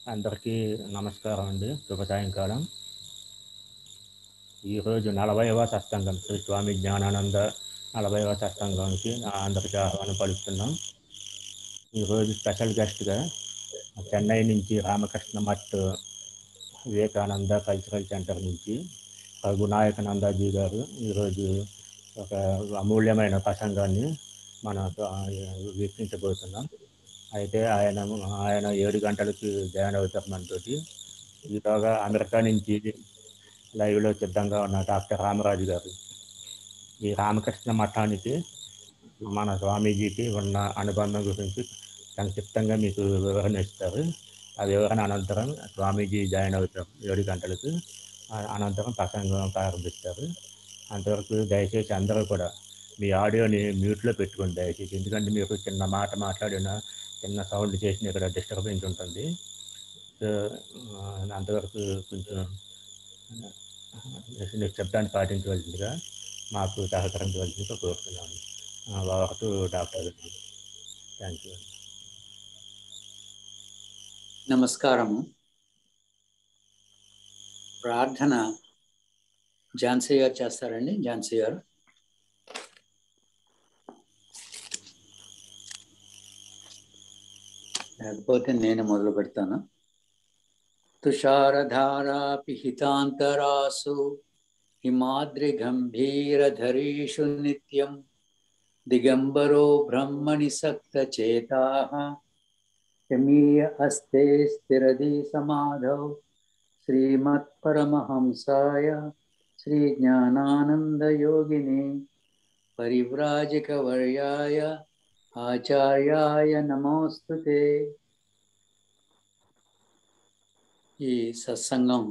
అందరికీ నమస్కారం అండి శుభ సాయంకాలం ఈరోజు నలభైవ సత్సంగం శ్రీ స్వామి జ్ఞానానంద నలభైవ సత్సంగానికి నా అందరికీ ఆహ్వానం పలుకుతున్నాం ఈరోజు స్పెషల్ గెస్ట్గా చెన్నై నుంచి రామకృష్ణ మఠ్ వివేకానంద కల్చరల్ సెంటర్ నుంచి రఘునాయకనందాజీ గారు ఈరోజు ఒక అమూల్యమైన ప్రసంగాన్ని మనం వీక్షించబోతున్నాం అయితే ఆయన ఆయన ఏడు గంటలకి జాయిన్ అవుతారు మనతోటి ఈలోగా అమెరికా నుంచి లైవ్లో సిద్ధంగా ఉన్న డాక్టర్ రామరాజు గారు ఈ రామకృష్ణ మఠానికి మన స్వామీజీకి ఉన్న అనుబంధం గురించి సంక్షిప్తంగా మీకు వివరణ ఇస్తారు ఆ వివరణ అనంతరం స్వామీజీ జాయిన్ అవుతారు ఏడు గంటలకు అనంతరం ప్రసంగం ప్రారంభిస్తారు అంతవరకు దయచేసి అందరూ కూడా మీ ఆడియోని మ్యూట్లో పెట్టుకోండి దయచేసి ఎందుకంటే మీకు చిన్న మాట మాట్లాడిన చిన్న సౌండ్ చేసిన ఇక్కడ డిస్టర్బెన్స్ ఉంటుంది సో అంతవరకు కొంచెం శబ్దాన్ని పాటించవలసిందిగా మాకు సహకరించవలసిందిగా కోరుతున్నాను వారు డాక్టర్ థ్యాంక్ యూ నమస్కారము ప్రార్థన ఝాన్సీ గారు చేస్తారండి ఝాన్సీ గారు లేకపోతే నేను మొదలు పెడతాను తుషారధారాపిహితాంతరాసు హిమాద్రిగంభీరధరీషు నిత్యం దిగంబరో బ్రహ్మణి సక్తచేతా యమీయ అస్తే స్థిరది సమాధౌ శ్రీమత్పరమహంసాయ శ్రీజ్ఞానానందయోగిని పరివ్రాజకవర్యాయ ఆచార్యాయ నమోస్తుతే ఈ సత్సంగం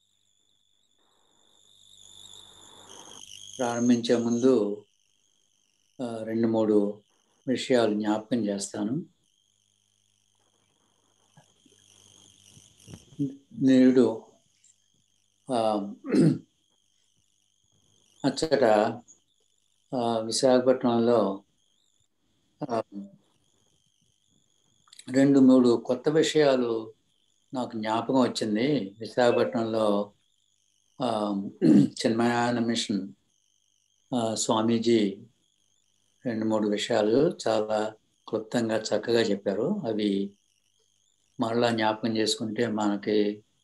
ప్రారంభించే ముందు రెండు మూడు విషయాలు జ్ఞాపకం చేస్తాను నేడు అచ్చట విశాఖపట్నంలో రెండు మూడు కొత్త విషయాలు నాకు జ్ఞాపకం వచ్చింది విశాఖపట్నంలో చిన్మయాన మిషన్ స్వామీజీ రెండు మూడు విషయాలు చాలా క్లుప్తంగా చక్కగా చెప్పారు అవి మరలా జ్ఞాపకం చేసుకుంటే మనకి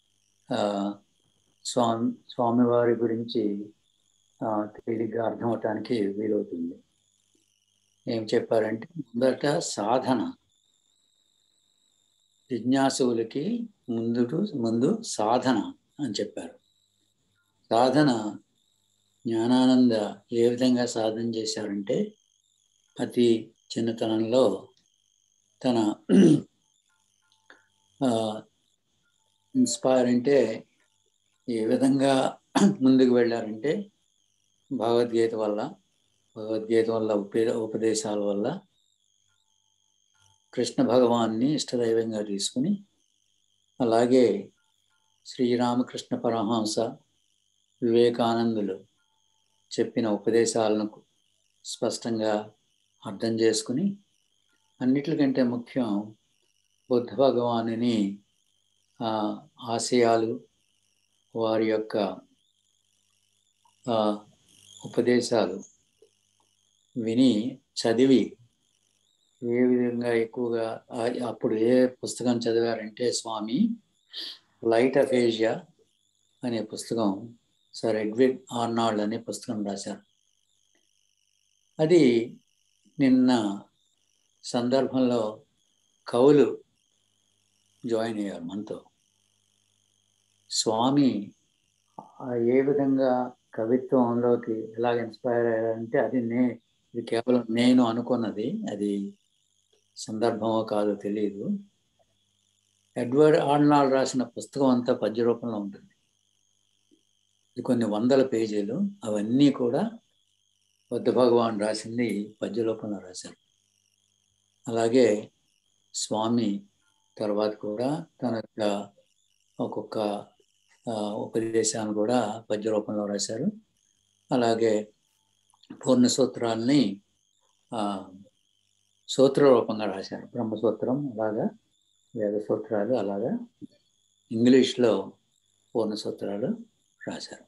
స్వామి స్వామివారి గురించి తేలిగ్గా అర్థం అవటానికి వీలవుతుంది ఏం చెప్పారంటే మొదట సాధన జిజ్ఞాసువులకి ముందు ముందు సాధన అని చెప్పారు సాధన జ్ఞానానంద ఏ విధంగా సాధన చేశారంటే అతి చిన్నతనంలో తన ఇన్స్పైర్ అంటే ఏ విధంగా ముందుకు వెళ్ళారంటే భగవద్గీత వల్ల భగవద్గీత వల్ల ఉపే ఉపదేశాల వల్ల కృష్ణ భగవాన్ని ఇష్టదైవంగా తీసుకుని అలాగే శ్రీరామకృష్ణ పరమహంస వివేకానందులు చెప్పిన ఉపదేశాలను స్పష్టంగా అర్థం చేసుకుని అన్నిటికంటే ముఖ్యం బుద్ధ భగవానుని ఆశయాలు వారి యొక్క ఉపదేశాలు విని చదివి ఏ విధంగా ఎక్కువగా అప్పుడు ఏ పుస్తకం చదివారంటే స్వామి లైట్ ఆఫ్ ఏషియా అనే పుస్తకం సర్ ఎడ్విన్ ఆర్నాల్డ్ అనే పుస్తకం రాశారు అది నిన్న సందర్భంలో కవులు జాయిన్ అయ్యారు మనతో స్వామి ఏ విధంగా కవిత్వంలోకి ఎలా ఇన్స్పైర్ అయ్యారంటే అది నే ఇది కేవలం నేను అనుకున్నది అది సందర్భమో కాదో తెలియదు ఎడ్వర్డ్ ఆర్నాల్డ్ రాసిన పుస్తకం అంతా పద్య రూపంలో ఉంటుంది ఇది కొన్ని వందల పేజీలు అవన్నీ కూడా బుద్ధ భగవాన్ రాసింది పద్య రూపంలో రాశారు అలాగే స్వామి తర్వాత కూడా తన యొక్క ఒక్కొక్క ఉపదేశాన్ని కూడా పద్య రూపంలో రాశారు అలాగే పూర్ణ సూత్రాల్ని సూత్ర రూపంగా రాశారు బ్రహ్మసూత్రం అలాగా వేద సూత్రాలు అలాగా ఇంగ్లీష్లో పూర్ణ సూత్రాలు రాశారు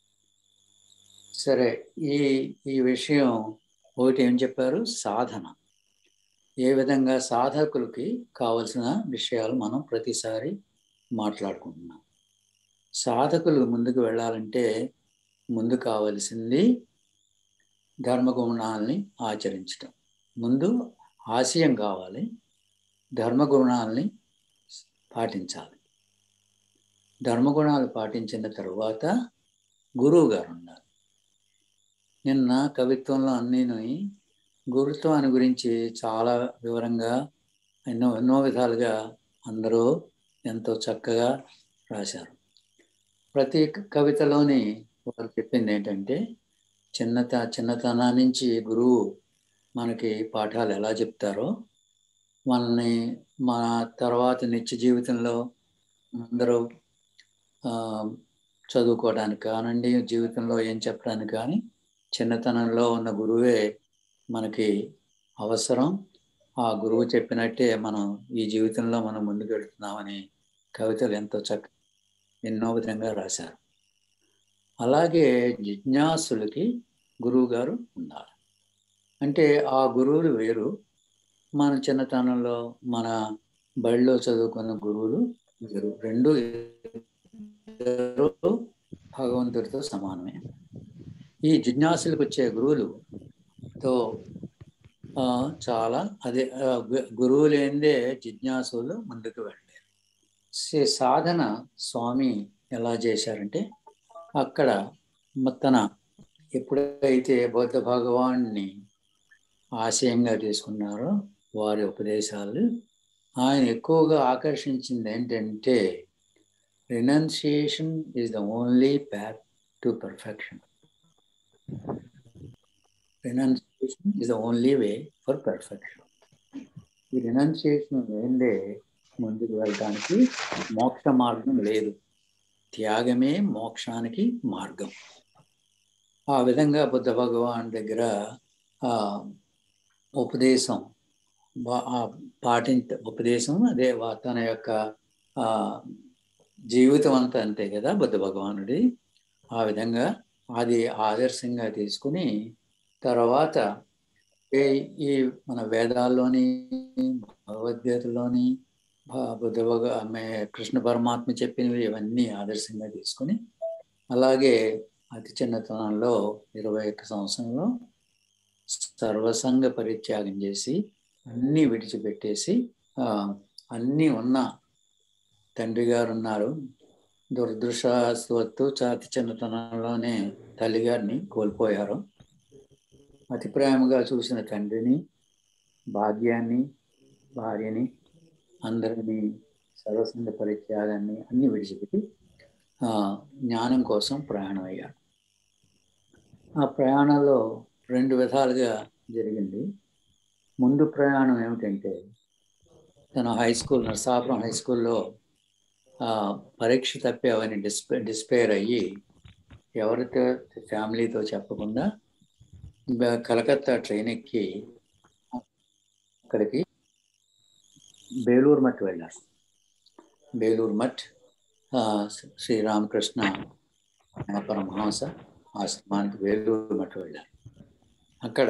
సరే ఈ ఈ విషయం ఒకటి ఏం చెప్పారు సాధన ఏ విధంగా సాధకులకి కావలసిన విషయాలు మనం ప్రతిసారి మాట్లాడుకుంటున్నాం సాధకులు ముందుకు వెళ్ళాలంటే ముందు కావలసింది ధర్మగుణాలని ఆచరించటం ముందు ఆశయం కావాలి ధర్మగుణాలని పాటించాలి ధర్మగుణాలు పాటించిన తరువాత గురువు గారు ఉన్నారు నిన్న కవిత్వంలో అన్నీని గురుత్వాన్ని గురించి చాలా వివరంగా ఎన్నో ఎన్నో విధాలుగా అందరూ ఎంతో చక్కగా రాశారు ప్రతి కవితలోని వారు చెప్పింది ఏంటంటే చిన్నత చిన్నతనా నుంచి గురువు మనకి పాఠాలు ఎలా చెప్తారో మనల్ని మన తర్వాత నిత్య జీవితంలో అందరూ చదువుకోవడానికి కానండి జీవితంలో ఏం చెప్పడానికి కానీ చిన్నతనంలో ఉన్న గురువే మనకి అవసరం ఆ గురువు చెప్పినట్టే మనం ఈ జీవితంలో మనం ముందుకు వెళుతున్నామని కవితలు ఎంతో చక్క ఎన్నో విధంగా రాశారు అలాగే జిజ్ఞాసులకి గురువు గారు ఉండాలి అంటే ఆ గురువులు వేరు మన చిన్నతనంలో మన బడిలో చదువుకున్న గురువులు వేరు రెండు భగవంతుడితో సమానమే ఈ జిజ్ఞాసులకు వచ్చే గురువులుతో చాలా అదే గురువు లేనిదే జిజ్ఞాసులు ముందుకు వెళ్ళారు సాధన స్వామి ఎలా చేశారంటే అక్కడ తన ఎప్పుడైతే బౌద్ధ భగవాన్ని ఆశయంగా తీసుకున్నారో వారి ఉపదేశాలు ఆయన ఎక్కువగా ఆకర్షించింది ఏంటంటే renunciation is the only path to perfection renunciation is the only way for perfection ఈ రినౌన్సియేషన్ ఏందే ముందుకు వెళ్ళడానికి మోక్ష మార్గం లేదు త్యాగమే మోక్షానికి మార్గం ఆ విధంగా బుద్ధ భగవాన్ దగ్గర ఉపదేశం పాటించ ఉపదేశం అదే తన యొక్క జీవితం అంతా అంతే కదా బుద్ధ భగవానుడి ఆ విధంగా అది ఆదర్శంగా తీసుకుని తర్వాత ఈ మన వేదాల్లోని భగవద్గీతలోని బుద్ధ భగ కృష్ణ పరమాత్మ చెప్పినవి ఇవన్నీ ఆదర్శంగా తీసుకుని అలాగే అతి చిన్నతనంలో ఇరవై ఒక్క సంవత్సరంలో సర్వసంగ పరిత్యాగం చేసి అన్నీ విడిచిపెట్టేసి అన్నీ ఉన్న తండ్రి గారు ఉన్నారు దురదృష్టవత్తు చాతి చిన్నతనంలోనే తల్లిగారిని కోల్పోయారు అతి ప్రేమగా చూసిన తండ్రిని భాగ్యాన్ని భార్యని అందరినీ సర్వసంగ పరిత్యాగాన్ని అన్ని విడిచిపెట్టి జ్ఞానం కోసం ప్రయాణం అయ్యారు ఆ ప్రయాణంలో రెండు విధాలుగా జరిగింది ముందు ప్రయాణం ఏమిటంటే తను హై స్కూల్ నరసాపురం హై స్కూల్లో పరీక్ష తప్పి అవన్నీ డిస్పే డిస్పేర్ అయ్యి ఎవరితో ఫ్యామిలీతో చెప్పకుండా కలకత్తా ట్రైన్ ఎక్కి అక్కడికి బేలూరు మట్ వెళ్ళారు బేలూరు మట్ శ్రీరామకృష్ణ పరమహంస ఆశ్రమానికి వేలూరు మట్ వెళ్ళారు అక్కడ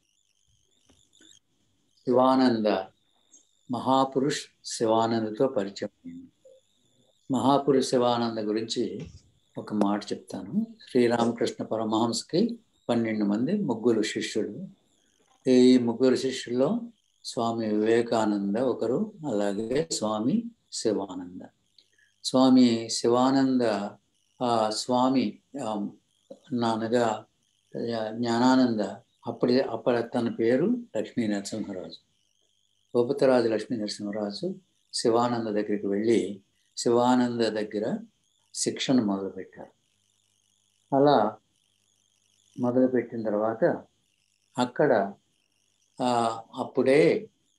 శివానంద మహాపురుష్ శివానందతో పరిచయం అయింది మహాపురుష్ శివానంద గురించి ఒక మాట చెప్తాను శ్రీరామకృష్ణ పరమహంసకి పన్నెండు మంది ముగ్గురు శిష్యులు ఈ ముగ్గురు శిష్యుల్లో స్వామి వివేకానంద ఒకరు అలాగే స్వామి శివానంద స్వామి శివానంద ఆ స్వామి అనగా జ్ఞానానంద అప్పటి అప్పటి తన పేరు లక్ష్మీ నరసింహరాజు భూపతిరాజు లక్ష్మీ నరసింహరాజు శివానంద దగ్గరికి వెళ్ళి శివానంద దగ్గర శిక్షణ మొదలుపెట్టారు అలా మొదలుపెట్టిన తర్వాత అక్కడ అప్పుడే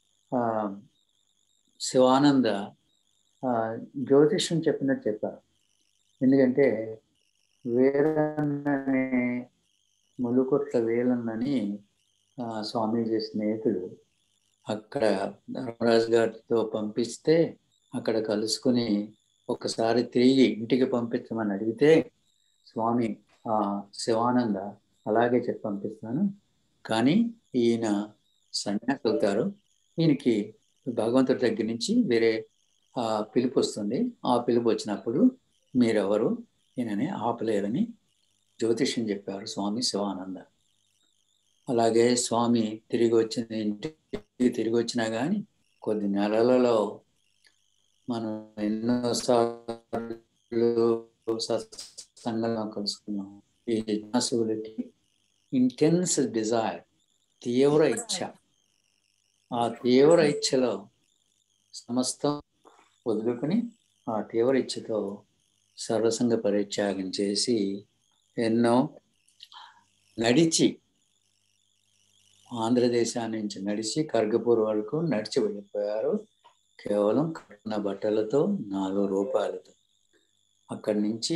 శివానంద జ్యోతిష్యం చెప్పినట్టు చెప్పారు ఎందుకంటే వేలన్ననే ములుకొట్ల వేలన్నని స్వామీజీ స్నేహితుడు అక్కడ ధర్మరాజు గారితో పంపిస్తే అక్కడ కలుసుకుని ఒకసారి తిరిగి ఇంటికి పంపించమని అడిగితే స్వామి ఆ శివానంద అలాగే చెప్పి పంపిస్తాను కానీ ఈయన సన్యాసి అవుతారు ఈయనకి భగవంతుడి దగ్గర నుంచి వేరే ఆ పిలుపు వస్తుంది ఆ పిలుపు వచ్చినప్పుడు మీరెవరు ఈయనని ఆపలేరని జ్యోతిష్యం చెప్పారు స్వామి శివానంద అలాగే స్వామి తిరిగి వచ్చిన ఇంటికి తిరిగి వచ్చినా కానీ కొద్ది నెలలలో మనం ఎన్నోసార్లు సత్సంగంలో కలుసుకున్నాం ఈ జిజ్ఞాసులకి ఇంటెన్స్ డిజైర్ తీవ్ర ఇచ్ఛ ఆ తీవ్ర ఇచ్ఛలో సమస్తం వదులుకుని ఆ తీవ్ర ఇచ్ఛతో సర్వసంగ పరిత్యాగం చేసి ఎన్నో నడిచి ఆంధ్రదేశాన్ని నుంచి నడిచి కర్గపూర్ వరకు నడిచి వెళ్ళిపోయారు కేవలం కట్టిన బట్టలతో నాలుగు రూపాయలతో అక్కడి నుంచి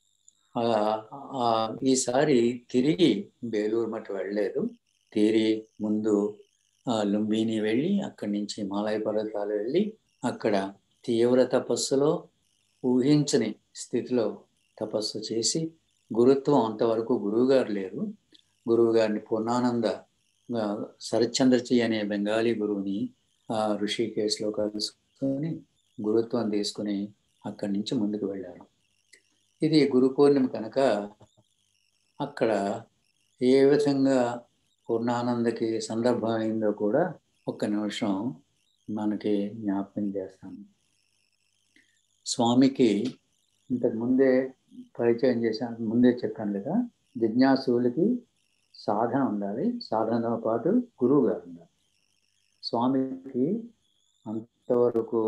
ఈసారి తిరిగి బేలూరు మట్టి వెళ్ళలేదు తిరిగి ముందు లుంబిని వెళ్ళి అక్కడి నుంచి హిమాలయ పర్వతాలు వెళ్ళి అక్కడ తీవ్ర తపస్సులో ఊహించని స్థితిలో తపస్సు చేసి గురుత్వం అంతవరకు గురువుగారు లేరు గురువు గారిని పూర్ణానంద శరత్చంద్రజీ అనే బెంగాలీ గురువుని ఋషికేశ్లో కలుసుకొని గురుత్వం తీసుకుని అక్కడి నుంచి ముందుకు వెళ్ళారు ఇది గురు పూర్ణిమ కనుక అక్కడ ఏ విధంగా పూర్ణానందకి సందర్భం అయిందో కూడా ఒక్క నిమిషం మనకి జ్ఞాపకం చేస్తాను స్వామికి ఇంతకు ముందే పరిచయం చేశాను ముందే చెప్పాను కదా జిజ్ఞాసులకి సాధన ఉండాలి సాధనతో పాటు గురువు గారు ఉండాలి స్వామికి అంతవరకు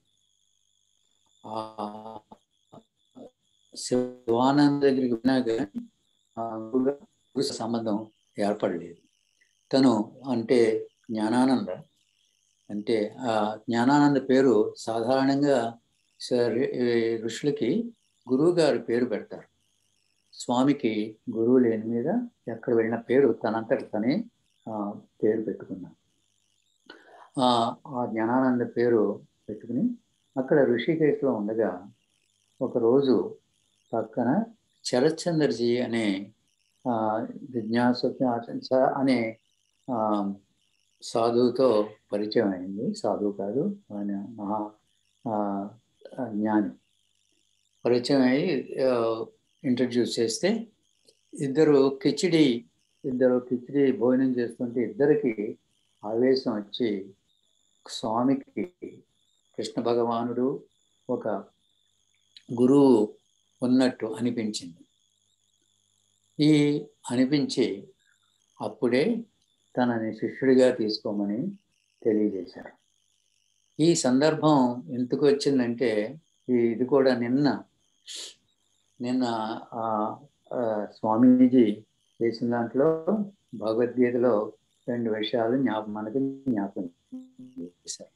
శివానంద దగ్గరికి విన్నా కానీ గురు సంబంధం ఏర్పడలేదు తను అంటే జ్ఞానానంద అంటే ఆ జ్ఞానానంద పేరు సాధారణంగా ఋషులకి గురువు గారు పేరు పెడతారు స్వామికి గురువు లేని మీద ఎక్కడ వెళ్ళిన పేరు తనంతటి తనే పేరు పెట్టుకున్నాను ఆ జ్ఞానానంద పేరు పెట్టుకుని అక్కడ ఋషికేశ్లో ఉండగా ఒకరోజు పక్కన శరత్చంద్రజీ అనే జిజ్ఞాసు అనే సాధువుతో పరిచయం అయింది సాధువు కాదు ఆయన మహా జ్ఞాని పరిచయం అయ్యి ఇంట్రడ్యూస్ చేస్తే ఇద్దరు కిచిడి ఇద్దరు కిచిడి భోజనం చేస్తుంటే ఇద్దరికి ఆవేశం వచ్చి స్వామికి కృష్ణ భగవానుడు ఒక గురువు ఉన్నట్టు అనిపించింది ఈ అనిపించి అప్పుడే తనని శిష్యుడిగా తీసుకోమని తెలియజేశారు ఈ సందర్భం ఎందుకు వచ్చిందంటే ఇది కూడా నిన్న నిన్న స్వామీజీ చేసిన దాంట్లో భగవద్గీతలో రెండు విషయాలు జ్ఞాపకం మనకి జ్ఞాపకం చేశారు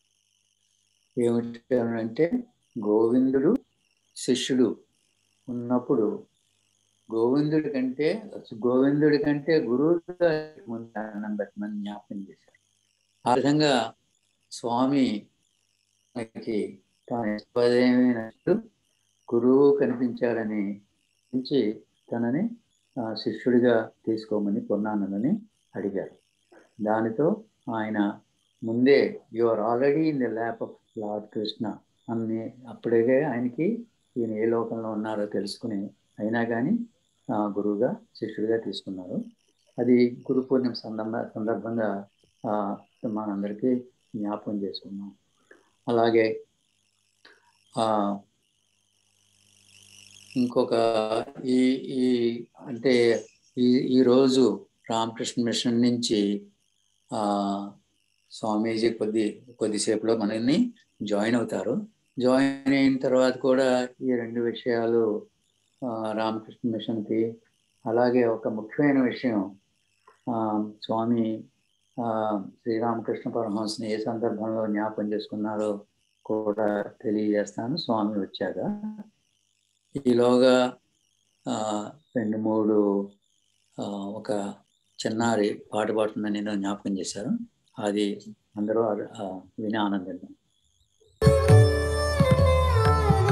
ఏమిటంటే గోవిందుడు శిష్యుడు ఉన్నప్పుడు గోవిందుడి కంటే గోవిందుడి కంటే గురువుగా పెట్టమని జ్ఞాపకం చేశారు ఆ విధంగా స్వామి మనకి తాను గురువు కనిపించాడని నుంచి తనని శిష్యుడిగా తీసుకోమని పొన్నానని అడిగారు దానితో ఆయన ముందే you are already in the lap of Lord Krishna అన్ని అప్పుడే ఆయనకి ఈయన ఏ లోకంలో ఉన్నారో తెలుసుకుని అయినా కానీ గురువుగా శిష్యుడిగా తీసుకున్నారు అది గురు పూర్ణిమ సందర్భ సందర్భంగా మనందరికీ జ్ఞాపకం చేసుకున్నాం అలాగే ఇంకొక ఈ ఈ అంటే ఈ ఈరోజు రామకృష్ణ మిషన్ నుంచి స్వామీజీ కొద్ది కొద్దిసేపులో మనల్ని జాయిన్ అవుతారు జాయిన్ అయిన తర్వాత కూడా ఈ రెండు విషయాలు రామకృష్ణ మిషన్కి అలాగే ఒక ముఖ్యమైన విషయం స్వామి శ్రీరామకృష్ణ పరమహంసని ఏ సందర్భంలో జ్ఞాపకం చేసుకున్నారో కూడా తెలియజేస్తాను స్వామి వచ్చాక ఈలోగా రెండు మూడు ఒక చిన్నారి పాట పాడుతుందని నేను జ్ఞాపకం చేశారు అది అందరూ విని ఆనందిద్దాం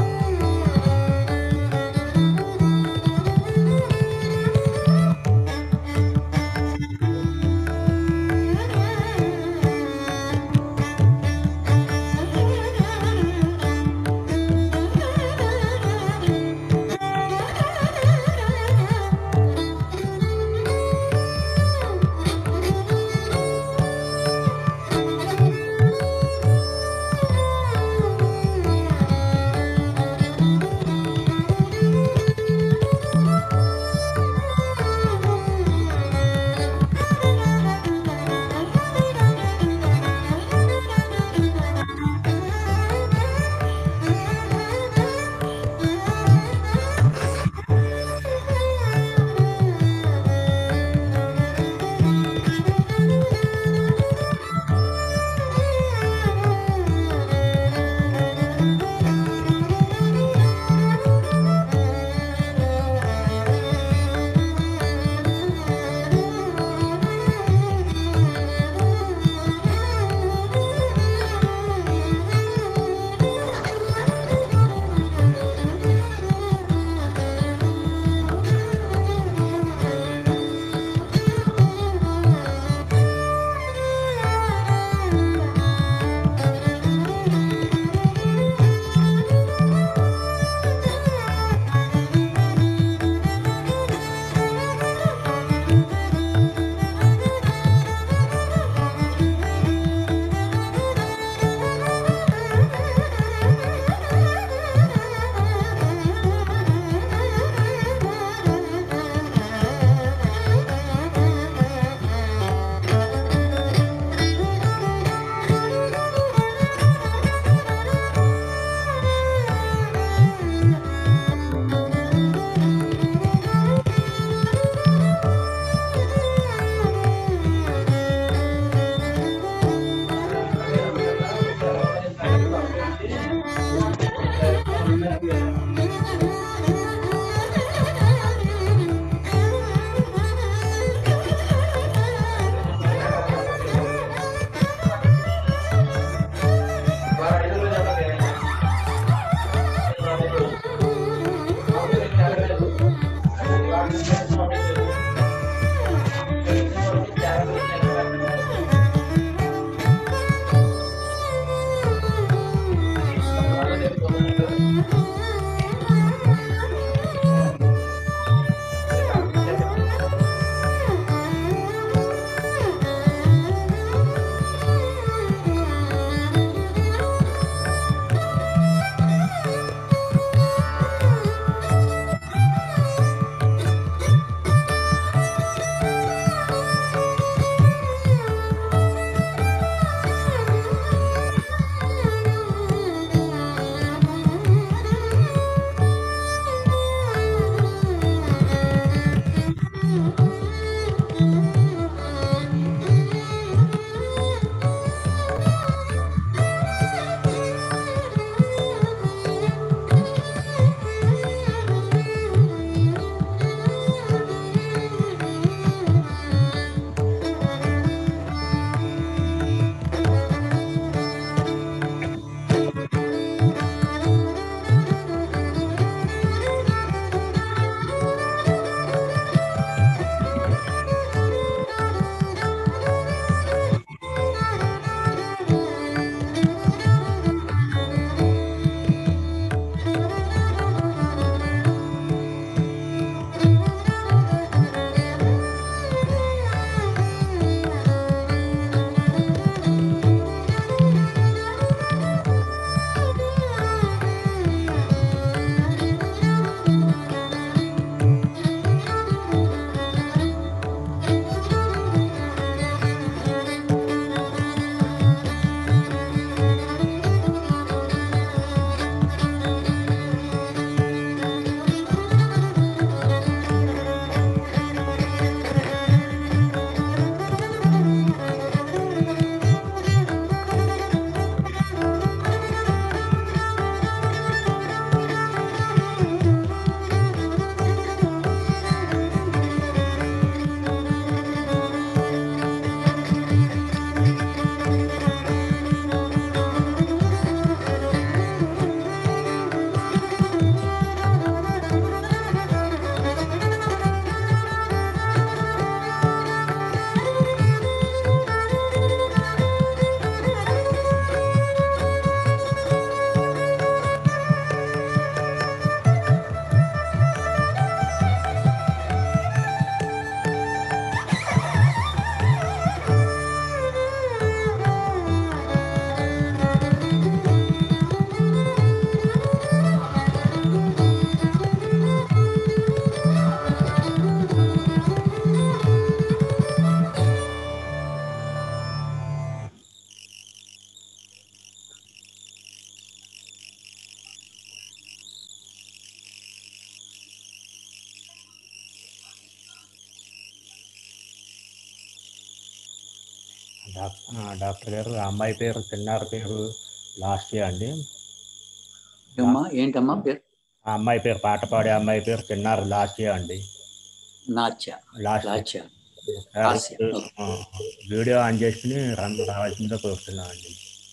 డాక్- ఆ, డాక్టర్ గారు ఆ అమ్మాయి పేరు చిన్నారి పేరు లాస్ట్ ఇయర్ అండి ఏమ్మా ఏంటమ్మా పేరు ఆ అమ్మాయి పేరు పాట పాడే అమ్మాయి పేరు చిన్నారి లాస్ట్ ఇయర్ అండి నాచ్య లాస్ట్ లాచ్య లాస్ట్ వీడియో ఆన్ చేసుకుని రన్ రావాల్సిందిగా కోరుతున్నాం అండి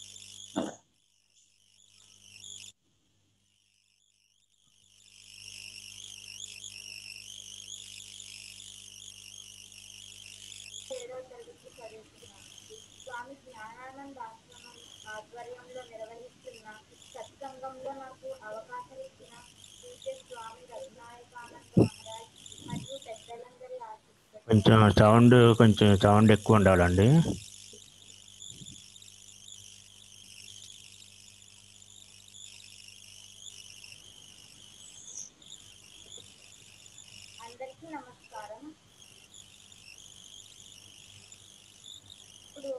ఏడో తరగతి చదువుతున్నాను స్వామి జ్ఞానానంద ఆశ్రమం ఆధ్వర్యంలో నిర్వహిస్తున్న సత్సంగంలో నాకు అవకాశం ఇచ్చిన పూజ్య స్వామి రఘునాయకానంద మహారాజ్ మరియు పెద్దలందరి ఆశీస్సులు కొంచెం సౌండ్ కొంచెం సౌండ్ ఎక్కువ ఉండాలండి అందరికీ నమస్కారం ఇప్పుడు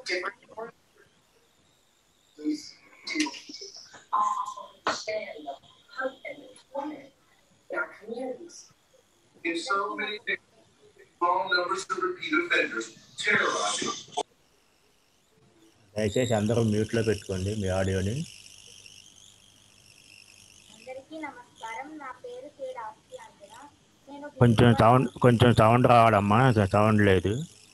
our communities. In so many small numbers of repeat offenders terrorizing దయచేసి అందరూ మ్యూట్లో పెట్టుకోండి మీ ఆడియోని అందరికీ నమస్కారం నా పేరు కే రాశి అంజన నేను కొంచెం సౌండ్ కొంచెం సౌండ్ రావాలమ్మా సౌండ్ లేదు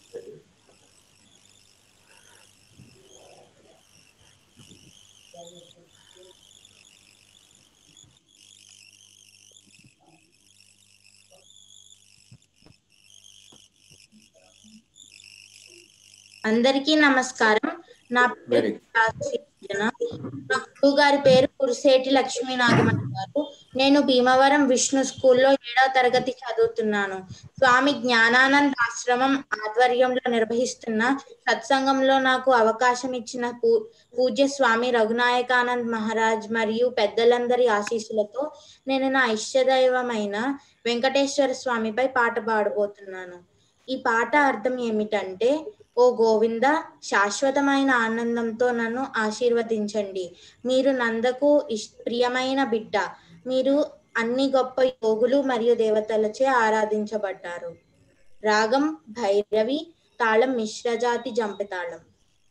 అందరికీ నమస్కారం నా వెరీ పేరు రాశి అంజన. మా గురువు గారి పేరు కురిసేటి లక్ష్మీ నాగమణి గారు నేను భీమవరం విష్ణు స్కూల్లో ఏడవ తరగతి చదువుతున్నాను స్వామి జ్ఞానానంద్ ఆశ్రమం ఆధ్వర్యంలో నిర్వహిస్తున్న సత్సంగంలో నాకు అవకాశం ఇచ్చిన పూ పూజ్య స్వామి రఘునాయకానంద్ మహారాజ్ మరియు పెద్దలందరి ఆశీస్సులతో నేను నా ఇష్టదైవమైన వెంకటేశ్వర స్వామిపై పాట పాడబోతున్నాను ఈ పాట అర్థం ఏమిటంటే ఓ గోవింద శాశ్వతమైన ఆనందంతో నన్ను ఆశీర్వదించండి మీరు నందకు ఇష్ ప్రియమైన బిడ్డ మీరు అన్ని గొప్ప యోగులు మరియు దేవతలచే ఆరాధించబడ్డారు రాగం భైరవి తాళం మిశ్రజాతి జంపితాళం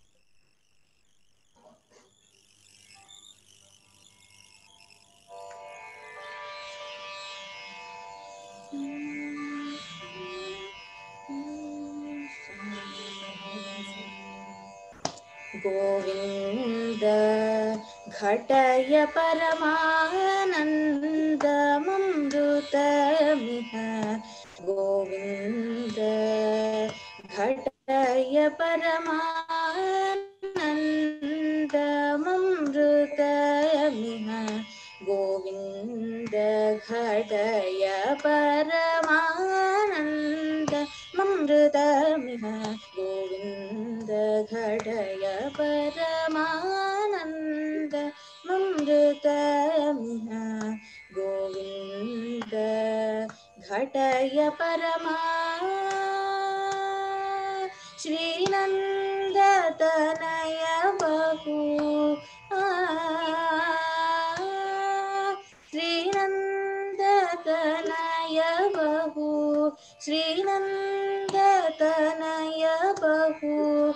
गोविन्द घटय परमानन्दममृतमिह गोविन्द घटय परमानन्दममृतमिह गोविन्द घटय परमानन्द ममृतमिह गोविन्द घटय परमानन्द ममृतमिह गोविन्द घटय परमा श्रीनन्दतनय बहु आ, श्रीनन्दतनय बहु श्रीनन्दतनय बहु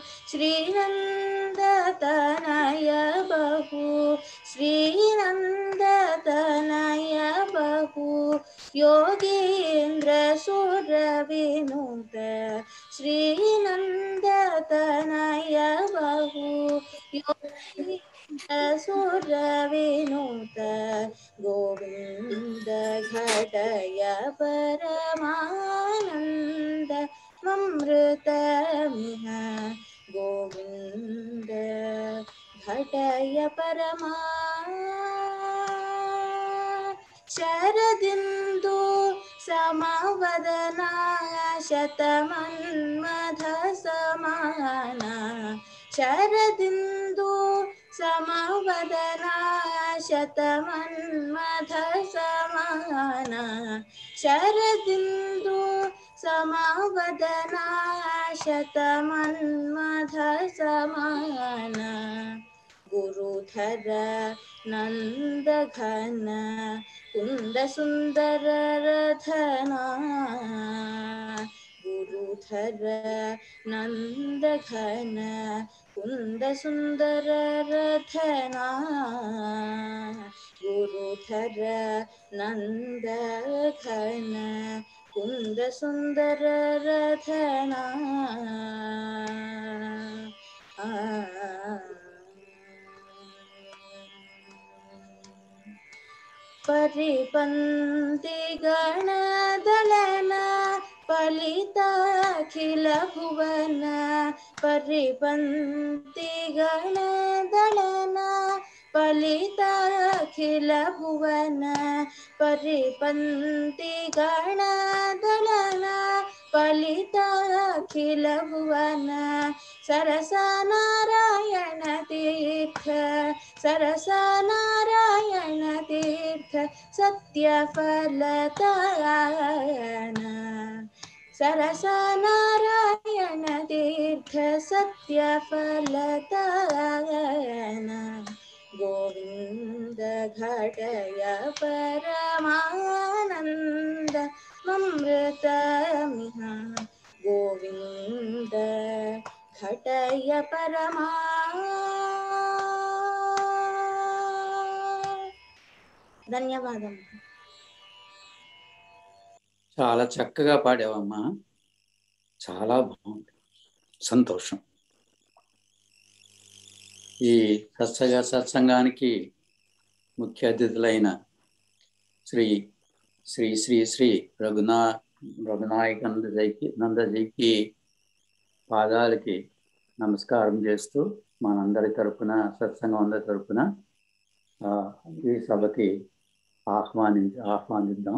श्रीनन्दतनय बहु श्रीनन्दतनय बहु योगीन्द्रसुरविनुत श्रीनन्दतनय बहु योगीन्द्रसुरविनुत गोविन्द घटय परमानन्द ममृतमिह गोविन्द घटय परमा शरदिन्दु समवदना शतमन्मथ समाना शरदिन्दु समवदना शतमन्मथ समाना शरदिन्दु समावदना शतमन्मथ समाना गुरुधर नन्दघन कुन्दसुन्दर रथना गुरुधर नन्दघन कुन्दसुन्दर रथना गुरुधर नन्दघन कुन्दसुन्दर रथना परिपन्ति गणदलन फलिताखिल भुवन परिपन्ति गणदलन फलिताखिल भुवन परिपन्ति गणदलन फलिताखिल भुवन सरस नारायण तीर्थ सरस नारायण तीर्थ सत्यफलतायन सरस नारायण तीर्थ सत्यफलतायन गोविन्द घटय परमानन्द ममृतमिह गोविन्द घटय परमा ధన్యవాదం చాలా చక్కగా పాడావమ్మా చాలా బాగుంది సంతోషం ఈ సత్సంగ సత్సంగానికి ముఖ్య అతిథులైన శ్రీ శ్రీ శ్రీ శ్రీ రఘునా రఘునాయక నందజీకి నందజీకి పాదాలకి నమస్కారం చేస్తూ మనందరి తరపున సత్సంగం అందరి తరపున ఆ, ఈ సభకి ఆహ్వాని ఆహ్వానిద్దాం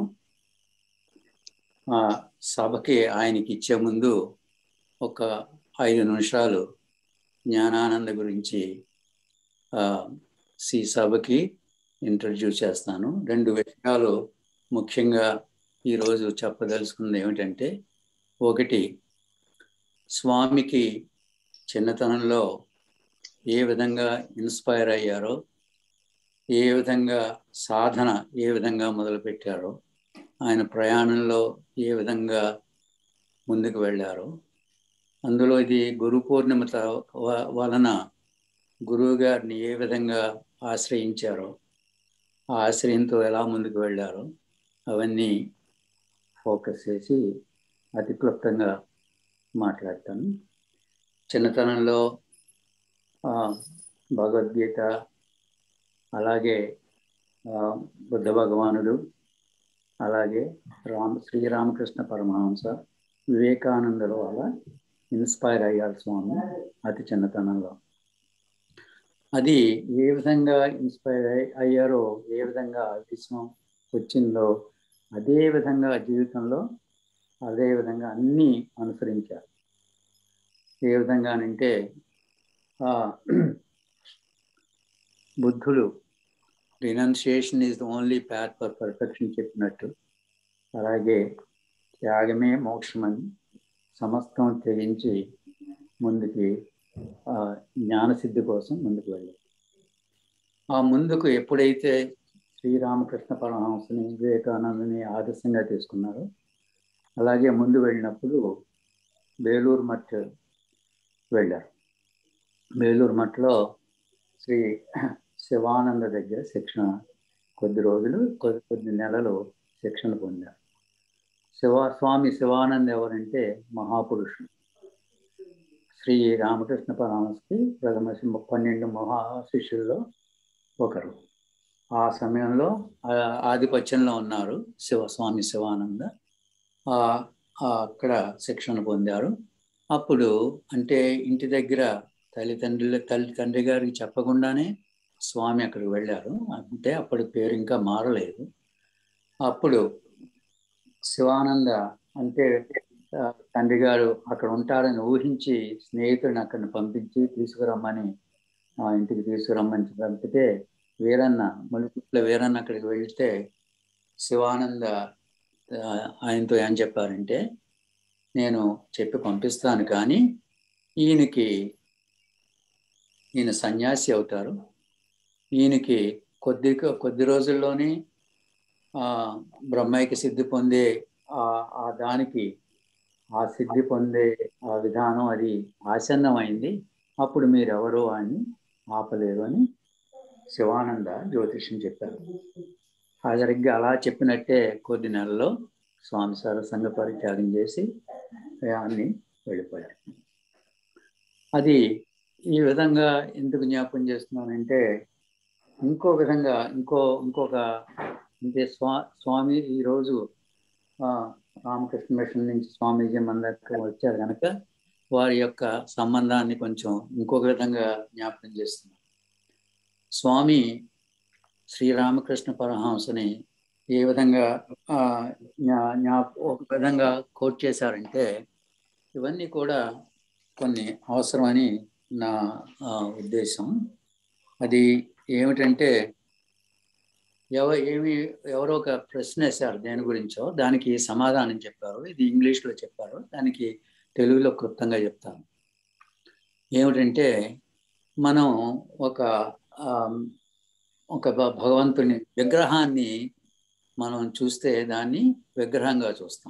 ఆ సభకి ఆయనకి ఇచ్చే ముందు ఒక ఐదు నిమిషాలు జ్ఞానానంద గురించి ఆ, ఈ సభకి ఇంట్రడ్యూస్ చేస్తాను రెండు విషయాలు ముఖ్యంగా ఈరోజు చెప్పదలుచుకుంది ఏమిటంటే ఒకటి స్వామికి చిన్నతనంలో ఏ విధంగా ఇన్స్పైర్ అయ్యారో ఏ విధంగా సాధన ఏ విధంగా మొదలుపెట్టారో ఆయన ప్రయాణంలో ఏ విధంగా ముందుకు వెళ్ళారో అందులో ఇది గురు పూర్ణిమ త- వ- వలన గురువు గారిని ఏ విధంగా ఆశ్రయించారో ఆ ఆశ్రయంతో ఎలా ముందుకు వెళ్ళారో అవన్నీ ఫోకస్ చేసి అతి క్లుప్తంగా మాట్లాడతాను చిన్నతనంలో ఆ, భగవద్గీత అలాగే ఆ, బుద్ధ భగవానుడు అలాగే రామ శ్రీరామకృష్ణ పరమహంస వివేకానందుల వల్ల ఇన్స్పైర్ అయ్యారు స్వామి అతి చిన్నతనంలో అది ఏ విధంగా ఇన్స్పైర్ అయ్- అయ్యారో ఏ విధంగా విషయం వచ్చిందో అదే విధంగా జీవితంలో అదే విధంగా అన్నీ అనుసరించారు ఏ విధంగానంటే ఆ, బుద్ధుడు renunciation is the only path for perfection చెప్పినట్టు అలాగే త్యాగమే మోక్షమని సమస్తం త్యజించి ముందుకి ఆ, జ్ఞానసిద్ధి కోసం ముందుకు వెళ్ళారు ఆ ముందుకు ఎప్పుడైతే శ్రీరామకృష్ణ పరమహంసని వివేకానందని ఆదర్శంగా తీసుకున్నారో అలాగే ముందు వెళ్ళినప్పుడు బేలూరు మఠ్ వెళ్ళారు బేలూరు మఠలో శ్రీ శివానంద దగ్గర శిక్షణ కొద్ది రోజులు కొద్ది కొద్ది నెలలు శిక్షణ పొందారు శివ స్వామి శివానంద్ ఎవరంటే మహాపురుషుడు శ్రీ రామకృష్ణ పరమహంసకి ప్రథమ శి- పన్నెండు మహా శిష్యుల్లో ఒకరు ఆ సమయంలో ఆ, ఆధిపత్యంలో ఉన్నారు శివ స్వామి శివానంద ఆ, ఆ, అక్కడ శిక్షణ పొందారు అప్పుడు అంటే ఇంటి దగ్గర తల్లిదండ్రుల తల్లి తండ్రి గారికి చెప్పకుండానే స్వామి అక్కడికి వెళ్ళారు అంటే అప్పటి పేరు ఇంకా మారలేదు అప్పుడు శివానంద అంటే ఆ, తండ్రి గారు అక్కడ ఉంటారని ఊహించి స్నేహితుడిని అక్కడిని పంపించి తీసుకురమ్మని ఆ ఇంటికి తీసుకురమ్మని పంపితే వీరన్న ములుగుట్ల వీరన్న అక్కడికి వెళ్తే శివానంద ఆ, ఆయనతో ఏం చెప్పారంటే నేను చెప్పి పంపిస్తాను కానీ ఈయనకి ఈయన సన్యాసి అవుతారు ఈయనకి కొద్ది కొద్ది రోజుల్లోనే ఆ బ్రహ్మైకి సిద్ధి పొందే ఆ ఆ దానికి ఆ సిద్ధి పొందే ఆ విధానం అది ఆసన్నమైంది అప్పుడు మీరెవరు అని ఆపలేరు అని శివానంద జ్యోతిష్యం చెప్పారు హాజరిగ్గా అలా చెప్పినట్టే కొద్ది నెలల్లో స్వామి సార్ సంఘ పరిత్యాగం చేసి అన్ని వెళ్ళిపోయారు అది ఈ విధంగా ఎందుకు జ్ఞాపకం చేస్తున్నానంటే ఇంకో విధంగా ఇంకో ఇంకొక అంటే స్వా స్వామి ఈరోజు ఆ, రామకృష్ణ మిషన్ నుంచి స్వామీజీ మన దగ్గర వచ్చారు కనుక వారి యొక్క సంబంధాన్ని కొంచెం ఇంకొక విధంగా జ్ఞాపకం చేస్తున్నాం స్వామి శ్రీరామకృష్ణ పరమహంసని ఏ విధంగా ఆ, జ్ఞా- జ్ఞా- ఒక విధంగా కోట్ చేశారంటే ఇవన్నీ కూడా కొన్ని అవసరమని నా ఆ, ఉద్దేశం అది ఏమిటంటే ఎవ ఏమి ఎవరో ఒక ప్రశ్న వేశారు దేని గురించో దానికి సమాధానం చెప్పారు ఇది ఇంగ్లీష్లో చెప్పారు దానికి తెలుగులో క్లుప్తంగా చెప్తాను ఏమిటంటే మనం ఒక ఆ, ఒక భ- భగవంతుని విగ్రహాన్ని మనం చూస్తే దాన్ని విగ్రహంగా చూస్తాం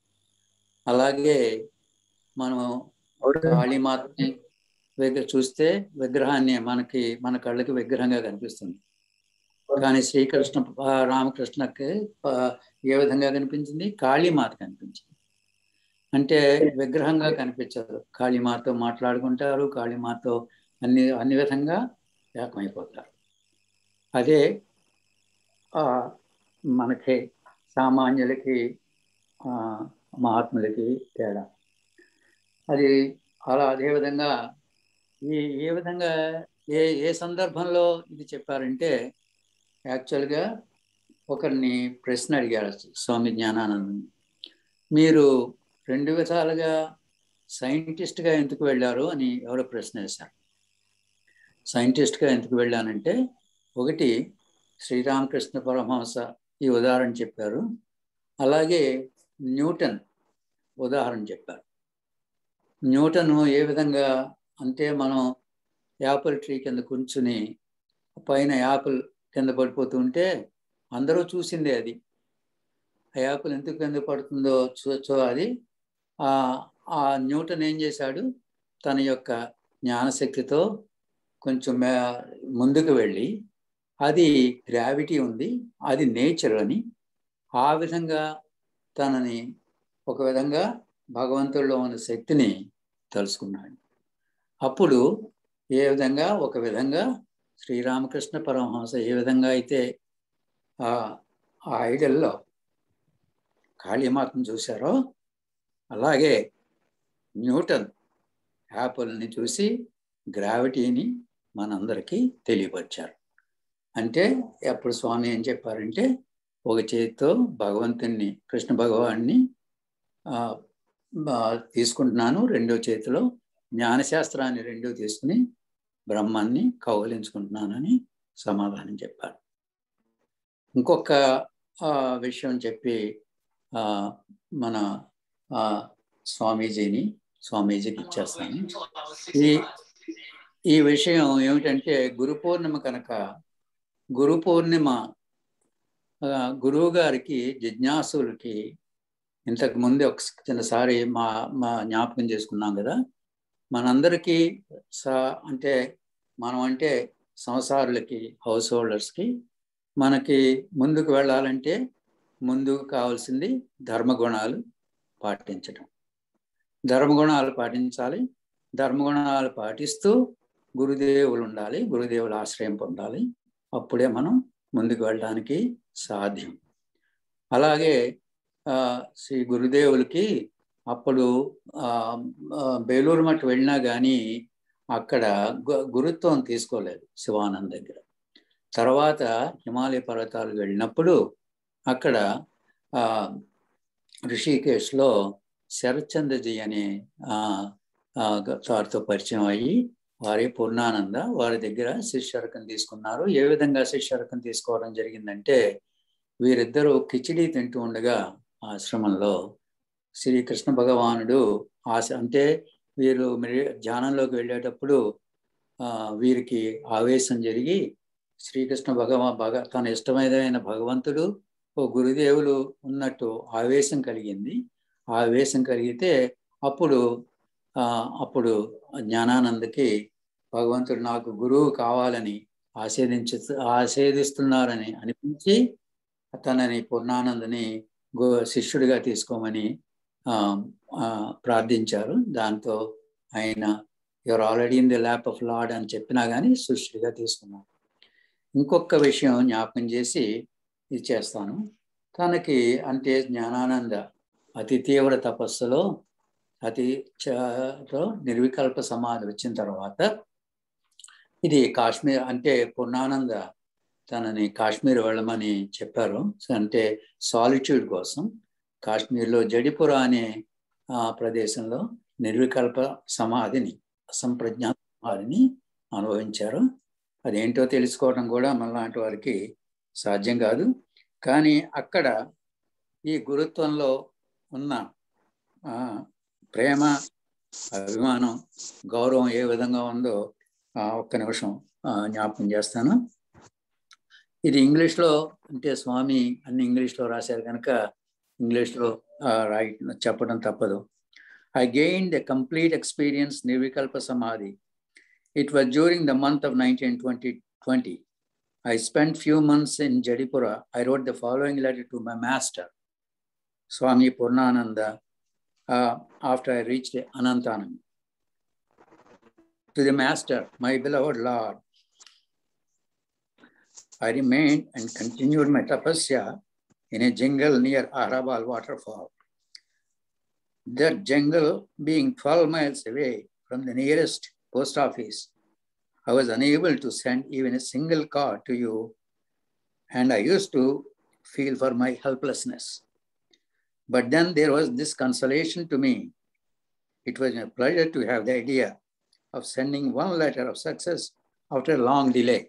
అలాగే మనం కాళీమాతని విగ్ర చూస్తే విగ్రహాన్ని మనకి మన కళ్ళకి విగ్రహంగా కనిపిస్తుంది కానీ శ్రీకృష్ణ ఆ, రామకృష్ణకి ఆ, ఏ విధంగా కనిపించింది కాళీమాత కనిపించింది అంటే విగ్రహంగా కనిపించదు కాళీమాతో మాట్లాడుకుంటారు కాళీమాతో అన్ని అన్ని విధంగా ఏకమైపోతారు అదే ఆ, మనకి సామాన్యులకి ఆ, మహాత్ములకి తేడా అది అలా అదే విధంగా ఈ ఏ విధంగా ఏ ఏ సందర్భంలో ఇది చెప్పారంటే యాక్చువల్గా ఒకరిని ప్రశ్న అడిగారు స్వామి జ్ఞానానందం మీరు రెండు విధాలుగా సైంటిస్ట్గా ఎందుకు వెళ్ళారు అని ఎవరో ప్రశ్న వేశారు సైంటిస్ట్గా ఎందుకు వెళ్ళానంటే ఒకటి శ్రీరామకృష్ణ పరమహంస ఈ ఉదాహరణ చెప్పారు అలాగే న్యూటన్ ఉదాహరణ చెప్పారు న్యూటన్ ఏ విధంగా అంటే మనం యాపిల్ ట్రీ కింద కూర్చుని పైన యాపిల్ కింద పడిపోతుంటే అందరూ చూసిందే అది ఆ యాపిల్ ఎందుకు కింద పడుతుందో చూ చూ అది ఆ ఆ న్యూటన్ ఏం చేశాడు తన యొక్క జ్ఞానశక్తితో కొంచెం మే- ముందుకు వెళ్ళి అది గ్రావిటీ ఉంది అది నేచర్ అని ఆ విధంగా తనని ఒక విధంగా భగవంతుడిలో ఉన్న శక్తిని తెలుసుకున్నాడు అప్పుడు ఏ విధంగా ఒక విధంగా శ్రీరామకృష్ణ పరమహంస ఏ విధంగా అయితే ఆ ఆ ఐడల్లో కాళీమాతను చూశారో అలాగే న్యూటన్ యాపిల్ని చూసి గ్రావిటీని మనందరికీ తెలియపరిచారు అంటే అప్పుడు స్వామి ఏం చెప్పారంటే ఒక చేతితో భగవంతుణ్ణి కృష్ణ భగవాన్ని ఆ, ఆ, తీసుకుంటున్నాను రెండో చేతిలో జ్ఞానశాస్త్రాన్ని రెండో తీసుకుని బ్రహ్మాన్ని కౌగలించుకుంటున్నానని సమాధానం చెప్పారు ఇంకొక ఆ, విషయం చెప్పి ఆ, మన ఆ, స్వామీజీని స్వామీజీకి ఇచ్చేస్తాను ఈ ఈ విషయం ఏమిటంటే గురు పౌర్ణిమ కనుక గురు పౌర్ణిమ ఆ, గురువు గారికి జిజ్ఞాసులకి ఇంతకు ముందే ఒక చిన్నసారి మా మా జ్ఞాపకం చేసుకున్నాం కదా మనందరికీ సా అంటే మనం అంటే సంసారులకి హౌస్ హోల్డర్స్కి మనకి ముందుకు వెళ్ళాలంటే ముందుకు కావాల్సింది ధర్మగుణాలు పాటించడం ధర్మగుణాలు పాటించాలి ధర్మగుణాలు పాటిస్తూ గురుదేవులు ఉండాలి గురుదేవుల ఆశ్రయం పొందాలి అప్పుడే మనం ముందుకు వెళ్ళడానికి సాధ్యం అలాగే ఆ, శ్రీ గురుదేవులకి అప్పుడు ఆ, ఆ, బేలూరు మఠ్ వెళ్ళినా కానీ అక్కడ గు- గురుత్వం తీసుకోలేదు శివానంద్ దగ్గర తర్వాత హిమాలయ పర్వతాలు వెళ్ళినప్పుడు అక్కడ ఆ, ఋషికేశ్లో శరత్చంద్రజీ అనే ఆ, ఆ, గ- వారితో పరిచయం అయ్యి వారి పూర్ణానంద వారి దగ్గర శిష్యరకం తీసుకున్నారు ఏ విధంగా శిష్యరకం తీసుకోవడం జరిగిందంటే వీరిద్దరూ కిచిడి తింటూ ఉండగా ఆశ్రమంలో శ్రీకృష్ణ భగవానుడు ఆశ అంటే వీరు మరి ధ్యానంలోకి వెళ్ళేటప్పుడు ఆ, వీరికి ఆవేశం జరిగి శ్రీకృష్ణ భగవా భగ తన ఇష్టమైన భగవంతుడు ఓ గురుదేవులు ఉన్నట్టు ఆవేశం కలిగింది ఆవేశం కలిగితే అప్పుడు ఆ, అప్పుడు జ్ఞానానందకి భగవంతుడు నాకు గురువు కావాలని ఆశీర్దించు ఆశీర్దిస్తున్నారని అనిపించి తనని పూర్ణానందని గో శిష్యుడిగా తీసుకోమని ఆ, ఆ, ప్రార్థించారు దాంతో ఆయన your already in the lap of Lord అని చెప్పినా కానీ శిష్యుడిగా తీసుకున్నారు ఇంకొక విషయం జ్ఞాపకం చేసి ఇది చేస్తాను తనకి అంటే జ్ఞానానంద అతి తీవ్ర తపస్సులో అతి చ- నిర్వికల్ప సమాధి వచ్చిన తర్వాత ఇది కాశ్మీర్ అంటే పూర్ణానంద తనని కాశ్మీర్ వెళ్ళమని చెప్పారు సో అంటే సాలిట్యూడ్ కోసం కాశ్మీర్లో జడిపుర అనే ఆ, ప్రదేశంలో నిర్వికల్ప సమాధిని అసంప్రజ్ఞాత సమాధిని అనుభవించారు అదేంటో తెలుసుకోవడం కూడా మనలాంటి వారికి సాధ్యం కాదు కానీ అక్కడ ఈ గురుత్వంలో ఉన్న ఆ, ప్రేమ అభిమానం గౌరవం ఏ విధంగా ఉందో ఆ, ఒక్క నిమిషం ఆ, జ్ఞాపకం చేస్తాను ఇది ఇంగ్లీష్లో అంటే స్వామి అన్ని ఇంగ్లీష్లో రాశారు కనుక ఇంగ్లీష్లో ఆ, రాయి చెప్పడం తప్పదు I gain the complete experience nirvikalpa samadhi it was during the month of nineteen twenty twenty I spent few months in Jadipura. I wrote the following letter to my master, Swami Purnananda, uh, after I reached Anantanam. To the master, my beloved Lord, I remained and continued my tapasya in a jungle near Arabal waterfall. That jungle being 12 miles away from the nearest post office, I was unable to send even a single card to you, and I used to feel for my helplessness. But then there was this consolation to me. It was a pleasure to have the idea of sending one letter of success after a long delay.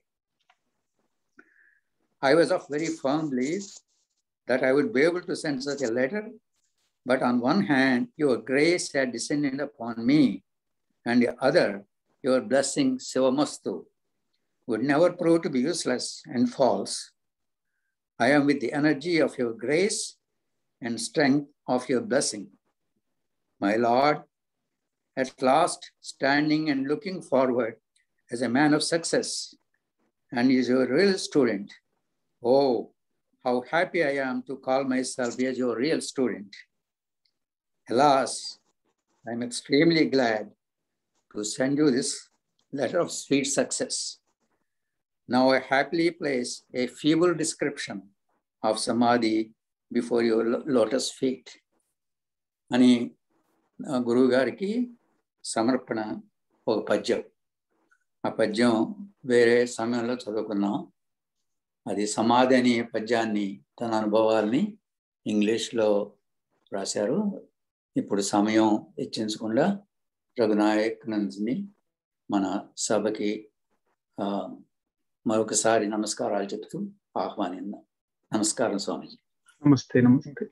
I was of very firm belief that I would be able to send such a letter, but on one hand, your grace had descended upon me, and the other, your blessing, Sivamastu, would never prove to be useless and false. I am with the energy of your grace and strength of your blessing. My Lord, at last standing and looking forward as a man of success and is your real student. Oh, how happy I am to call myself as your real student. Alas, I'm extremely glad to send you this letter of sweet success. Now I happily place a feeble description of Samadhi before your lo- lotus feet. అని ఆ, గురువు గారికి సమర్పణ ఒక పద్యం ఆ పద్యం వేరే సమయంలో చదువుకున్నాం అది సమాధి అనే పద్యాన్ని తన అనుభవాల్ని ఇంగ్లీష్లో రాశారు ఇప్పుడు సమయం హెచ్చించకుండా రఘునాయక్ నందిని మన సభకి ఆ, మరొకసారి నమస్కారాలు చెప్తూ ఆహ్వానిద్దాం నమస్కారం స్వామిజీ నమస్తే నమస్తే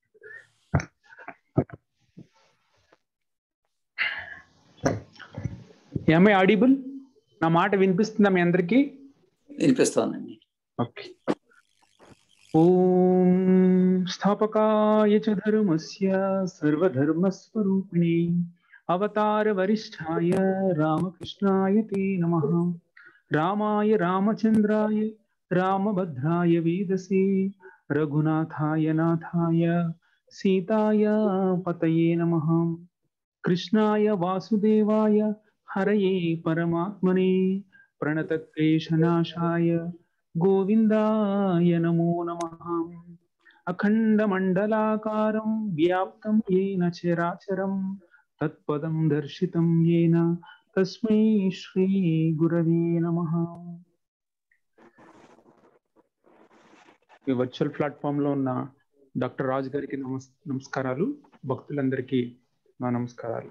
ఏమై ఆడిబుల్ నా మాట వినిపిస్తుందా మీ అందరికీ వినిపిస్తోందండి ఓకే ఓం స్థాపకాయ చ ధర్మస్య సర్వధర్మస్వరూపిణి అవతార వరిష్ఠాయ రామకృష్ణాయ తే నమః రామాయ రామచంద్రాయ రామభద్రాయ వేదసే రఘునాథాయ నాథాయ సీతాయ పతయే నమః కృష్ణాయ వాసుదేవాయ హరయే పరమాత్మనే ప్రణతక్లేశనాశాయ గోవిందాయ నమో నమః అఖండమండలాకారం వ్యాప్తం येन చరాచరం తత్పదం దర్శితం येन తస్మై శ్రీ గురవే నమః ఈ వర్చువల్ ప్లాట్ఫామ్ లో ఉన్న డాక్టర్ రాజు గారికి నమస్ నమస్కారాలు భక్తులందరికీ నా నమస్కారాలు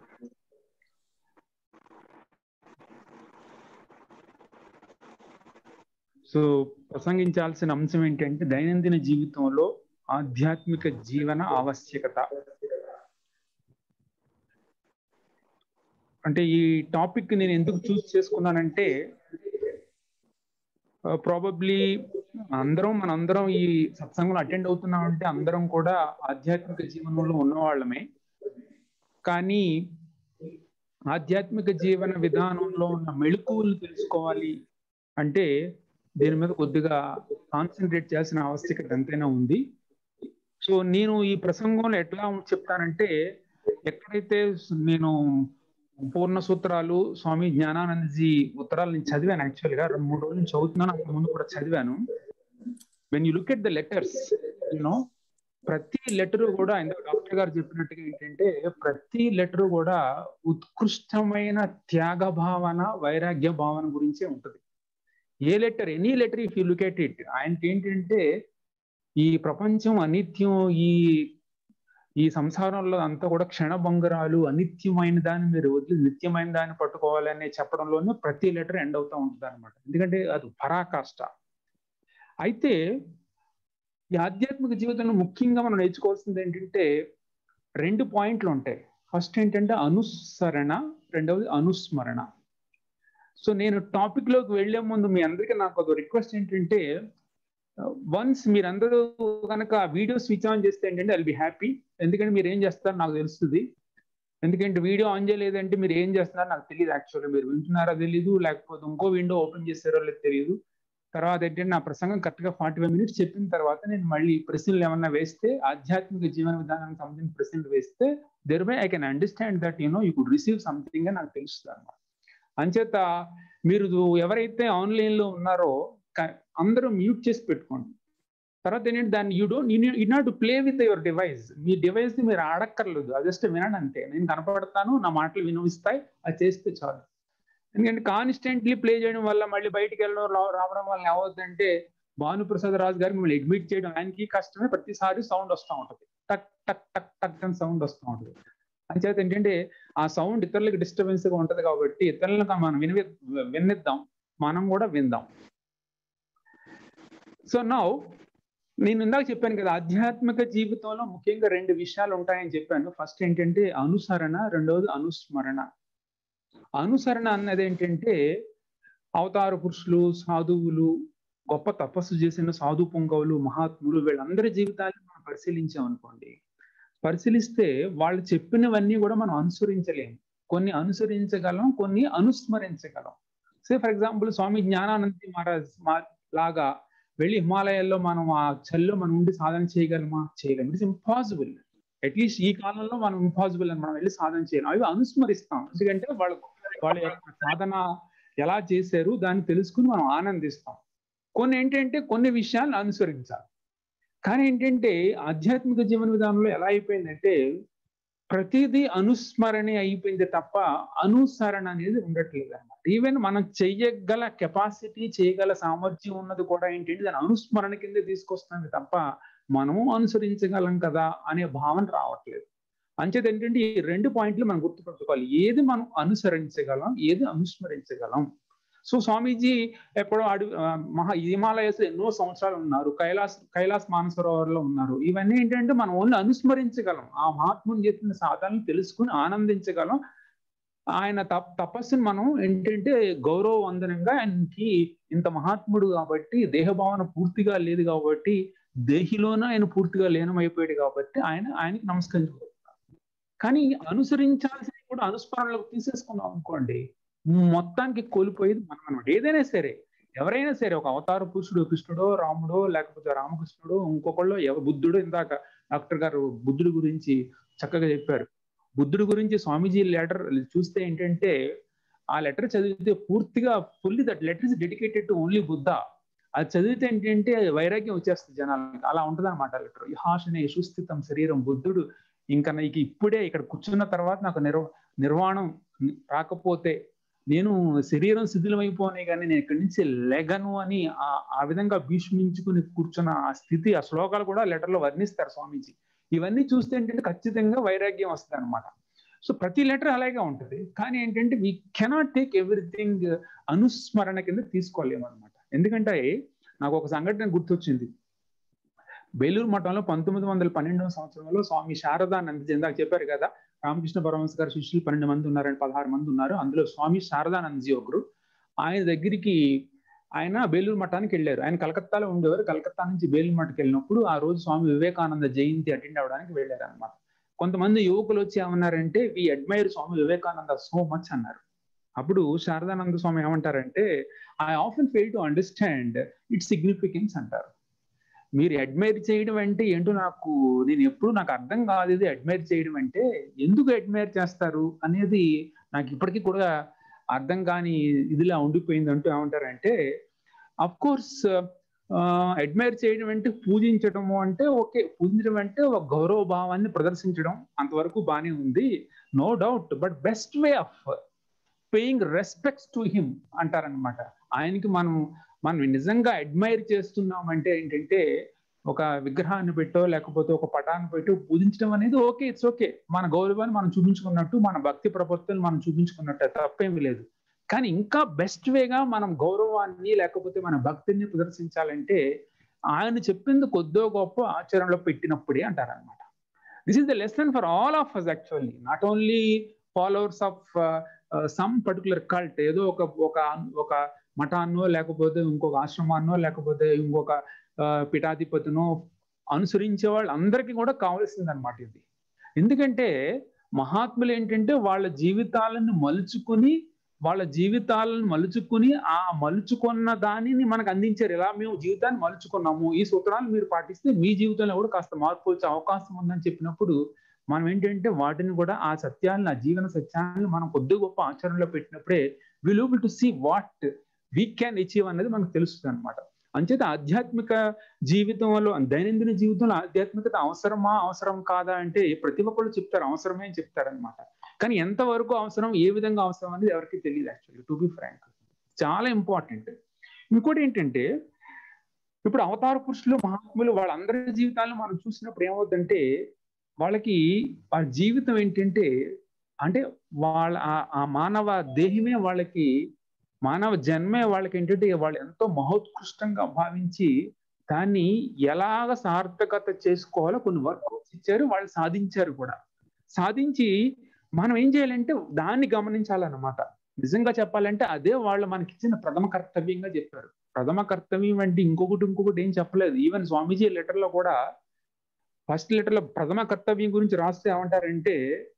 సో ప్రసంగించాల్సిన అంశం ఏంటంటే దైనందిన జీవితంలో ఆధ్యాత్మిక జీవన ఆవశ్యకత అంటే ఈ టాపిక్ నేను ఎందుకు చూస్ చేసుకున్నానంటే ప్రాబబ్లీ అందరం మనందరం ఈ సత్సంగంలో అటెండ్ అవుతున్నాం అంటే అందరం కూడా ఆధ్యాత్మిక జీవనంలో ఉన్నవాళ్ళమే కానీ ఆధ్యాత్మిక జీవన విధానంలో ఉన్న మెళుకువలు తెలుసుకోవాలి అంటే దీని మీద కొద్దిగా కాన్సన్ట్రేట్ చేయాల్సిన ఆవశ్యకత ఎంతైనా ఉంది సో నేను ఈ ప్రసంగంలో ఎట్లా చెప్తానంటే ఎక్కడైతే నేను పూర్ణ సూత్రాలు స్వామి జ్ఞానానందజీ ఉత్తరాలు నేను చదివాను యాక్చువల్గా రెండు మూడు రోజులు చదువుతున్నాను అంత ముందు కూడా చదివాను when you look at the letters you know ప్రతి లెటర్ కూడా ఇందాక డాక్టర్ గారు చెప్పినట్టుగా ఏంటంటే ప్రతి లెటర్ కూడా ఉత్కృష్టమైన త్యాగ భావన వైరాగ్య భావన గురించే ఉంటుంది a letter any letter if you look at it ఆయనకి ఏంటంటే ఈ ప్రపంచం అనిత్యం ఈ ఈ సంసారంలో అంతా కూడా క్షణభంగరాలు అనిత్యమైన దాన్ని మీరు వదిలి నిత్యమైన దాన్ని పట్టుకోవాలని చెప్పడంలోనే ప్రతి లెటర్ ఎండ్ అవుతూ ఉంటుంది అనమాట ఎందుకంటే అది పరాకాష్ట అయితే ఈ ఆధ్యాత్మిక జీవితంలో ముఖ్యంగా మనం నేర్చుకోవాల్సింది ఏంటంటే రెండు పాయింట్లు ఉంటాయి ఫస్ట్ ఏంటంటే అనుసరణ రెండవది అనుస్మరణ సో నేను టాపిక్ లోకి వెళ్లే ముందు మీ అందరికీ నాకు ఒక రిక్వెస్ట్ ఏంటంటే వన్స్ మీరందరూ కనుక వీడియో స్విచ్ ఆన్ చేస్తే ఏంటంటే ఐల్ బి హ్యాపీ ఎందుకంటే మీరు ఏం చేస్తారో నాకు తెలుస్తుంది ఎందుకంటే వీడియో ఆన్ చేయలేదంటే మీరు ఏం చేస్తున్నారో నాకు తెలియదు యాక్చువల్గా మీరు వింటున్నారో తెలియదు లేకపోతే ఇంకో విండో ఓపెన్ చేస్తారో లేదు తెలియదు తర్వాత ఏంటంటే నా ప్రసంగం కరెక్ట్గా ఫార్టీ ఫైవ్ మినిట్స్ చెప్పిన తర్వాత నేను మళ్ళీ ప్రశ్నలు ఏమన్నా వేస్తే ఆధ్యాత్మిక జీవన విధానానికి సంబంధించిన ప్రశ్నలు వేస్తే there may I can understand that you know you could receive something అని నాకు తెలుస్తుంది అనమాట అంచేత మీరు ఎవరైతే ఆన్లైన్లో ఉన్నారో అందరూ మ్యూట్ చేసి పెట్టుకోండి తర్వాత ఏంటంటే దాన్ని you don't you not play with your device మీ డివైస్ ని మీరు ఆడక్కర్లేదు అది జస్ట్ వినండి అంతే నేను కనపడతాను నా మాటలు వినిపిస్తాయి అది చేస్తే చాలు ఎందుకంటే కాన్స్టెంట్లీ ప్లే చేయడం వల్ల మళ్ళీ బయటికి వెళ్ళడం రావడం వల్ల ఏమవుతుందంటే భానుప్రసాద్ రాజు గారికి మిమ్మల్ని అడ్మిట్ చేయడం ఆయనకి కష్టమే ప్రతిసారి సౌండ్ వస్తూ ఉంటుంది టక్ టక్ టక్ టక్ అని సౌండ్ వస్తూ ఉంటుంది అంచేత ఏంటంటే ఆ సౌండ్ ఇతరులకు డిస్టర్బెన్స్ గా ఉంటది కాబట్టి ఇతరులకు మనం విని వినిద్దాం మనం కూడా విందాం సో నౌ నేను ఇందాక చెప్పాను కదా ఆధ్యాత్మిక జీవితంలో ముఖ్యంగా రెండు విషయాలు ఉంటాయని చెప్పాను ఫస్ట్ ఏంటంటే అనుసరణ రెండవది అనుస్మరణ అనుసరణ అన్నది ఏంటంటే అవతార పురుషులు సాధువులు గొప్ప తపస్సు చేసిన సాధు పొంగవులు మహాత్ములు వీళ్ళందరి జీవితాన్ని మనం పరిశీలించాం అనుకోండి పరిశీలిస్తే వాళ్ళు చెప్పినవన్నీ కూడా మనం అనుసరించలేము కొన్ని అనుసరించగలం కొన్ని అనుస్మరించగలం say for example Swami Jnanananda Maharaj లాగా వెళ్ళి హిమాలయాల్లో మనం ఆ చల్లో మనం ఉండి సాధన చేయగలమా చేయలేము ఇట్స్ ఇంపాసిబుల్ అట్లీస్ట్ ఈ కాలంలో మనం ఇంపాసిబుల్ అని మనం వెళ్ళి సాధన చేయలేం అవి అనుస్మరిస్తాం ఎందుకంటే వాళ్ళ వాళ్ళ యొక్క సాధన ఎలా చేశారు దాన్ని తెలుసుకుని మనం ఆనందిస్తాం కొన్ని ఏంటంటే కొన్ని విషయాలను అనుసరించాలి కానీ ఏంటంటే ఆధ్యాత్మిక జీవన విధానంలో ఎలా అయిపోయిందంటే ప్రతిదీ అనుస్మరణే అయిపోయింది తప్ప అనుసరణ అనేది ఉండట్లేదు అనమాట ఈవెన్ మనం చెయ్యగల కెపాసిటీ చేయగల సామర్థ్యం ఉన్నది కూడా ఏంటంటే దాని అనుస్మరణ కింద తీసుకొస్తుంది తప్ప మనము అనుసరించగలం కదా అనే భావన రావట్లేదు అంచేది ఏంటంటే ఈ రెండు పాయింట్లు మనం గుర్తుపెట్టుకోవాలి ఏది మనం అనుసరించగలం ఏది అనుస్మరించగలం సో స్వామీజీ ఎప్పుడో అడు మహా హిమాలయస్ ఎన్నో సంవత్సరాలు ఉన్నారు కైలాస్ కైలాస్ మానసరోవర్లో ఉన్నారు ఇవన్నీ ఏంటంటే మనం ఓన్లీ అనుస్మరించగలం ఆ మహాత్ముని చేసిన సాధనలు తెలుసుకుని ఆనందించగలం ఆయన తప్ తపస్సుని మనం ఏంటంటే గౌరవవందనంగా ఆయనకి ఇంత మహాత్ముడు కాబట్టి దేహభావన పూర్తిగా లేదు కాబట్టి దేహిలోన ఆయన పూర్తిగా లీనమైపోయాడు కాబట్టి ఆయన ఆయనకి నమస్కరించుకుంటున్నారు కానీ అనుసరించాల్సిన కూడా అనుస్మరణలోకి తీసేసుకున్నాం అనుకోండి మొత్తానికి కోల్పోయేది మనం అనమాట ఏదైనా సరే ఎవరైనా సరే ఒక అవతార పురుషుడు కృష్ణుడో రాముడో లేకపోతే రామకృష్ణుడో ఇంకొకళ్ళు ఎవ బుద్ధుడు ఇందాక డాక్టర్ గారు బుద్ధుడి గురించి చక్కగా చెప్పారు బుద్ధుడి గురించి స్వామీజీ లెటర్ చూస్తే ఏంటంటే ఆ లెటర్ చదివితే పూర్తిగా fully that letter is dedicated to only Buddha అది చదివితే ఏంటంటే వైరాగ్యం వచ్చేస్తుంది జనాలకి అలా ఉంటుంది అనమాట లెటర్ హాషనే సుస్థితం శరీరం బుద్ధుడు ఇంకా నీకు ఇప్పుడే ఇక్కడ కూర్చున్న తర్వాత నాకు నిర్వ నిర్వాణం రాకపోతే నేను శరీరం శిథిలమైపోనే కానీ నేను ఇక్కడి నుంచి లెగను అని ఆ విధంగా భీష్మించుకుని కూర్చున్న ఆ స్థితి ఆ శ్లోకాలు కూడా లెటర్లో వర్ణిస్తారు స్వామీజీ ఇవన్నీ చూస్తే ఏంటంటే ఖచ్చితంగా వైరాగ్యం వస్తుంది అనమాట సో ప్రతి లెటర్ అలాగే ఉంటుంది కానీ ఏంటంటే వీ కెనాట్ టేక్ ఎవ్రీథింగ్ అనుస్మరణ కింద తీసుకోలేము అనమాట ఎందుకంటే నాకు ఒక సంఘటన గుర్తొచ్చింది బేలూరు మఠంలో పంతొమ్మిది వందల పన్నెండవ సంవత్సరంలో స్వామి శారదానంద ఇందాక చెప్పారు కదా రామకృష్ణ పరమహంస గారు శిష్యులు పన్నెండు మంది ఉన్నారని పదహారు మంది ఉన్నారు అందులో స్వామి శారదానందజీ ఒకరు ఆయన దగ్గరికి ఆయన బేలూరు మఠానికి వెళ్ళారు ఆయన కలకత్తాలో ఉండేవారు కలకత్తా నుంచి బేలూరు మఠకి వెళ్ళినప్పుడు ఆ రోజు స్వామి వివేకానంద జయంతి అటెండ్ అవ్వడానికి వెళ్ళారు అనమాట కొంతమంది యువకులు వచ్చి ఏమన్నారంటే we admire Swami Vivekananda so much అన్నారు అప్పుడు శారదానంద స్వామి ఏమంటారంటే I often fail to understand its significance అంటారు మీరు అడ్మైర్ చేయడం అంటే ఏంటో నాకు నేను ఎప్పుడు నాకు అర్థం కాదు ఇది అడ్మైర్ చేయడం అంటే ఎందుకు అడ్మైర్ చేస్తారు అనేది నాకు ఇప్పటికీ కూడా అర్థం కాని ఇదిలా ఉండిపోయింది అంటూ ఏమంటారంటే అఫ్ కోర్స్ అడ్మైర్ చేయడం అంటే పూజించడము అంటే ఓకే పూజించడం అంటే ఒక గౌరవ భావాన్ని ప్రదర్శించడం అంతవరకు బాగానే ఉంది no doubt but best way of paying respects to him అంటారనమాట ఆయనకి మనం మనం నిజంగా అడ్మైర్ చేస్తున్నాం అంటే ఏంటంటే ఒక విగ్రహాన్ని పెట్టో లేకపోతే ఒక పటాన్ని పెట్టో పూజించడం అనేది ఓకే ఇట్స్ ఓకే మన గౌరవాన్ని మనం చూపించుకున్నట్టు మన భక్తి ప్రపత్తులు మనం చూపించుకున్నట్టు తప్పేమీ లేదు కానీ ఇంకా బెస్ట్ వేగా మనం గౌరవాన్ని లేకపోతే మన భక్తిని ప్రదర్శించాలంటే ఆయన చెప్పింది కొద్దో గొప్ప ఆచరణలో పెట్టినప్పుడే అంటారనమాట this is the lesson for all of us actually not only followers of some particular cult ఏదో ఒక ఒక ఒక మఠాన్నో లేకపోతే ఇంకొక ఆశ్రమాన్నో లేకపోతే ఇంకొక పిఠాధిపతినో అనుసరించే వాళ్ళు అందరికీ కూడా కావాల్సింది అనమాట ఇది ఎందుకంటే మహాత్ములు ఏంటంటే వాళ్ళ జీవితాలను మలుచుకుని వాళ్ళ జీవితాలను మలుచుకుని ఆ మలుచుకున్న దానిని మనకు అందించారు ఇలా మేము జీవితాన్ని మలుచుకున్నాము ఈ సూత్రాలు మీరు పాటిస్తే మీ జీవితంలో కూడా కాస్త మార్పు వచ్చే అవకాశం ఉందని చెప్పినప్పుడు మనం ఏంటంటే వాటిని కూడా ఆ సత్యాలను ఆ జీవన సత్యాలను మనం కొద్ది గొప్ప ఆచరణలో పెట్టినప్పుడే will able to see what we can achieve అనేది మనకు తెలుస్తుంది అనమాట అంచేత ఆధ్యాత్మిక జీవితంలో దైనందిన జీవితంలో ఆధ్యాత్మికత అవసరమా అవసరం కాదా అంటే ప్రతి ఒక్కళ్ళు చెప్తారు అవసరమే అని చెప్తారనమాట కానీ ఎంతవరకు అవసరం ఏ విధంగా అవసరం అనేది ఎవరికి తెలియదు యాక్చువల్లీ టు బి ఫ్రాంక్ చాలా ఇంపార్టెంట్ ఇంకోటి ఏంటంటే ఇప్పుడు అవతార పురుషులు మహాత్ములు వాళ్ళందరి జీవితాలను మనం చూసినప్పుడు ఏమవుతుందంటే వాళ్ళకి ఆ జీవితం ఏంటంటే అంటే వాళ్ళ ఆ మానవ దేహమే వాళ్ళకి మానవ జన్మే వాళ్ళకి ఏంటంటే వాళ్ళు ఎంతో మహోత్కృష్టంగా భావించి దాన్ని ఎలాగ సార్థకత చేసుకోవాలో కొన్ని వర్కౌట్స్ ఇచ్చారు వాళ్ళు సాధించారు కూడా సాధించి మనం ఏం చేయాలంటే దాన్ని గమనించాలన్నమాట నిజంగా చెప్పాలంటే అదే వాళ్ళు మనకి ఇచ్చిన ప్రథమ కర్తవ్యంగా చెప్పారు ప్రథమ కర్తవ్యం అంటే ఇంకొకటి ఇంకొకటి ఏం చెప్పలేదు ఈవెన్ స్వామీజీ లెటర్ లో కూడా ఫస్ట్ లెటర్ లో ప్రథమ కర్తవ్యం గురించి రాస్తే ఏమంటారంటే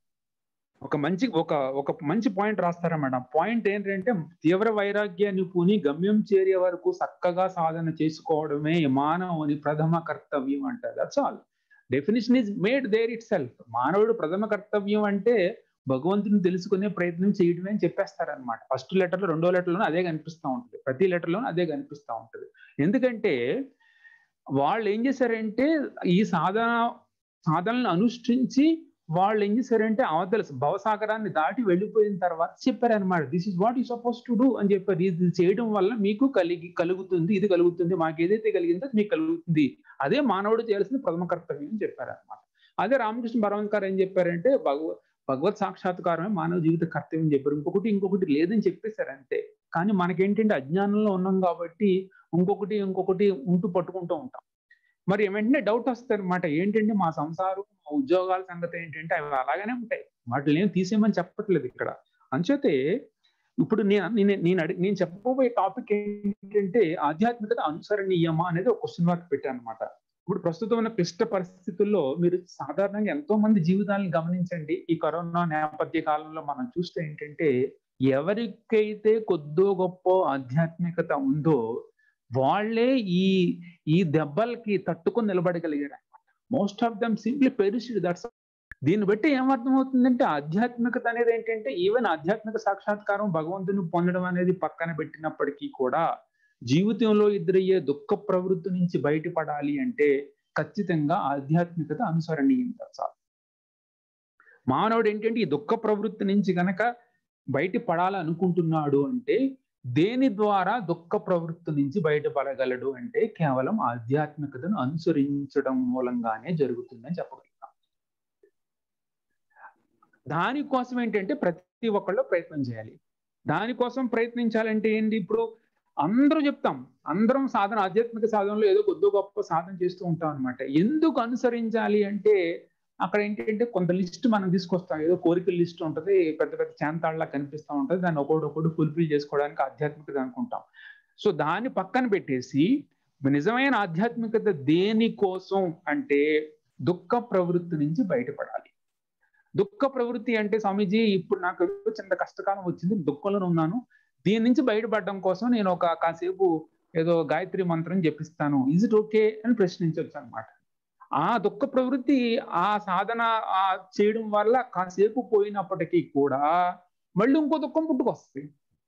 ఒక మంచి ఒక ఒక మంచి పాయింట్ రాస్తారా మేడం పాయింట్ ఏంటంటే తీవ్ర వైరాగ్యాన్ని పూని గమ్యం చేరే వరకు చక్కగా సాధన చేసుకోవడమే మానవుని ప్రథమ కర్తవ్యం అంటారు that's all definition is made there itself మానవుడు ప్రథమ కర్తవ్యం అంటే భగవంతుని తెలుసుకునే ప్రయత్నం చేయడమే అని చెప్పేస్తారనమాట ఫస్ట్ లెటర్లో రెండో లెటర్లోనూ అదే కనిపిస్తూ ఉంటుంది ప్రతి లెటర్లోనూ అదే కనిపిస్తూ ఉంటుంది ఎందుకంటే వాళ్ళు ఏం చేశారంటే ఈ సాధన సాధనలను అనుష్ఠించి వాళ్ళు ఏం చేశారంటే అవతల భవసాగరాన్ని దాటి వెళ్ళిపోయిన తర్వాత చెప్పారనమాట this is what you suppose to do అని చెప్పారు ఇది చేయడం వల్ల మీకు కలిగి కలుగుతుంది ఇది కలుగుతుంది మాకు ఏదైతే కలిగిందో మీకు కలుగుతుంది అదే మానవుడు చేయాల్సిన ప్రథమ కర్తవ్యం అని చెప్పారనమాట అదే రామకృష్ణ భగవంత్ గారు ఏం చెప్పారంటే భగవ భగవత్ సాక్షాత్కారమే మానవ జీవిత కర్తవ్యం చెప్పారు ఇంకొకటి ఇంకొకటి లేదని చెప్పేశారు అంతే కానీ మనకేంటంటే అజ్ఞానంలో ఉన్నాం కాబట్టి ఇంకొకటి ఇంకొకటి ఉంటూ పట్టుకుంటూ ఉంటాం మరి వెంటనే డౌట్ వస్తుంది అనమాట ఏంటంటే మా సంసారం మా ఉద్యోగాల సంగతి ఏంటంటే అవి అలాగనే ఉంటాయి వాటిని ఏం తీసేయమని చెప్పట్లేదు ఇక్కడ అంచేతే ఇప్పుడు నేను నేను నేను అడి నేను చెప్పబోయే టాపిక్ ఏంటంటే ఆధ్యాత్మికత అనుసరణీయమా అనేది ఒక క్వశ్చన్ మార్క్ పెట్టాను అనమాట ఇప్పుడు ప్రస్తుతం ఉన్న క్లిష్ట పరిస్థితుల్లో మీరు సాధారణంగా ఎంతో మంది జీవితాలను గమనించండి ఈ కరోనా నేపథ్య కాలంలో మనం చూస్తే ఏంటంటే ఎవరికైతే కొద్దో గొప్ప ఆధ్యాత్మికత ఉందో వాళ్ళే ఈ ఈ దెబ్బలకి తట్టుకొని నిలబడగలిగారు అనమాట most of them simply perished that's దీన్ని బట్టి ఏమర్థం అవుతుందంటే ఆధ్యాత్మికత అనేది ఏంటంటే ఈవెన్ ఆధ్యాత్మిక సాక్షాత్కారం భగవంతుని పొందడం అనేది పక్కన పెట్టినప్పటికీ కూడా జీవితంలో ఎదురయ్యే దుఃఖ ప్రవృత్తి నుంచి బయటపడాలి అంటే ఖచ్చితంగా ఆధ్యాత్మికత అనుసరణీయం చాలు మానవుడు ఏంటంటే ఈ దుఃఖ ప్రవృత్తి నుంచి గనక బయట పడాలనుకుంటున్నాడు అంటే దేని ద్వారా దుఃఖ ప్రవృత్తి నుంచి బయటపడగలడు అంటే కేవలం ఆధ్యాత్మికతను అనుసరించడం మూలంగానే జరుగుతుందని చెప్పగలుగుతాం దానికోసం ఏంటంటే ప్రతి ఒక్కళ్ళు ప్రయత్నం చేయాలి దానికోసం ప్రయత్నించాలంటే ఏంటి ఇప్పుడు అందరూ చెప్తాం అందరం సాధన ఆధ్యాత్మిక సాధనలో ఏదో కొద్ది గొప్ప సాధన చేస్తూ ఉంటాం అనమాట ఎందుకు అనుసరించాలి అంటే అక్కడ ఏంటంటే కొంత లిస్ట్ మనం తీసుకొస్తాం ఏదో కోరికల లిస్ట్ ఉంటుంది పెద్ద పెద్ద చాంతాళ్ళ కనిపిస్తూ ఉంటుంది దాన్ని ఒకటి ఒకటి ఫుల్ఫిల్ చేసుకోవడానికి ఆధ్యాత్మికత అనుకుంటాం సో దాన్ని పక్కన పెట్టేసి నిజమైన ఆధ్యాత్మికత దేనికోసం అంటే దుఃఖ ప్రవృత్తి నుంచి బయటపడాలి దుఃఖ ప్రవృత్తి అంటే స్వామీజీ ఇప్పుడు నాకు ఏదో చిన్న కష్టకాలం వచ్చింది దుఃఖంలో ఉన్నాను దీని నుంచి బయటపడడం కోసం నేను ఒక కాసేపు ఏదో గాయత్రి మంత్రం చెప్పిస్తాను ఇజ్ ఇట్ ఓకే అని ప్రశ్నించవచ్చు అనమాట ఆ దుఃఖ ప్రవృత్తి ఆ సాధన ఆ చేయడం వల్ల కాసేపు పోయినప్పటికీ కూడా మళ్ళీ ఇంకో దుఃఖం పుట్టుకొస్తుంది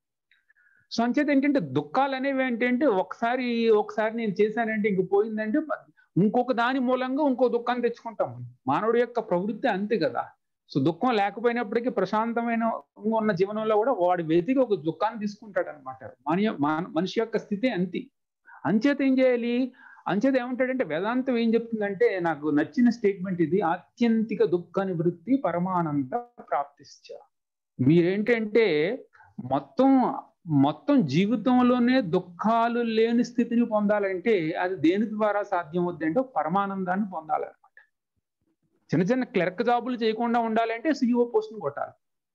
సో అంచేత ఏంటంటే దుఃఖాలు అనేవి ఏంటంటే ఒకసారి ఒకసారి నేను చేశానంటే ఇంక పోయిందంటే ఇంకొక దాని మూలంగా ఇంకో దుఃఖాన్ని తెచ్చుకుంటాం మానవుడి యొక్క ప్రవృత్తి అంతే కదా సో దుఃఖం లేకపోయినప్పటికీ ప్రశాంతమైన ఉన్న జీవనంలో కూడా వాడి వెతికి ఒక దుఃఖాన్ని తీసుకుంటాడు అనమాట మన మనిషి యొక్క స్థితి అంతే అంచేత ఏం చేయాలి అంచేత ఏమంటాడంటే వేదాంతం ఏం చెప్తుందంటే నాకు నచ్చిన స్టేట్మెంట్ ఇది ఆత్యంతిక దుఃఖ నివృత్తి పరమానంద ప్రాప్తిశ్చ మీరేంటంటే మొత్తం మొత్తం జీవితంలోనే దుఃఖాలు లేని స్థితిని పొందాలంటే అది దేని ద్వారా సాధ్యం అవుద్ది అంటే పరమానందాన్ని పొందాలన్నమాట చిన్న చిన్న క్లర్క్ జాబులు చేయకుండా ఉండాలంటే సిఇఓ పోస్ట్ని కొట్టాలి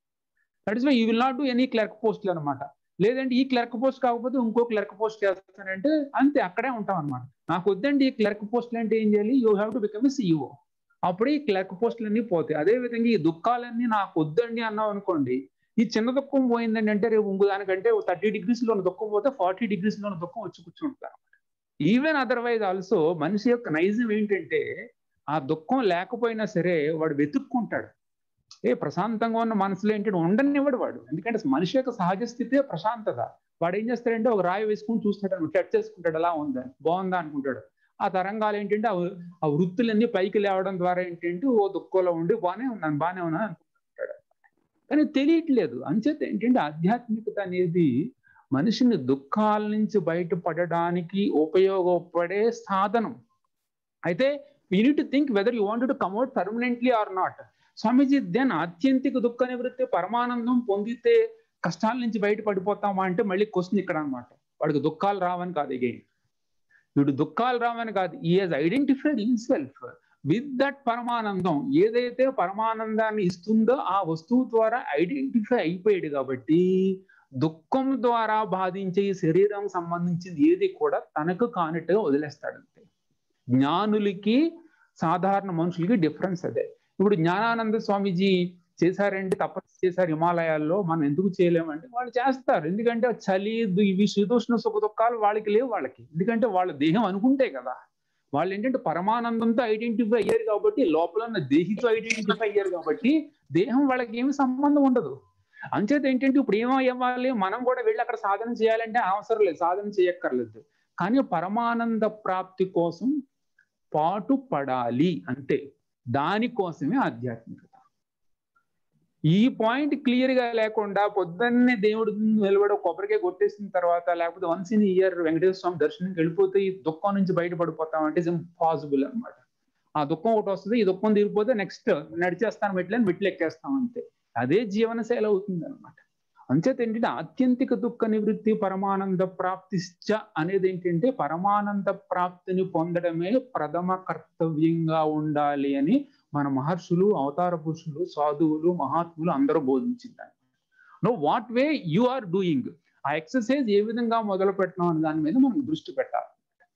that is why you will not do any clerk పోస్ట్లు అనమాట లేదంటే ఈ క్లర్క్ పోస్ట్ కాకపోతే ఇంకో క్లర్క్ పోస్ట్ చేస్తానంటే అంతే అక్కడే ఉంటాం అనమాట నాకు వద్దండి ఈ క్లర్క్ పోస్ట్లు అంటే ఏం చేయాలి you have to become CEO అప్పుడు ఈ క్లర్క్ పోస్టులన్నీ పోతాయి అదే విధంగా ఈ దుఃఖాలన్నీ నాకు వద్దండి అన్నాం అనుకోండి ఈ చిన్న దుఃఖం పోయిందండి అంటే రేపు ఇంకో దానికంటే థర్టీ డిగ్రీస్ లో దుఃఖం పోతే ఫార్టీ డిగ్రీస్ లో దుఃఖం వచ్చి కూర్చుంటుంది అనమాట ఈవెన్ అదర్వైజ్ ఆల్సో మనిషి యొక్క నైజం ఏంటంటే ఆ దుఃఖం లేకపోయినా సరే వాడు వెతుక్కుంటాడు ఏ ప్రశాంతంగా ఉన్న మనసులో ఏంటంటే ఉండనివ్వడు వాడు ఎందుకంటే మనిషి యొక్క సహజ స్థితే ప్రశాంతత వాడు ఏం చేస్తాడంటే ఒక రాయి వేసుకుని చూస్తాడు టచ్ చేసుకుంటాడు ఎలా ఉందా బాగుందా అనుకుంటాడు ఆ తరంగాలు ఏంటంటే ఆ వృత్తులన్నీ పైకి లేవడం ద్వారా ఏంటంటే ఓ దుఃఖంలో ఉండి బాగానే ఉన్నాను బాగానే ఉన్నాను అనుకుంటాడు కానీ తెలియట్లేదు అంచేత ఏంటంటే ఆధ్యాత్మికత అనేది మనిషిని దుఃఖాల నుంచి బయటపడడానికి ఉపయోగపడే సాధనం అయితే you need to think whether you want to come out permanently or not Swamiji then ఆత్యంతిక దుఃఖ నివృత్తి పరమానందం పొందితే కష్టాల నుంచి బయట పడిపోతామా అంటే మళ్ళీ క్వశ్చన్ ఇక్కడ అనమాట వాడికి దుఃఖాలు రావని కాదు అగైన్ వీడు దుఃఖాలు రావని కాదు ఈ he's identified himself with that పరమానందం ఏదైతే పరమానందాన్ని ఇస్తుందో ఆ వస్తువు ద్వారా ఐడెంటిఫై అయిపోయాడు కాబట్టి దుఃఖం ద్వారా బాధించే ఈ శరీరం సంబంధించింది ఏది కూడా తనకు కానట్టుగా వదిలేస్తాడు అంతే జ్ఞానులకి సాధారణ మనుషులకి డిఫరెన్స్ అదే ఇప్పుడు జ్ఞానానంద స్వామీజీ చేశారంటే తపస్సు చేశారు హిమాలయాల్లో మనం ఎందుకు చేయలేమంటే వాళ్ళు చేస్తారు ఎందుకంటే చలి ఇవి శీతోష్ణ సుఖ దుఃఖాలు వాళ్ళకి లేవు వాళ్ళకి ఎందుకంటే వాళ్ళ దేహం అనుకుంటే కదా వాళ్ళు ఏంటంటే పరమానందంతో ఐడెంటిఫై అయ్యారు కాబట్టి లోపల ఉన్న దేహితో ఐడెంటిఫై అయ్యారు కాబట్టి దేహం వాళ్ళకి ఏమి సంబంధం ఉండదు అంచేత ఏంటంటే ఇప్పుడు ఏమయ్యాలి మనం కూడా వెళ్ళి అక్కడ సాధన చేయాలంటే అవసరం లేదు సాధన చేయక్కర్లేదు కానీ పరమానంద ప్రాప్తి కోసం పాటు పడాలి అంతే దానికోసమే ఆధ్యాత్మికత ఈ పాయింట్ క్లియర్ గా లేకుండా పొద్దున్నే దేవుడు నిలబడి కొబ్బరికాయ కొట్టేసిన తర్వాత లేకపోతే once in year Venkateswara Swami దర్శనంకి వెళ్ళిపోతే ఈ దుఃఖం నుంచి బయటపడిపోతాం అంటే ఇస్ ఇంపాసిబుల్ అనమాట ఆ దుఃఖం ఒకటి వస్తుంది ఈ దుఃఖం తీరిపోతే నెక్స్ట్ నడిచేస్తాను మెట్లని మెట్లు ఎక్కేస్తాం అంతే అదే జీవనశైలి అవుతుంది అనమాట అంచేత ఏంటంటే ఆత్యంతిక దుఃఖ నివృత్తి పరమానంద ప్రాప్తిశ్చ అనేది ఏంటంటే పరమానంద ప్రాప్తిని పొందడమే ప్రథమ కర్తవ్యంగా ఉండాలి అని మన మహర్షులు అవతార పురుషులు సాధువులు మహాత్ములు అందరూ బోధించింది no what way you are doing ఆ ఎక్సర్సైజ్ ఏ విధంగా మొదలు పెట్టడం అనే దాని మీద మనం దృష్టి పెట్టాలి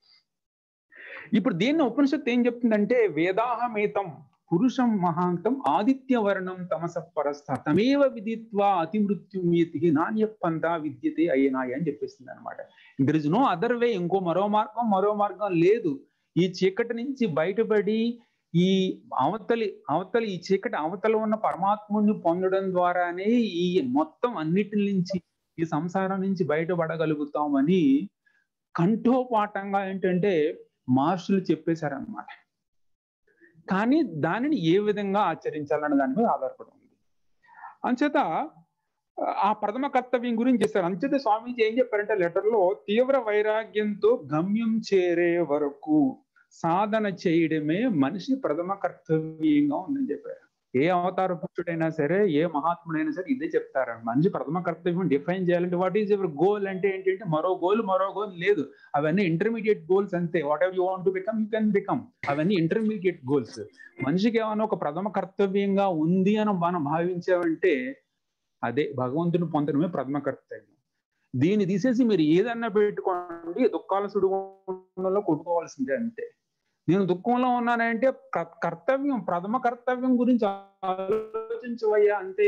ఇప్పుడు దీన్ని ఉపనిషత్తు ఏం చెప్తుందంటే వేదాహమేతం పురుషం మహాంతం ఆదిత్యవర్ణం తమస పరస్థ తమేవ విదిత్వా అతిమృత్యుమేతి నాణ్య పంత విద్యతే అయ్యనాయ అని చెప్పేస్తుంది అనమాట there is no other way ఇంకో మరో మార్గం మరో మార్గం లేదు ఈ చీకటి నుంచి బయటపడి ఈ అవతలి అవతలి ఈ చీకటి అవతల ఉన్న పరమాత్ముడిని పొందడం ద్వారానే ఈ మొత్తం అన్నిటి నుంచి ఈ సంసారం నుంచి బయటపడగలుగుతామని కంఠోపాఠంగా ఏంటంటే మహర్షులు చెప్పేశారనమాట కానీ దానిని ఏ విధంగా ఆచరించాలన్న దాని మీద ఆధారపడి ఉంది అంచేత ఆ ప్రథమ కర్తవ్యం గురించి చేశారు అంచేత స్వామీజీ ఏం చెప్పారంటే లెటర్లో తీవ్ర వైరాగ్యంతో గమ్యం చేరే వరకు సాధన చేయడమే మనిషి ప్రథమ కర్తవ్యంగా ఉందని చెప్పారు ఏ అవతార పురుషుడైనా సరే ఏ మహాత్ముడైనా సరే ఇదే చెప్తారు మనిషి ప్రథమ కర్తవ్యం డిఫైన్ చేయాలంటే వాట్ ఈజ్ ఎవర్ గోల్ అంటే ఏంటంటే మరో గోల్ మరో గోల్ లేదు అవన్నీ ఇంటర్మీడియట్ గోల్స్ అంతే whatever you want to become you can become అవన్నీ ఇంటర్మీడియట్ గోల్స్ మనిషికి ఏమైనా ఒక ప్రథమ కర్తవ్యంగా ఉంది అని మనం భావించామంటే అదే భగవంతుని పొందడమే ప్రథమ కర్తవ్యం దీన్ని తీసేసి మీరు ఏదన్నా పెట్టుకోండి దుఃఖాల సుడిగుండంలో కొట్టుకోవాల్సిందే అంతే నేను దుఃఖంలో ఉన్నానంటే క- కర్తవ్యం ప్రథమ కర్తవ్యం గురించి ఆలోచించవయ్యా అంతే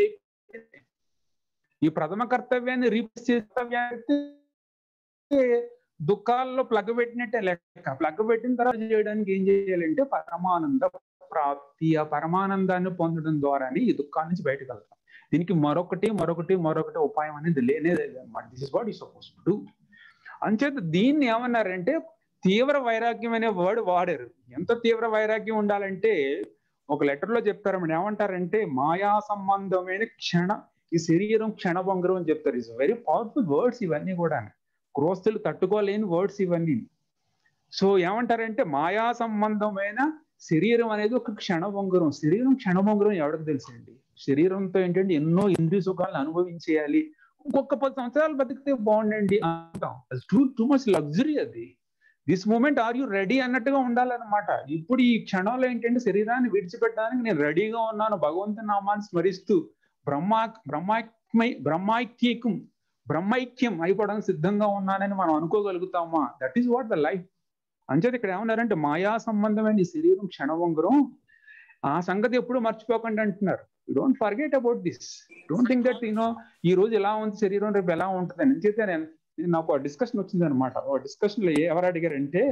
ఈ ప్రథమ కర్తవ్యాన్ని రీప్లేస్ చేస్తే దుఃఖాల్లో ప్లగ్ పెట్టినట్టే లెక్క ప్లగ్ పెట్టిన తర్వాత చేయడానికి ఏం చేయాలంటే పరమానంద ప్రాప్తి ఆ పరమానందాన్ని పొందడం ద్వారానే ఈ దుఃఖాల నుంచి బయటకు వెళ్తాం దీనికి మరొకటి మరొకటి మరొకటి ఉపాయం అనేది లేనేదే అనమాట దిస్ ఇస్ వాట్ ఈ సపోజ్ టు అంచేత దీన్ని ఏమన్నారంటే తీవ్ర వైరాగ్యం అనే వర్డ్ వాడారు ఎంత తీవ్ర వైరాగ్యం ఉండాలంటే ఒక లెటర్ లో చెప్తారు మనం ఏమంటారంటే మాయా సంబంధమైన క్షణ ఈ శరీరం క్షణభంగరం అని చెప్తారు ఇట్స్ వెరీ పవర్ఫుల్ వర్డ్స్ ఇవన్నీ కూడా క్రోస్తులు తట్టుకోలేని వర్డ్స్ ఇవన్నీ సో ఏమంటారంటే మాయా సంబంధమైన శరీరం అనేది ఒక క్షణభంగురం శరీరం క్షణభంగురం ఎవరికి తెలుసండి శరీరంతో ఏంటంటే ఎన్నో ఇంద్రియ సుఖాలను అనుభవించేయాలి ఇంకొక పది సంవత్సరాలు బతికితే బాగుండండి అంటాం టూ టూ మచ్ లగ్జరీ అది this moment are you ready అన్నట్టుగా ఉండాలన్నమాట ఇప్పుడు ఈ క్షణంలో ఏంటంటే శరీరాన్ని విడిచిపెట్టడానికి నేను రెడీగా ఉన్నాను భగవంతుని నామాన్ని స్మరిస్తూ బ్రహ్మా బ్రహ్మాత్మై బ్రహ్మైక్యకం బ్రహ్మైక్యం అయిపోవడానికి సిద్ధంగా ఉన్నానని మనం అనుకోగలుగుతామా that is what the life అంచేది ఇక్కడ ఏమన్నారంటే మాయా సంబంధమైన ఈ శరీరం క్షణవంగరం ఆ సంగతి ఎప్పుడు మర్చిపోకండి అంటున్నారు don't forget about this don't think that you know ఈ రోజు ఎలా ఉంది శరీరం రేపు ఎలా ఉంటుంది అని చెప్తే నేను నాకు డిస్కషన్ వచ్చింది అనమాట డిస్కషన్ లో ఎవరు అడిగారంటే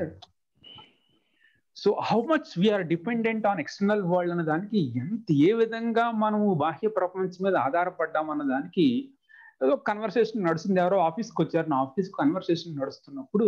so how much we are dependent on external world అన్న దానికి ఎంత ఏ విధంగా మనము బాహ్య ప్రపంచం మీద ఆధారపడ్డాం అన్న దానికి ఏదో కన్వర్సేషన్ నడుస్తుంది ఎవరో ఆఫీస్కి వచ్చారు నా ఆఫీస్ కన్వర్సేషన్ నడుస్తున్నప్పుడు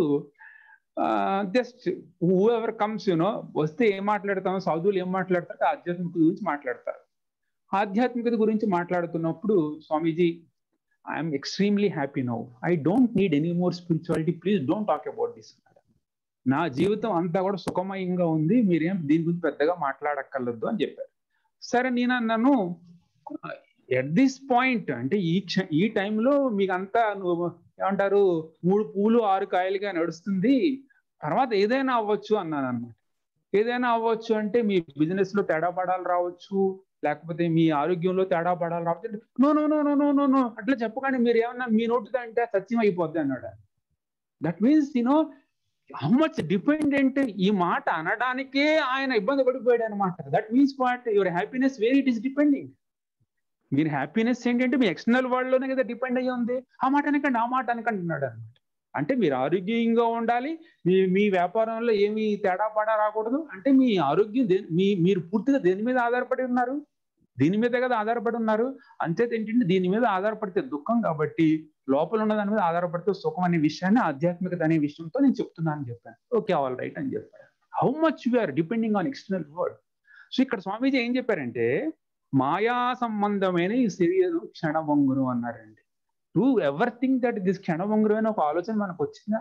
just whoever comes you know వస్తే ఏం మాట్లాడతామో సాధువులు ఏం మాట్లాడతారు ఆధ్యాత్మిక గురించి మాట్లాడతారు ఆధ్యాత్మికత గురించి మాట్లాడుతున్నప్పుడు Swamiji I'm extremely happy now I don't need any more spirituality please don't talk about this నా జీవితం అంతా కూడా సుఖమయంగా ఉంది మీరేం దీని గురించి పెద్దగా మాట్లాడక్కర్లేదు అని చెప్పారు సరే నేను అన్నాను ఎట్ దిస్ పాయింట్ అంటే ఈ క్ష ఈ టైంలో మీకు అంతా నువ్వు ఏమంటారు మూడు పూలు ఆరు కాయలుగా నడుస్తుంది తర్వాత ఏదైనా అవ్వచ్చు అన్నాను అనమాట ఏదైనా అవ్వచ్చు అంటే మీ బిజినెస్ లో తేడా పడాలి రావచ్చు లేకపోతే మీ ఆరోగ్యంలో తేడా పడాలి రావచ్చు no no no no no no no అట్లా చెప్పకండి మీరు ఏమన్నా మీ నోటితో అంటే సత్యం అయిపోద్ది అన్నాడు that means you know how much dependent ఈ మాట అనడానికే ఆయన ఇబ్బంది పడిపోయాడు అనమాట that means what your happiness where it is depending మీరు హ్యాపీనెస్ ఏంటంటే మీ ఎక్స్టర్నల్ వరల్డ్ లోనే కదా డిపెండ్ అయ్యి ఉంది ఆ మాట అనకండి ఆ మాట అనకంటున్నాడు అనమాట అంటే మీరు ఆరోగ్యంగా ఉండాలి మీ మీ వ్యాపారంలో ఏమి తేడా పడా రాకూడదు అంటే మీ ఆరోగ్యం మీ మీరు పూర్తిగా దేని మీద ఆధారపడి ఉన్నారు దీని మీద కదా ఆధారపడి ఉన్నారు అంతేత ఏంటంటే దీని మీద ఆధారపడితే దుఃఖం కాబట్టి లోపల ఉన్న దాని మీద ఆధారపడితే సుఖం అనే విషయాన్ని ఆధ్యాత్మికత అనే విషయంతో నేను చెప్తున్నాను అని చెప్పాను ఓకే ఆల్ రైట్ అని చెప్పాను how much we are depending on external world so ఇక్కడ స్వామీజీ ఏం చెప్పారంటే మాయా సంబంధమైన ఈ శరీరం క్షణభంగురం అన్నారండి to ever think that this క్షణభంగురం అనే ఒక ఆలోచన మనకు వచ్చిందా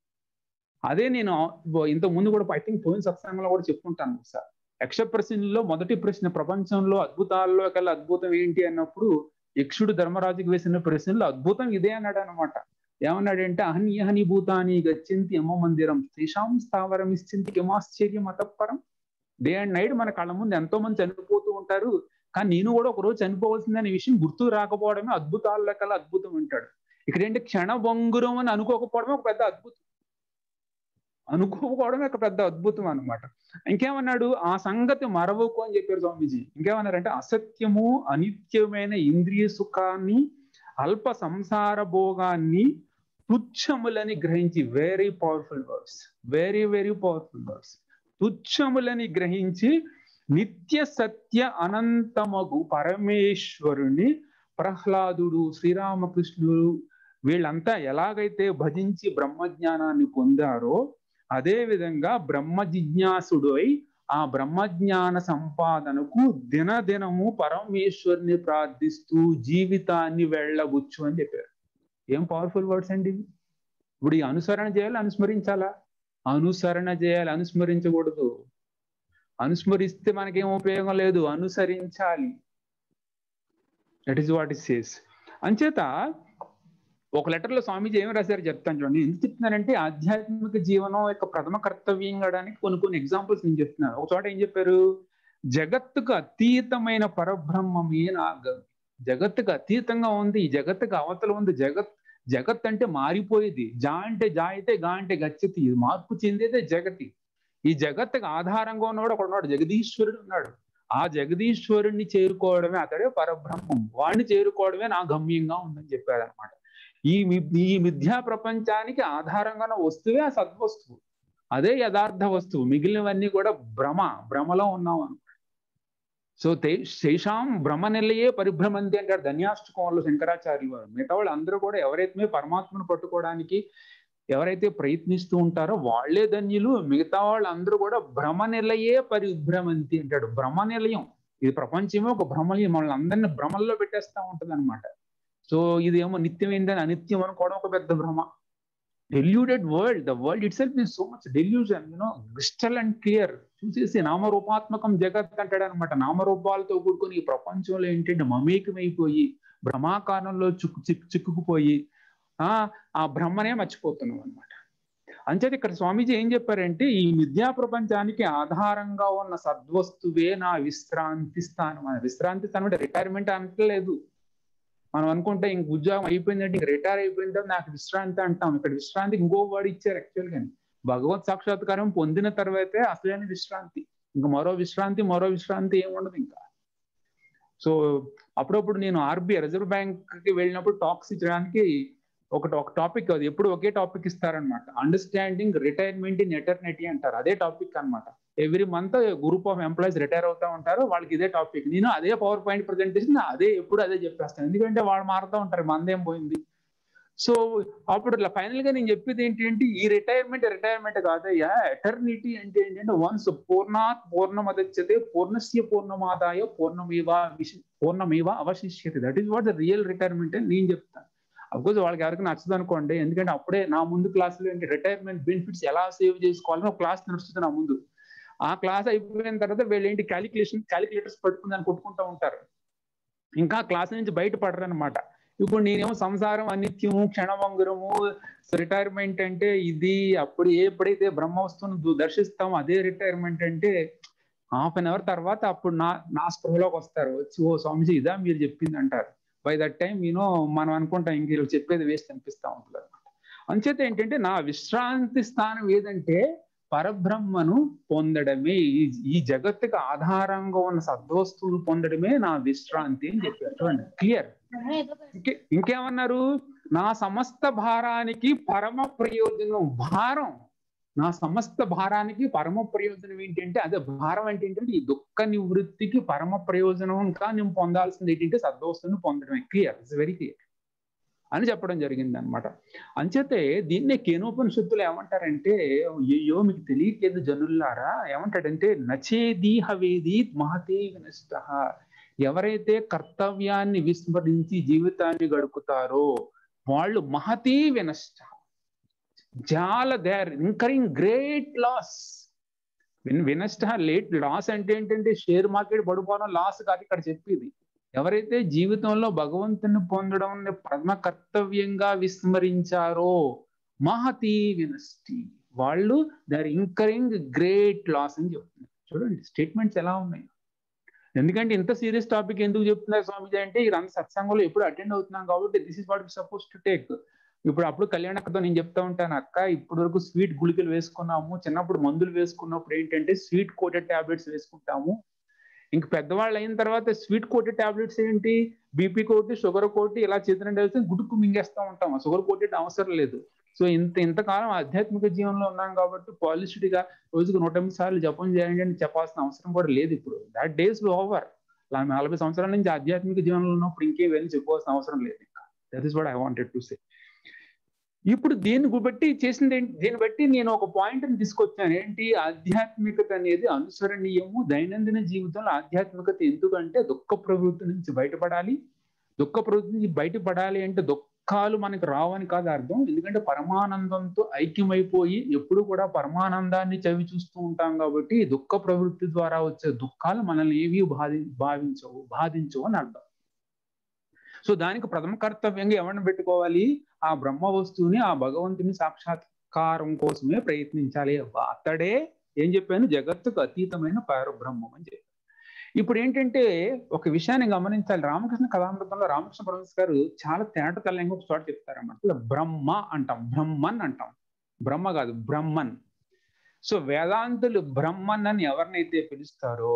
అదే నేను ఇంత ముందు కూడా ఐ థింక్ పోయిన సత్సంగంలో కూడా చెప్పుకుంటాను సార్ యక్ష ప్రశ్నలో మొదటి ప్రశ్న ప్రపంచంలో అద్భుతాల్లో కల్లా అద్భుతం ఏంటి అన్నప్పుడు యక్షుడు ధర్మరాజుకి వేసిన ప్రశ్నలో అద్భుతం ఇదే అన్నాడు అనమాట ఏమన్నాడంటే అహన్యహని భూతాని గచ్చింతి యమ మందిరం తేషాం స్థావరం ఇచ్చింది కిమాశ్చర్యం అతపరం డే అండ్ నైట్ మన కళ్ళ ముందు ఎంతో మంది చనిపోతూ ఉంటారు కానీ నేను కూడా ఒక రోజు చనిపోవాల్సిందనే విషయం గుర్తు రాకపోవడమే అద్భుతాల కల్లా అద్భుతం అంటాడు ఇక్కడ ఏంటి క్షణభంగురం అని అనుకోకపోవడమే ఒక పెద్ద అద్భుతం అనుకోకపోవడమే ఒక పెద్ద అద్భుతం అనమాట ఇంకేమన్నాడు ఆ సంగతి మరవకు అని చెప్పారు స్వామీజీ ఇంకేమన్నారంటే అసత్యము అనిత్యమైన ఇంద్రియ సుఖాన్ని అల్ప సంసార భోగాన్ని తుచ్చములని గ్రహించి very powerful words very very powerful words తుచ్చములని గ్రహించి నిత్య సత్య అనంతమగు పరమేశ్వరుని ప్రహ్లాదుడు శ్రీరామకృష్ణుడు వీళ్ళంతా ఎలాగైతే భజించి బ్రహ్మజ్ఞానాన్ని పొందారో అదే విధంగా బ్రహ్మ జిజ్ఞాసుడై ఆ బ్రహ్మజ్ఞాన సంపాదనకు దినదినము పరమేశ్వరుని ప్రార్థిస్తూ జీవితాన్ని వెళ్ళబుచ్చు అని చెప్పారు ఏం పవర్ఫుల్ వర్డ్స్ అండి ఇప్పుడు ఈ అనుసరణ చేయాలి అనుస్మరించాలా అనుసరణ చేయాలి అనుస్మరించకూడదు అనుస్మరిస్తే మనకేం ఉపయోగం లేదు అనుసరించాలి that is what is says అంచేత ఒక లెటర్లో స్వామీజీ ఏమి రాశారు చెప్తాను చూడండి ఎందుకు చెప్తున్నానంటే ఆధ్యాత్మిక జీవనం యొక్క ప్రథమ కర్తవ్యం కావడానికి కొన్ని కొన్ని ఎగ్జాంపుల్స్ నేను చెప్తున్నాను ఒక చోట ఏం చెప్పారు జగత్తుకు అతీతమైన పరబ్రహ్మమే నా జగత్తుకు అతీతంగా ఉంది ఈ జగత్తుకు అవతల ఉంది జగత్ జగత్ అంటే మారిపోయేది జా అంటే జా అయితే గా అంటే గచ్చతి ఇది మార్పు చెందేదే జగతి ఈ జగత్తుకు ఆధారంగా ఉన్నవాడు ఒకడు ఉన్నాడు జగదీశ్వరుడు ఉన్నాడు ఆ జగదీశ్వరుణ్ణి చేరుకోవడమే అతడే పరబ్రహ్మం వాడిని చేరుకోవడమే నా గమ్యంగా ఉందని చెప్పాడు అనమాట ఈ మి- ఈ మిథ్యా ప్రపంచానికి ఆధారంగా ఉన్న వస్తువే ఆ సద్వస్తువు అదే యథార్థ వస్తువు మిగిలినవన్నీ కూడా భ్రమ భ్రమలో ఉన్నాం అనమాట సో తే శేషాం భ్రమ నిలయే పరిభ్రమంతి అంటారు ధన్యాష్టకంలో శంకరాచార్యులు వారు మిగతా వాళ్ళు అందరూ కూడా ఎవరైతే పరమాత్మను పట్టుకోవడానికి ఎవరైతే ప్రయత్నిస్తూ ఉంటారో వాళ్ళే ధన్యులు మిగతా వాళ్ళందరూ కూడా భ్రమ నిలయే పరిభ్రమంతి అంటాడు భ్రమ నిలయం ఇది ప్రపంచమే ఒక భ్రమలయం మనల్ని అందరినీ భ్రమల్లో పెట్టేస్తా ఉంటది అనమాట సో ఇదేమో నిత్యమైందని అనిత్యం అనుకోవడం ఒక పెద్ద భ్రమ deluded world the world itself is so much delusion you know crystal and clear చూసేసి నామరూపాత్మకం జగత్ అంటాడు అనమాట నామరూపాలతో కూడుకొని ఈ ప్రపంచంలో ఏంటంటే మమేకమైపోయి భ్రమాకారంలో చిక్కు చిక్కు చిక్కుకుపోయి ఆ ఆ బ్రహ్మనే మర్చిపోతున్నాం అనమాట అంచేది ఇక్కడ స్వామీజీ ఏం చెప్పారంటే ఈ మిథ్యా ప్రపంచానికి ఆధారంగా ఉన్న సద్వస్తువే నా విశ్రాంతి స్థానం మన విశ్రాంతి స్థానం అంటే రిటైర్మెంట్ అనట్లేదు మనం అనుకుంటే ఇంక ఉద్యోగం అయిపోయిందంటే ఇంక రిటైర్ అయిపోయిన తర్వాత నాకు విశ్రాంతి అంటాం ఇక్కడ విశ్రాంతి ఇంకో వాడు ఇచ్చారు యాక్చువల్ గాని భగవత్ సాక్షాత్కారం పొందిన తర్వాతే అసలైన విశ్రాంతి ఇంకా మరో విశ్రాంతి మరో విశ్రాంతి ఏముండదు ఇంకా సో అప్పుడప్పుడు నేను ఆర్బీఐ రిజర్వ్ బ్యాంక్ కి వెళ్ళినప్పుడు టాక్స్ ఇచ్చడానికి ఒకటి ఒక టాపిక్ అది ఎప్పుడు ఒకే టాపిక్ ఇస్తారనమాట అండర్స్టాండింగ్ రిటైర్మెంట్ ఇన్ ఎటర్నిటీ అంటారు అదే టాపిక్ అన్నమాట every month group of employees retire అవుతా ఉంటారు వాళ్ళకి ఇదే టాపిక్ నేను అదే పవర్ పాయింట్ ప్రజెంటేషన్ అదే ఎప్పుడు అదే చెప్పేస్తాను ఎందుకంటే వాళ్ళు మారుతూ ఉంటారు మందేం పోయింది సో అప్పుడు ఫైనల్ గా నేను చెప్పేది ఏంటంటే ఈ రిటైర్మెంట్ రిటైర్మెంట్ కాదయ్యా ఎటర్నిటీ అంటే ఏంటంటే వన్స్ పూర్ణాత్ పూర్ణమదచ్చతే పూర్ణస్య పూర్ణమాదాయ పూర్ణమేవ విశి- పూర్ణమేవ అవశిష్యతే that is what the real retirement అని నేను చెప్తాను అఫ్కోర్స్ వాళ్ళకి ఎవరికి నచ్చదు అనుకోండి ఎందుకంటే అప్పుడే నా ముందు క్లాసులో ఏంటి రిటైర్మెంట్ బెనిఫిట్స్ ఎలా సేవ్ చేసుకోవాలని ఒక క్లాస్ నడుస్తుంది నా ముందు ఆ క్లాస్ అయిపోయిన తర్వాత వీళ్ళు ఏంటి క్యాలిక్యులేషన్ క్యాలిక్యులేటర్స్ పట్టుకుని దాన్ని కొట్టుకుంటూ ఉంటారు ఇంకా క్లాస్ నుంచి బయటపడరు అనమాట ఇప్పుడు నేనేమో సంసారం అనిత్యము క్షణభంగురము రిటైర్మెంట్ అంటే ఇది అప్పుడు ఎప్పుడైతే బ్రహ్మవస్తువును దు- దర్శిస్తామో అదే రిటైర్మెంట్ అంటే హాఫ్ అన్ అవర్ తర్వాత అప్పుడు నా నా స్పృహలోకి వస్తారు వచ్చి ఓ స్వామిజీ ఇదా మీరు చెప్పింది అంటారు బై దట్ టైం యూనో మనం అనుకుంటాం ఇంక వీళ్ళు చెప్పేది వేస్ట్ అనిపిస్తా ఉంటుంది అనమాట అంచేత ఏంటంటే నా విశ్రాంతి స్థానం ఏదంటే పరబ్రహ్మను పొందడమే ఈ ఈ జగత్తుకు ఆధారంగా ఉన్న సద్వస్తువులు పొందడమే నా విశ్రాంతి అని చెప్పారు చూడండి క్లియర్ ఇంకే ఇంకేమన్నారు నా సమస్త భారానికి పరమ ప్రయోజనం భారం నా సమస్త భారానికి పరమ ప్రయోజనం ఏంటంటే అదే భారం అంటే ఏంటంటే ఈ దుఃఖ నివృత్తికి పరమ ప్రయోజనం ఇంకా నేను పొందాల్సింది ఏంటంటే సద్వస్తుని పొందడమే క్లియర్ ఇట్స్ వెరీ క్లియర్ అని చెప్పడం జరిగింది అనమాట అంచేతే దీన్నే కేనోపనిషత్తులు ఏమంటారంటే అయ్యో మీకు తెలియట్లేదు జనుల్లారా ఏమంటాడంటే నచేది హవేది మహతే వినష్ట ఎవరైతే కర్తవ్యాన్ని విస్మరించి జీవితాన్ని గడుపుతారో వాళ్ళు మహతీ వినష్ట చాలా they are incurring great loss విన్ వినష్ట లేట్ లాస్ అంటే ఏంటంటే షేర్ మార్కెట్ పడిపోవడం లాస్ కాదు ఇక్కడ చెప్పేది ఎవరైతే జీవితంలో భగవంతుని పొందడం ప్రథమ కర్తవ్యంగా విస్మరించారో మహతీ వినష్టి వాళ్ళు they are incurring great loss అని చెప్తున్నారు చూడండి స్టేట్మెంట్స్ ఎలా ఉన్నాయి ఎందుకంటే ఇంత సీరియస్ టాపిక్ ఎందుకు చెప్తున్నారు స్వామిజీ అంటే ఈ అంత సత్సంగంలో ఎప్పుడు అటెండ్ అవుతున్నాం కాబట్టి this is what suppose to take ఇప్పుడు అప్పుడు కళ్యాణక్కతో నేను చెప్తా ఉంటాను అక్క ఇప్పటి వరకు స్వీట్ గుళికలు వేసుకున్నాము చిన్నప్పుడు మందులు వేసుకున్నప్పుడు ఏంటంటే స్వీట్ కోటెడ్ టాబ్లెట్స్ వేసుకుంటాము ఇంక పెద్దవాళ్ళు అయిన తర్వాత స్వీట్ కోటెడ్ టాబ్లెట్స్ ఏంటి బీపీ కోటి షుగర్ కోటి ఇలా చేతిన వేస్తే గుడుకు మింగేస్తా ఉంటాం షుగర్ కోటెడ్ అవసరం లేదు సో ఇంత ఇంతకాలం ఆధ్యాత్మిక జీవనంలో ఉన్నాం కాబట్టి పాలిష్డ్ గా రోజుకు నూట ఎనిమిది సార్లు జపం చేయండి అని చెప్పాల్సిన అవసరం కూడా లేదు ఇప్పుడు దాట్ డేస్ ఓవర్ నలభై సంవత్సరాల నుంచి ఆధ్యాత్మిక జీవనంలో ఉన్నప్పుడు ఇంకేవన్నీ చెప్పుకోవాల్సిన అవసరం లేదు ఇంకా that is what I wanted to say ఇప్పుడు దీన్ని బట్టి చేసింది ఏంటి దీన్ని బట్టి నేను ఒక పాయింట్ తీసుకొచ్చాను ఏంటి ఆధ్యాత్మికత అనేది అనుసరణీయము దైనందిన జీవితంలో ఆధ్యాత్మికత ఎందుకంటే దుఃఖ ప్రవృత్తి నుంచి బయటపడాలి దుఃఖ ప్రవృత్తి నుంచి బయటపడాలి అంటే దుఃఖాలు మనకు రావని కాదు అర్థం ఎందుకంటే పరమానందంతో ఐక్యమైపోయి ఎప్పుడు కూడా పరమానందాన్ని చవి చూస్తూ ఉంటాం కాబట్టి దుఃఖ ప్రవృత్తి ద్వారా వచ్చే దుఃఖాలు మనల్ని ఏవి బాధి భావించవు బాధించవు అని అర్థం సో దానికి ప్రథమ కర్తవ్యంగా ఎవరిని పెట్టుకోవాలి ఆ బ్రహ్మ వస్తువుని ఆ భగవంతుని సాక్షాత్కారం కోసమే ప్రయత్నించాలి అబ్బా అతడే ఏం చెప్పాను జగత్తుకు అతీతమైన పరబ్రహ్మం అని చెప్పాను ఇప్పుడు ఏంటంటే ఒక విషయాన్ని గమనించాలి రామకృష్ణ కథామృతంలో రామకృష్ణ పరమేశ్ గారు చాలా తేట తెల్లంగా ఒక చోట చెప్తారన్నమాట బ్రహ్మ అంటాం బ్రహ్మన్ అంటాం బ్రహ్మ కాదు బ్రహ్మన్ సో వేదాంతులు బ్రహ్మన్ అని ఎవరినైతే పిలుస్తారో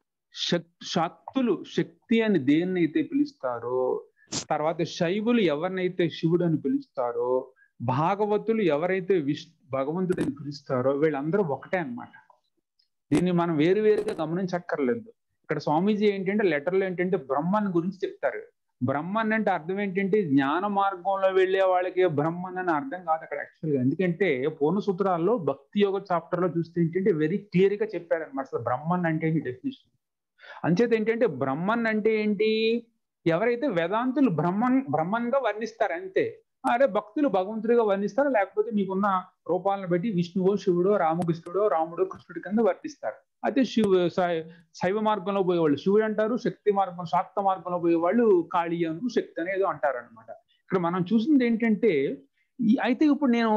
శక్తులు శక్తి అని దేన్నైతే పిలుస్తారో తర్వాత శైవులు ఎవరినైతే శివుడు అని పిలుస్తారో భాగవతులు ఎవరైతే విష్ భగవంతుడిని పిలుస్తారో వీళ్ళందరూ ఒకటే అన్నమాట దీన్ని మనం వేరు వేరుగా గమనించక్కర్లేదు ఇక్కడ స్వామీజీ ఏంటంటే లెటర్లో ఏంటంటే బ్రహ్మన్ గురించి చెప్తారు బ్రహ్మన్ అంటే అర్థం ఏంటంటే జ్ఞాన మార్గంలో వెళ్ళే వాళ్ళకి బ్రహ్మన్ అని అర్థం కాదు అక్కడ యాక్చువల్గా ఎందుకంటే పూర్ణ సూత్రాల్లో భక్తి యోగ చాప్టర్ లో చూస్తే ఏంటంటే వెరీ క్లియర్ గా చెప్పారనమాట అసలు బ్రహ్మన్ అంటే ఏంటి డెఫినేషన్ అంచేత ఏంటంటే బ్రహ్మన్ అంటే ఏంటి ఎవరైతే వేదాంతులు బ్రహ్మన్ బ్రహ్మన్గా వర్ణిస్తారు అంతే అరే భక్తులు భగవంతుడిగా వర్ణిస్తారు లేకపోతే మీకున్న రూపాలను బట్టి విష్ణువో శివుడో రామకృష్ణుడో రాముడో కృష్ణుడి కింద వర్ణిస్తారు అయితే శివ శైవ మార్గంలో పోయేవాళ్ళు శివుడు అంటారు శక్తి మార్గం శాక్త మార్గంలో పోయేవాళ్ళు కాళీ అను శక్తి అనేది అంటారు అనమాట ఇక్కడ మనం చూసింది ఏంటంటే అయితే ఇప్పుడు నేను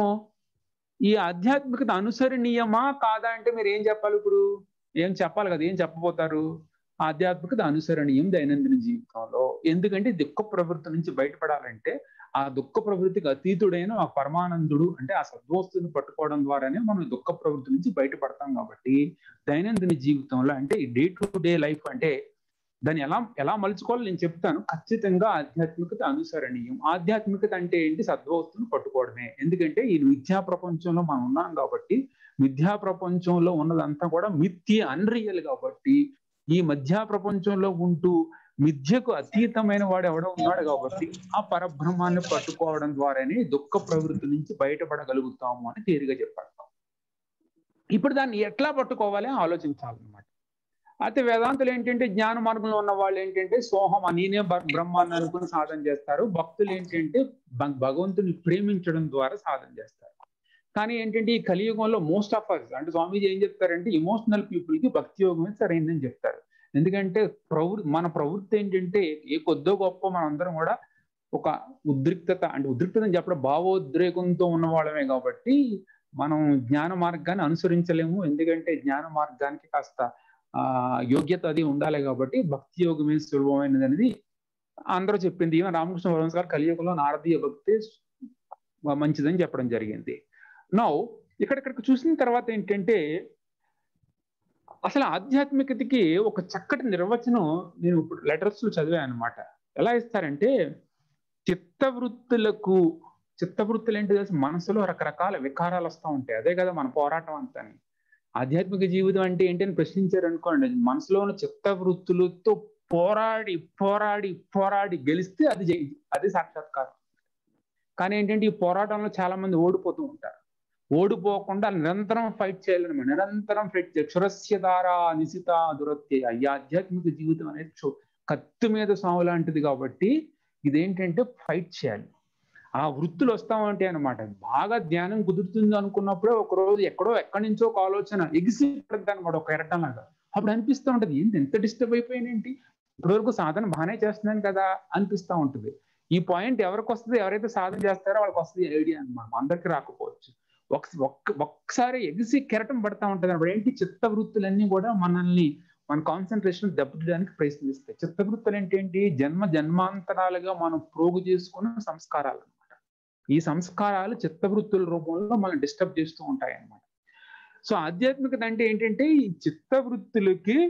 ఈ ఆధ్యాత్మికత అనుసరణీయమా కాదా అంటే మీరు ఏం చెప్పాలి ఇప్పుడు ఏం చెప్పాలి కదా ఏం చెప్పబోతారు ఆధ్యాత్మికత అనుసరణీయం దైనందిన జీవితంలో ఎందుకంటే దుఃఖ ప్రవృత్తి నుంచి బయటపడాలంటే ఆ దుఃఖ ప్రవృత్తికి అతీతుడైన ఆ పరమానందుడు అంటే ఆ సద్వస్తుని పట్టుకోవడం ద్వారానే మనం దుఃఖ ప్రవృత్తి నుంచి బయటపడతాం కాబట్టి దైనందిన జీవితంలో అంటే ఈ డే టు డే లైఫ్ అంటే దాన్ని ఎలా ఎలా మలుచుకోవాలో నేను చెప్తాను ఖచ్చితంగా ఆధ్యాత్మికత అనుసరణీయం ఆధ్యాత్మికత అంటే ఏంటి సద్వస్తుని పట్టుకోవడమే ఎందుకంటే ఈ మిథ్యా ప్రపంచంలో మనం ఉన్నాం కాబట్టి మిథ్యా ప్రపంచంలో ఉన్నదంతా కూడా మిథ్య అన్రియల్ కాబట్టి ఈ మధ్య ప్రపంచంలో ఉంటూ మిథ్యకు అతీతమైన వాడు ఎవడో ఉన్నాడు కాబట్టి ఆ పరబ్రహ్మాన్ని పట్టుకోవడం ద్వారానే దుఃఖ ప్రవృత్తి నుంచి బయటపడగలుగుతాము అని తేలిగా చెప్పాడు ఇప్పుడు దాన్ని ఎట్లా పట్టుకోవాలి ఆలోచించాలన్నమాట అయితే వేదాంతులు ఏంటంటే జ్ఞాన మార్గంలో ఉన్న వాళ్ళు ఏంటంటే సోహం నేనే బ్రహ్మాన్ని అనుకుని సాధన చేస్తారు భక్తులు ఏంటంటే భగవంతుని ప్రేమించడం ద్వారా సాధన చేస్తారు కానీ ఏంటంటే ఈ కలియుగంలో మోస్ట్ ఆఫ్ అస్ అంటే స్వామీజీ ఏం చెప్తారంటే ఇమోషనల్ పీపుల్ కి భక్తి యోగమే సరైందని చెప్తారు ఎందుకంటే ప్రవృ మన ప్రవృత్తి ఏంటంటే ఏ కొద్దో గొప్ప మనందరం కూడా ఒక ఉద్రిక్తత అంటే ఉద్రిక్తత అని చెప్పడం భావోద్రేకంతో ఉన్న వాళ్ళమే కాబట్టి మనం జ్ఞాన మార్గాన్ని అనుసరించలేము ఎందుకంటే జ్ఞాన మార్గానికి కాస్త ఆ యోగ్యత అది ఉండాలి కాబట్టి భక్తి యోగమే సులభమైనది అనేది అందరూ చెప్పింది ఈవెన్ రామకృష్ణ పరమస్ గారు కలియుగంలో నారదీయ భక్తి మంచిదని చెప్పడం జరిగింది నౌ ఇక్కడిక్కడికి చూసిన తర్వాత ఏంటంటే అసలు ఆధ్యాత్మికతకి ఒక చక్కటి నిర్వచనం నేను ఇప్పుడు లెటర్స్ లో చదివాను అనమాట ఎలా ఇస్తారంటే చిత్తవృత్తులకు చిత్తవృత్తులు ఏంటి తెలిసి మనసులో రకరకాల వికారాలు వస్తూ ఉంటాయి అదే కదా మన పోరాటం అంతా ఆధ్యాత్మిక జీవితం అంటే ఏంటి అని ప్రశ్నించారు అనుకోండి మనసులో ఉన్న చిత్తవృత్తులతో పోరాడి పోరాడి పోరాడి గెలిస్తే అది జై అది సాక్షాత్కారం కానీ ఏంటంటే ఈ పోరాటంలో చాలా మంది ఓడిపోతూ ఉంటారు ఓడిపోకుండా నిరంతరం ఫైట్ చేయాలన్నమాట నిరంతరం ఫైట్ చేయాలి క్షురస్య దారా నిశిత దురత్య ఈ ఆధ్యాత్మిక జీవితం అనేది కత్తి మీద సాము లాంటిది కాబట్టి ఇదేంటంటే ఫైట్ చేయాలి ఆ వృత్తులు వస్తామంటే అనమాట బాగా ధ్యానం కుదురుతుంది అనుకున్నప్పుడే ఒక రోజు ఎక్కడో ఎక్కడి నుంచో ఒక ఆలోచన ఎగిసి పడుతుంది అనమాట ఒక ఎరటం లాగా అప్పుడు అనిపిస్తూ ఉంటది ఏంటి ఎంత డిస్టర్బ్ అయిపోయినేంటి ఇప్పటివరకు సాధన బాగానే చేస్తున్నాను కదా అనిపిస్తూ ఉంటుంది ఈ పాయింట్ ఎవరికి వస్తుంది ఎవరైతే సాధన చేస్తారో వాళ్ళకి వస్తుంది ఐడియా అనమాట అందరికి రాకపోవచ్చు ఒక ఒక్క ఒక్కసారి ఎగిసి కెరటం పడతా ఉంటుంది అప్పుడు ఏంటి చిత్త వృత్తులన్నీ కూడా మనల్ని మన కాన్సన్ట్రేషన్ దెబ్బతీయడానికి ప్రయత్నిస్తాయి చిత్తవృత్తులు ఏంటేంటి జన్మ జన్మాంతరాలుగా మనం ప్రోగు చేసుకున్న సంస్కారాలు అనమాట ఈ సంస్కారాలు చిత్తవృత్తుల రూపంలో మనం డిస్టర్బ్ చేస్తూ ఉంటాయి అన్నమాట సో ఆధ్యాత్మికత అంటే ఏంటంటే ఈ చిత్తవృత్తులకి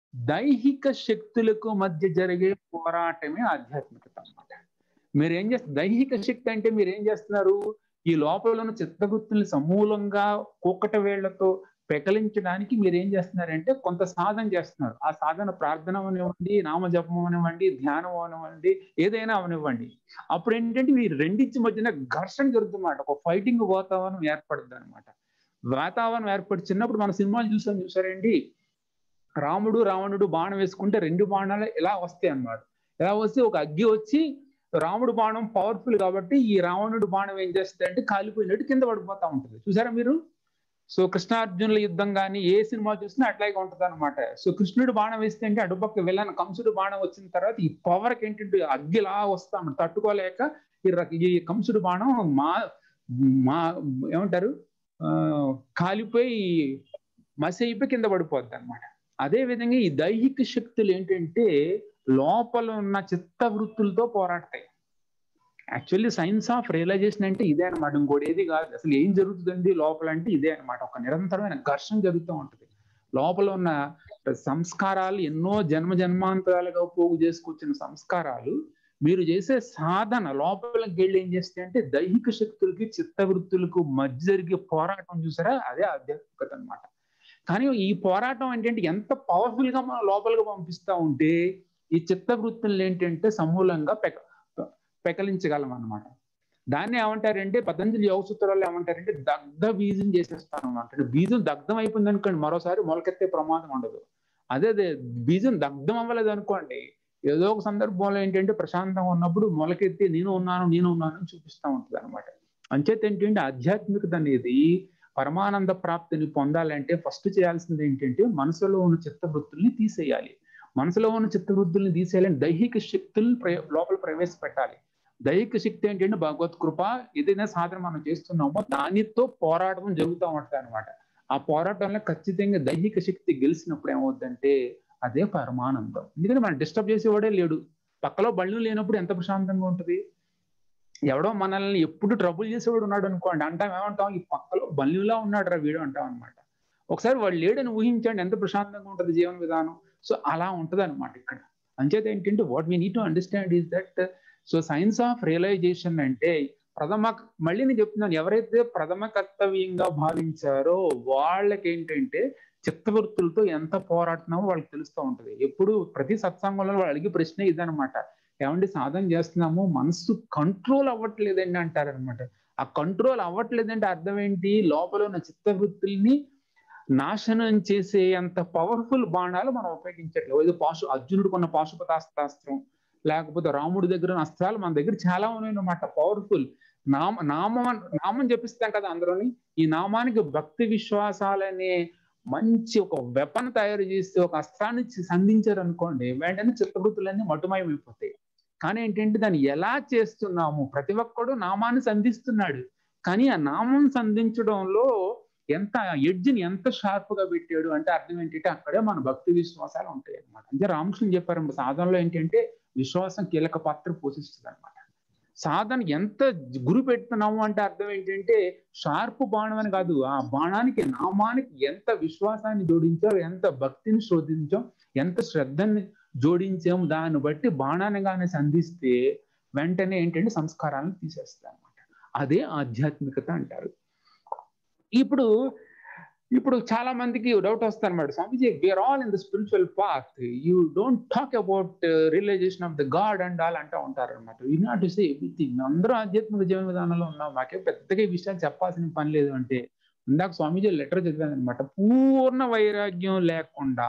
దైహిక శక్తులకు మధ్య జరిగే పోరాటమే ఆధ్యాత్మికత అన్నమాట మీరు ఏం చేస్తారు దైహిక శక్తి అంటే మీరు ఏం చేస్తున్నారు ఈ లోపల ఉన్న చిత్తవృత్తుల్ని సమూలంగా కూకట వేళ్లతో పెకలించడానికి మీరు ఏం చేస్తున్నారంటే కొంత సాధన చేస్తున్నారు ఆ సాధన ప్రార్థన అవనివ్వండి నామజపం అవనివ్వండి ధ్యానం అవనివ్వండి ఏదైనా అవనివ్వండి అప్పుడు ఏంటంటే ఈ రెండింటి మధ్యన ఘర్షణ జరుగుతుందన్నమాట ఒక ఫైటింగ్ వాతావరణం ఏర్పడుతుంది అనమాట వాతావరణం ఏర్పడి చిన్నప్పుడు మన సినిమాలు చూసాం చూసారండి రాముడు రావణుడు బాణం వేసుకుంటే రెండు బాణాలు ఎలా వస్తాయి అన్నమాట ఎలా వస్తే ఒక అగ్గి వచ్చి రాముడు బాణం పవర్ఫుల్ కాబట్టి ఈ రావణుడు బాణం ఏం చేస్తుంది అంటే కాలిపోయినట్టు కింద పడిపోతా ఉంటుంది చూసారా మీరు సో కృష్ణార్జునుల యుద్ధం కానీ ఏ సినిమా చూసినా అట్లాగే ఉంటుంది అనమాట సో కృష్ణుడు బాణం వేస్తే అంటే అడుపక్క వెళ్ళాను కంసుడు బాణం వచ్చిన తర్వాత ఈ పవర్కి ఏంటంటే అగ్గిలా వస్తాం తట్టుకోలేక ఈ కంసుడు బాణం మా మా ఏమంటారు ఆ కాలిపోయి మసి అయిపోయి కింద పడిపోద్ది అనమాట అదే విధంగా ఈ దైహిక శక్తులు ఏంటంటే లోపల ఉన్న చిత్త వృత్తులతో పోరాడతాయి యాక్చువల్లీ సైన్స్ ఆఫ్ రియలైజేషన్ అంటే ఇదే అనమాట ఇంకోటి ఏది కాదు అసలు ఏం జరుగుతుంది లోపల అంటే ఇదే అనమాట ఒక నిరంతరమైన ఘర్షణ జరుగుతూ ఉంటుంది లోపల ఉన్న సంస్కారాలు ఎన్నో జన్మ జన్మాంతరాలుగా పోగు చేసుకొచ్చిన సంస్కారాలు మీరు చేసే సాధన లోపలికి వెళ్ళి ఏం చేస్తే అంటే దైహిక శక్తులకి చిత్తవృత్తులకు మధ్య జరిగే పోరాటం చూసారా అదే ఆధ్యాత్మికత అనమాట కానీ ఈ పోరాటం ఏంటంటే ఎంత పవర్ఫుల్ గా మనం లోపలికి పంపిస్తా ఉంటే ఈ చిత్తవృత్తులు ఏంటంటే సమూలంగా పెక పెకలించగలం అనమాట దాన్ని ఏమంటారంటే పతంజలి యోగ సూత్రాలు ఏమంటారంటే దగ్ధ బీజం చేసేస్తాను అనమాట బీజం దగ్ధం అయిపోయింది అనుకోండి మరోసారి మొలకెత్తే ప్రమాదం ఉండదు అదే అదే బీజం దగ్ధం అవ్వలేదు అనుకోండి ఏదో ఒక సందర్భంలో ఏంటంటే ప్రశాంతంగా ఉన్నప్పుడు మొలకెత్తి నేను ఉన్నాను నేను ఉన్నాను అని చూపిస్తూ ఉంటుంది అనమాట అంచేత ఏంటంటే ఆధ్యాత్మికత అనేది పరమానంద ప్రాప్తిని పొందాలంటే ఫస్ట్ చేయాల్సింది ఏంటంటే మనసులో ఉన్న చిత్తవృత్తుల్ని తీసేయాలి మనసులో ఉన్న చిత్తవృత్తుల్ని తీసేయాలని దైహిక శక్తుల్ని ప్రయో- లోపల ప్రవేశపెట్టాలి దైహిక శక్తి ఏంటంటే భగవత్ కృప ఏదైనా సాధన మనం చేస్తున్నామో దానితో పోరాటం జరుగుతూ ఉంటుంది అనమాట ఆ పోరాటంలో ఖచ్చితంగా దైహిక శక్తి గెలిచినప్పుడు ఏమవుద్దంటే అదే పరమానందం ఎందుకంటే మనం డిస్టర్బ్ చేసేవాడే లేడు పక్కలో బళ్ళు లేనప్పుడు ఎంత ప్రశాంతంగా ఉంటుంది ఎవడో మనల్ని ఎప్పుడు ట్రబుల్ చేసేవాడు ఉన్నాడు అనుకోండి అంటాం ఏమంటాం ఈ పక్కలో బల్లిలా ఉన్నాడు రా వీడు అంటాం అనమాట ఒకసారి వాడు లేడని ఊహించండి ఎంత ప్రశాంతంగా ఉంటుంది జీవన విధానం సో అలా ఉంటది అనమాట ఇక్కడ అంచేత ఏంటంటే what we need to understand is that so science of realization అంటే ప్రథమ మళ్ళీ నేను చెప్తున్నాను ఎవరైతే ప్రథమ కర్తవ్యంగా భావించారో వాళ్ళకి ఏంటంటే చిత్తవృత్తులతో ఎంత పోరాడుతున్నామో వాళ్ళకి తెలుస్తూ ఉంటది ఎప్పుడు ప్రతి సత్సంగంలో వాళ్ళు అడిగే ప్రశ్న ఇదనమాట ఏమంటే సాధన చేస్తున్నాము మనసు కంట్రోల్ అవ్వట్లేదండి అంటారనమాట ఆ కంట్రోల్ అవ్వట్లేదంటే అర్థం ఏంటి లోపల ఉన్న చిత్తవృత్తుల్ని నాశనం చేసే అంత పవర్ఫుల్ బాణాలు మనం ఉపయోగించట్లేదు ఏదో పాశు అర్జునుడికి ఉన్న పాశుపతాస్త్రాస్త్రం లేకపోతే రాముడి దగ్గర ఉన్న అస్త్రాలు మన దగ్గర చాలా ఉన్నాయి అన్నమాట పవర్ఫుల్ నామ నామం నామం జపిస్తాం కదా అందరూని ఈ నామానికి భక్తి విశ్వాసాలనే మంచి ఒక వెపన్ తయారు చేసి ఒక అస్త్రాన్ని చి- సంధించారు అనుకోండి వెంటనే చిత్తవృత్తులన్నీ మటుమయమైపోతాయి కానీ ఏంటంటే దాన్ని ఎలా చేస్తున్నాము ప్రతి ఒక్కడు నామాన్ని సంధిస్తున్నాడు కానీ ఆ నామం సంధించడంలో ఎంత ఎడ్జ్ని ఎంత షార్ప్ గా పెట్టాడు అంటే అర్థం ఏంటంటే అక్కడే మన భక్తి విశ్వాసాలు ఉంటాయి అనమాట అంటే రామకృష్ణ చెప్పారు సాధనలో ఏంటంటే విశ్వాసం కీలక పాత్ర పోషిస్తుంది అనమాట సాధన ఎంత గురి పెడుతున్నాము అంటే అర్థం ఏంటంటే షార్ప్ బాణం అని కాదు ఆ బాణానికి నామానికి ఎంత విశ్వాసాన్ని జోడించాం ఎంత భక్తిని శోధించాం ఎంత శ్రద్ధని జోడించాం దాన్ని బట్టి బాణాన్ని కానీ సంధిస్తే వెంటనే ఏంటంటే సంస్కారాలను తీసేస్తాయి అనమాట అదే ఆధ్యాత్మికత అంటారు ఇప్పుడు ఇప్పుడు చాలా మందికి డౌట్ వస్తుంది అనమాట Swamiji we are all in the spiritual path you don't talk about realization of the God and all అంటూ ఉంటారు అనమాట we not to say everything అందరూ ఆధ్యాత్మిక జీవన విధానంలో ఉన్నాం మాకే పెద్దగా ఈ విషయాలు చెప్పాల్సిన పని లేదు అంటే ఇందాక స్వామీజీ లెటర్ చదివాను అనమాట పూర్ణ వైరాగ్యం లేకుండా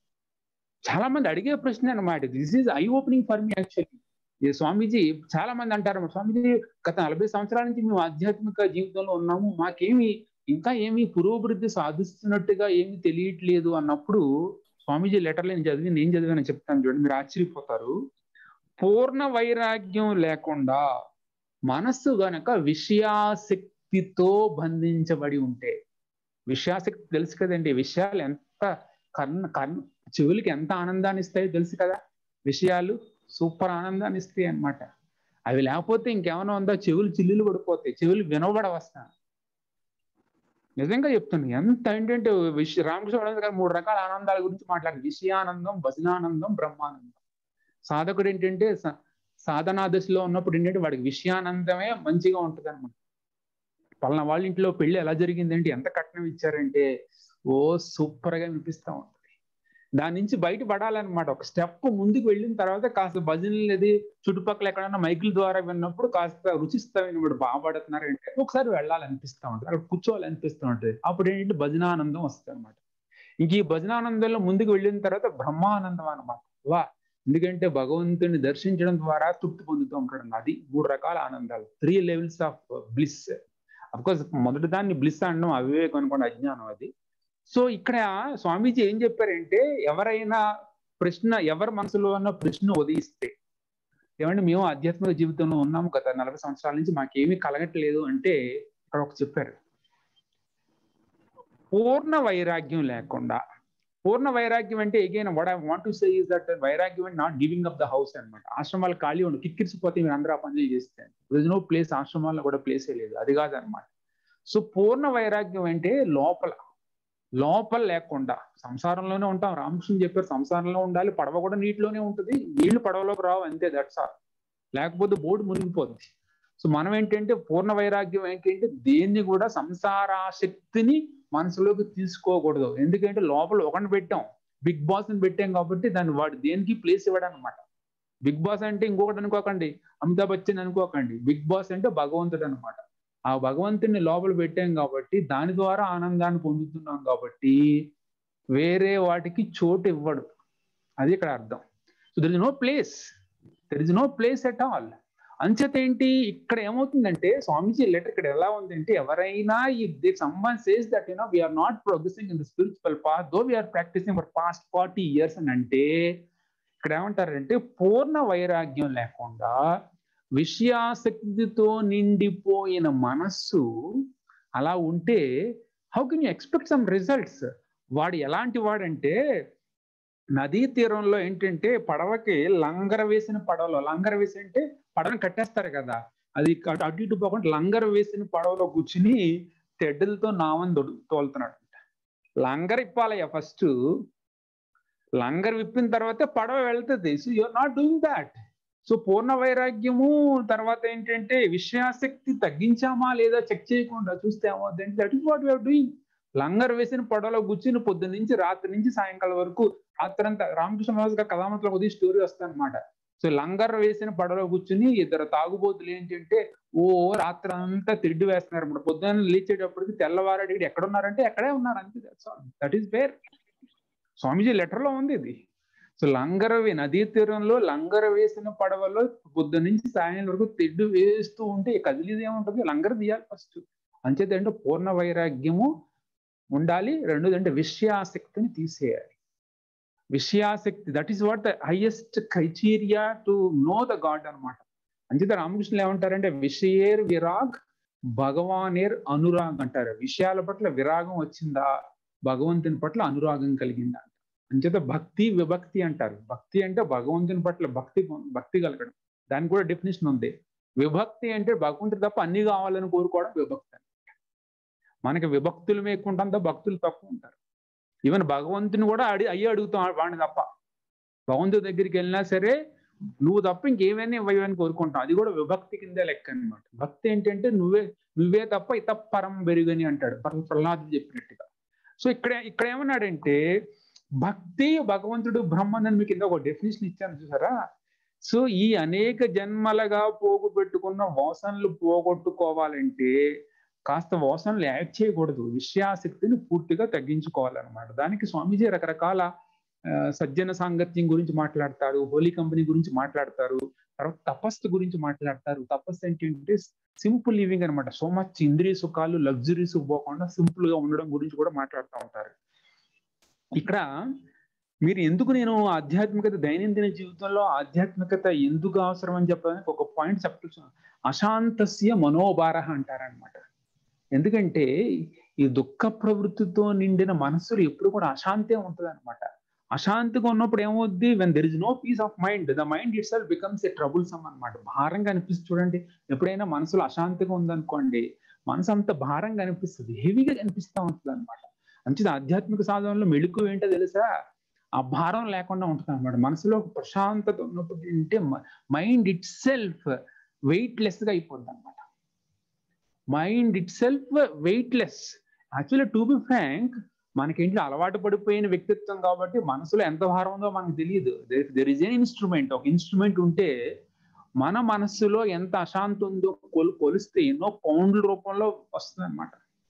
చాలా మంది అడిగే ప్రశ్న అనమాట this is I opening for me actually ఈ స్వామీజీ చాలా మంది అంటారు స్వామీజీ గత నలభై సంవత్సరాల నుంచి మేము ఆధ్యాత్మిక జీవితంలో ఉన్నాము మాకేమి ఇంకా ఏమి పురోభివృద్ధి సాధిస్తున్నట్టుగా ఏమి తెలియట్లేదు అన్నప్పుడు స్వామీజీ లెటర్లు నేను చదివి నేను చదివాను చెప్తాను చూడండి మీరు ఆశ్చర్యపోతారు పూర్ణ వైరాగ్యం లేకుండా మనస్సు గనక విషయాసక్తితో బంధించబడి ఉంటే విషయాసక్తి తెలుసు కదండి విషయాలు ఎంత కర్ణ కర్ణ చెవులకి ఎంత ఆనందాన్ని ఇస్తాయో తెలుసు కదా విషయాలు సూపర్ ఆనందాన్ని ఇస్తాయి అన్నమాట అవి లేకపోతే ఇంకేమైనా ఉందా చెవులు చిల్లులు పడిపోతాయి చెవులు వినబడవస్తాను నిజంగా చెప్తాను ఎంత ఏంటంటే విష రామకృష్ణ పరమహంస గారు మూడు రకాల ఆనందాల గురించి మాట్లాడారు విషయానందం భజనానందం బ్రహ్మానందం సాధకుడు ఏంటంటే స- సాధనా దశలో ఉన్నప్పుడు ఏంటంటే వాడికి విషయానందమే మంచిగా ఉంటది అనమాట పలానా వాళ్ళ ఇంట్లో పెళ్లి ఎలా జరిగిందంటే ఎంత కట్నం ఇచ్చారంటే ఓ సూపర్ గా వినిపిస్తా ఉంటది దాని నుంచి బయట పడాలన్నమాట ఒక స్టెప్ ముందుకు వెళ్ళిన తర్వాత కాస్త భజనలు అది చుట్టుపక్కల ఎక్కడైనా మైకుల ద్వారా విన్నప్పుడు కాస్త రుచిస్తామని ఇప్పుడు బాగా పాడుతున్నారు అంటే ఒకసారి వెళ్ళాలనిపిస్తూ ఉంటుంది అక్కడ కూర్చోవాలనిపిస్తూ ఉంటుంది అప్పుడు ఏంటంటే భజనానందం వస్తుంది అనమాట ఇంక ఈ భజనానందంలో ముందుకు వెళ్ళిన తర్వాత బ్రహ్మానందం అనమాట వా ఎందుకంటే భగవంతుని దర్శించడం ద్వారా తృప్తి పొందుతూ ఉంటాడు అది మూడు రకాల ఆనందాలు three levels of bliss course మొదటి దాన్ని బ్లిస్ అనడం అవివేకం అనుకోండి అజ్ఞానం అది సో ఇక్కడ స్వామీజీ ఏం చెప్పారంటే ఎవరైనా ప్రశ్న ఎవరి మనసులో ఉన్న ప్రశ్న ఉదయిస్తే ఏమంటే మేము ఆధ్యాత్మిక జీవితంలో ఉన్నాము గత నలభై సంవత్సరాల నుంచి మాకేమీ కలగట్లేదు అంటే అక్కడ ఒక చెప్పారు పూర్ణ వైరాగ్యం లేకుండా పూర్ణ వైరాగ్యం అంటే again what I want to say is that వైరాగ్యం అంటే not giving up the house అనమాట ఆశ్రమాలు ఖాళీ ఉండు కిక్కిరిసిపోతే మీరు అందరూ ఆ పనులు చేస్తే దిస్ నో ప్లేస్ ఆశ్రమాల్లో కూడా ప్లేసే లేదు అది కాదనమాట సో పూర్ణ వైరాగ్యం అంటే లోపల లోపల లేకుండా సంసారంలోనే ఉంటాం రామకృష్ణ చెప్పారు సంసారంలో ఉండాలి పడవ కూడా నీటిలోనే ఉంటుంది నీళ్లు పడవలోకి రావు అంతే దట్స్ ఆల్ లేకపోతే బోర్డు మునిగిపోద్ది సో మనం ఏంటంటే పూర్ణ వైరాగ్యం ఏంటంటే దేన్ని కూడా సంసారాశక్తిని మనసులోకి తీసుకోకూడదు ఎందుకంటే లోపల ఒకరిని పెట్టాం బిగ్ బాస్ ని పెట్టాం కాబట్టి దాన్ని వాడు దేనికి ప్లేస్ ఇవ్వడం అనమాట బిగ్ బాస్ అంటే ఇంకొకటి అనుకోకండి అమితాబ్ బచ్చన్ అనుకోకండి బిగ్ బాస్ అంటే భగవంతుడు అనమాట ఆ భగవంతుని లోపల పెట్టాం కాబట్టి దాని ద్వారా ఆనందాన్ని పొందుతున్నాం కాబట్టి వేరే వాటికి చోటు ఇవ్వడు అది ఇక్కడ అర్థం so there is no place there is no place at all అంచేత ఏంటి ఇక్కడ ఏమవుతుందంటే స్వామీజీ లెటర్ ఇక్కడ ఎలా ఉందంటే ఎవరైనా the someone says that you know we are not progressing in the spiritual path though we are practicing for past forty years అని అంటే ఇక్కడ ఏమంటారంటే పూర్ణ వైరాగ్యం లేకుండా విషయాసక్తితో నిండిపోయిన మనస్సు అలా ఉంటే how can you expect some results వాడు ఎలాంటి వాడంటే నదీ తీరంలో ఏంటంటే పడవకి లంగర వేసిన పడవలో లంగర వేసి అంటే పడవని కట్టేస్తారు కదా అది అటు అటు ఇటు పోకుండా లంగర వేసిన పడవలో కూర్చుని తెడ్డలతో నావని తోలుతున్నాడు లంగర్ ఇప్పాలయ్యా ఫస్ట్ లంగర్ విప్పిన తర్వాత పడవ వెళ్తుంది so you are not doing that so పూర్ణ వైరాగ్యము తర్వాత ఏంటంటే విషయాసక్తి తగ్గించామా లేదా చెక్ చేయకుండా చూస్తే ఏమవుతుందంటే that is what you are doing లంగర్ వేసిన పడవలో కూర్చుని పొద్దు నుంచి రాత్రి నుంచి సాయంకాలం వరకు రాత్రంతా రామకృష్ణ మహారాజ్ గారు కథామతలో కొద్ది స్టోరీ వస్తానమాట సో లంగర్ వేసిన పడవలో కూర్చుని ఇద్దరు తాగుబోతులు ఏంటంటే ఓ రాత్రి అంతా తిరిగి వేస్తున్నారు ఇప్పుడు పొద్దున్న లేచేటప్పటికి తెల్లవారడికి ఎక్కడ ఉన్నారంటే ఎక్కడే ఉన్నారు అంతే that is where Swamiji letter లో ఉంది ఇది సో లంగర నదీ తీరంలో లంగర వేసిన పడవలో పొద్దు నుంచి సాయం వరకు తిడ్డు వేస్తూ ఉంటే కదిలిది ఏముంటుంది లంగర తీయాలి ఫస్ట్ అంచేత అంటే పూర్ణ వైరాగ్యము ఉండాలి రెండోది అంటే విషయాసక్తిని తీసేయాలి విషయాసక్తి that is what the highest criteria to know the God అనమాట అంచేత రామకృష్ణులు ఏమంటారంటే విషయేర్ విరాగ్ భగవానేర్ అనురాగ్ అంటారు విషయాల పట్ల విరాగం వచ్చిందా భగవంతుని పట్ల అనురాగం కలిగిందా అంచేత భక్తి విభక్తి అంటారు భక్తి అంటే భగవంతుని పట్ల భక్తి భక్తి కలగడం దానికి కూడా డెఫినేషన్ ఉంది విభక్తి అంటే భగవంతుడు తప్ప అన్ని కావాలని కోరుకోవడం విభక్తి మనకి విభక్తులు మేకుంటంత భక్తులు తక్కువ ఉంటారు ఈవెన్ భగవంతుని కూడా అడి అయ్యి అడుగుతాం వాడిని తప్ప భగవంతుడి దగ్గరికి వెళ్ళినా సరే నువ్వు తప్ప ఇంకేమైనా ఇవ్వని కోరుకుంటాం అది కూడా విభక్తి కింద లెక్క అనమాట భక్తి ఏంటంటే నువ్వే నువ్వే తప్ప ఇత పరం బెరుగని అంటాడు ప్రహ్లాదు చెప్పినట్టుగా సో ఇక్కడ ఇక్కడ ఏమన్నాడంటే భక్తి భగవంతుడు బ్రహ్మన్ మీకు కింద ఒక డెఫినేషన్ ఇచ్చాను చూసారా సో ఈ అనేక జన్మలుగా పోగు పెట్టుకున్న వాసనలు పోగొట్టుకోవాలంటే కాస్త వాసనలు యాడ్ చేయకూడదు విషయాసక్తిని పూర్తిగా తగ్గించుకోవాలన్నమాట దానికి స్వామీజీ రకరకాల సజ్జన సాంగత్యం గురించి మాట్లాడతారు హోలీ కంపెనీ గురించి మాట్లాడతారు తర్వాత తపస్సు గురించి మాట్లాడతారు తపస్సు ఏంటంటే సింపుల్ లివింగ్ అనమాట సో మచ్ ఇంద్రియ సుఖాలు లగ్జరీస్ పోకుండా సింపుల్ గా ఉండడం గురించి కూడా మాట్లాడుతూ ఉంటారు ఇక్కడ మీరు ఎందుకు నేను ఆధ్యాత్మికత దైనందిన జీవితంలో ఆధ్యాత్మికత ఎందుకు అవసరం అని చెప్పడానికి ఒక పాయింట్ చెప్తున్నాను అశాంతస్య మనోభార అంటారనమాట ఎందుకంటే ఈ దుఃఖ ప్రవృత్తితో నిండిన మనస్సులు ఎప్పుడు కూడా అశాంతే ఉంటుంది అనమాట అశాంతిగా ఉన్నప్పుడు ఏమవుద్ది when there is no peace of mind the mind itself becomes a troublesome అనమాట భారంగా అనిపిస్తుంది చూడండి ఎప్పుడైనా మనసులో అశాంతిగా ఉందనుకోండి మనసు అంత భారంగా అనిపిస్తుంది హెవీగా అనిపిస్తూ ఉంటుంది అనమాట మంచిది ఆధ్యాత్మిక సాధనలో మెళుకు ఏంటో తెలుసా ఆ భారం లేకుండా ఉంటుంది అనమాట మనసులో ఒక ప్రశాంతత ఉన్నప్పుడు ఏంటంటే mind itself weightless గా అయిపోద్ది అనమాట mind itself weightless actually to be frank మనకేంటి అలవాటు పడిపోయిన వ్యక్తిత్వం కాబట్టి మనసులో ఎంత భారం ఉందో మనకు తెలియదు దెర్ ఇస్ ఎన్ ఇన్స్ట్రుమెంట్ ఒక ఇన్స్ట్రుమెంట్ ఉంటే మన మనస్సులో ఎంత అశాంతి ఉందో కొలు కొలిస్తే ఎన్నో పౌండ్ల రూపంలో వస్తుంది అనమాట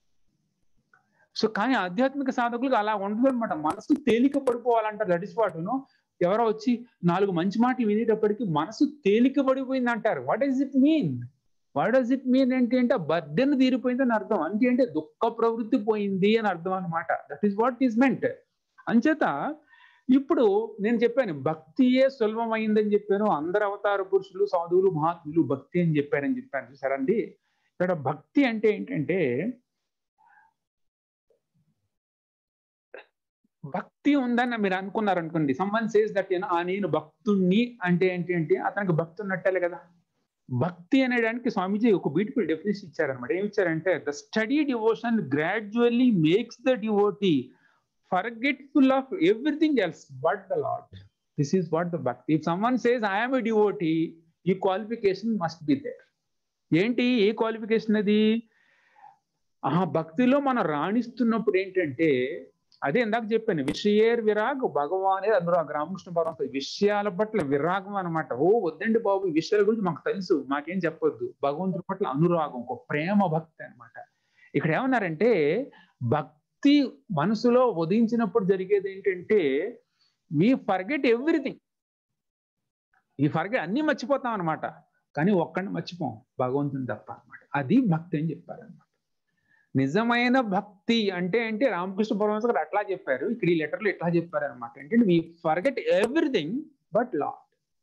సో కానీ ఆధ్యాత్మిక సాధకులకు అలా ఉండదు అనమాట మనసు తేలిక పడిపోవాలంటారు దట్ ఇస్ వాట్ ఎవరో వచ్చి నాలుగు మంచి మాటలు వినేటప్పటికి మనసు తేలిక పడిపోయింది అంటారు what is it mean what does it mean ఏంటి అంటే బర్డెన్ తీరిపోయింది అని అర్థం అంటే అంటే దుఃఖ ప్రవృత్తి పోయింది అని అర్థం అనమాట that is what is meant అంచేత ఇప్పుడు నేను చెప్పాను భక్తియే సులభమైందని చెప్పాను అందరు అవతార పురుషులు సాధువులు మహాత్ములు భక్తి అని చెప్పారని చెప్పాను చూసారండి ఇక్కడ భక్తి అంటే ఏంటంటే భక్తి ఉందని మీరు అనుకున్నారు అనుకోండి సమ్మన్ సేస్ దట్ ఆ నేను భక్తుణ్ణి అంటే ఏంటి అంటే అతనికి భక్తి ఉన్నట్టే కదా భక్తి అనేదానికి స్వామీజీ ఒక బ్యూటిఫుల్ డెఫినేషన్ ఇచ్చారనమాట ఏమి ఇచ్చారంటే the study devotion gradually makes the devotee forgetful of everything else but the lord this is what the bhakti if someone says I'm a devotee ఈ క్వాలిఫికేషన్ మస్ట్ బి దేర్ ఏంటి ఏ క్వాలిఫికేషన్ అది ఆ భక్తిలో మనం రాణిస్తున్నప్పుడు ఏంటంటే అదే ఇందాక చెప్పాను విషయేర్ విరాగ్ భగవానే అనురాగ్ రామకృష్ణ పరమ విషయాల పట్ల విరాగం అనమాట ఓ వద్దండి బాబు ఈ విషయాల గురించి మాకు తెలుసు మాకేం చెప్పొద్దు భగవంతుడి పట్ల అనురాగం ఒక ప్రేమ భక్తి అనమాట ఇక్కడ ఏమన్నారంటే భక్తి మనసులో ఉదయించినప్పుడు జరిగేది ఏంటంటే మీ ఫర్గెట్ ఎవ్రీథింగ్ ఈ ఫర్గెట్ అన్ని మర్చిపోతాం అనమాట కానీ ఒక్కడిని మర్చిపోం భగవంతుని తప్ప అనమాట అది భక్తి అని చెప్పారనమాట నిజమైన భక్తి అంటే అంటే రామకృష్ణ పరమహంస గారు అట్లా చెప్పారు ఇక్కడ ఈ లెటర్లో ఇట్లా చెప్పారు అనమాట అంటే we forget everything but lord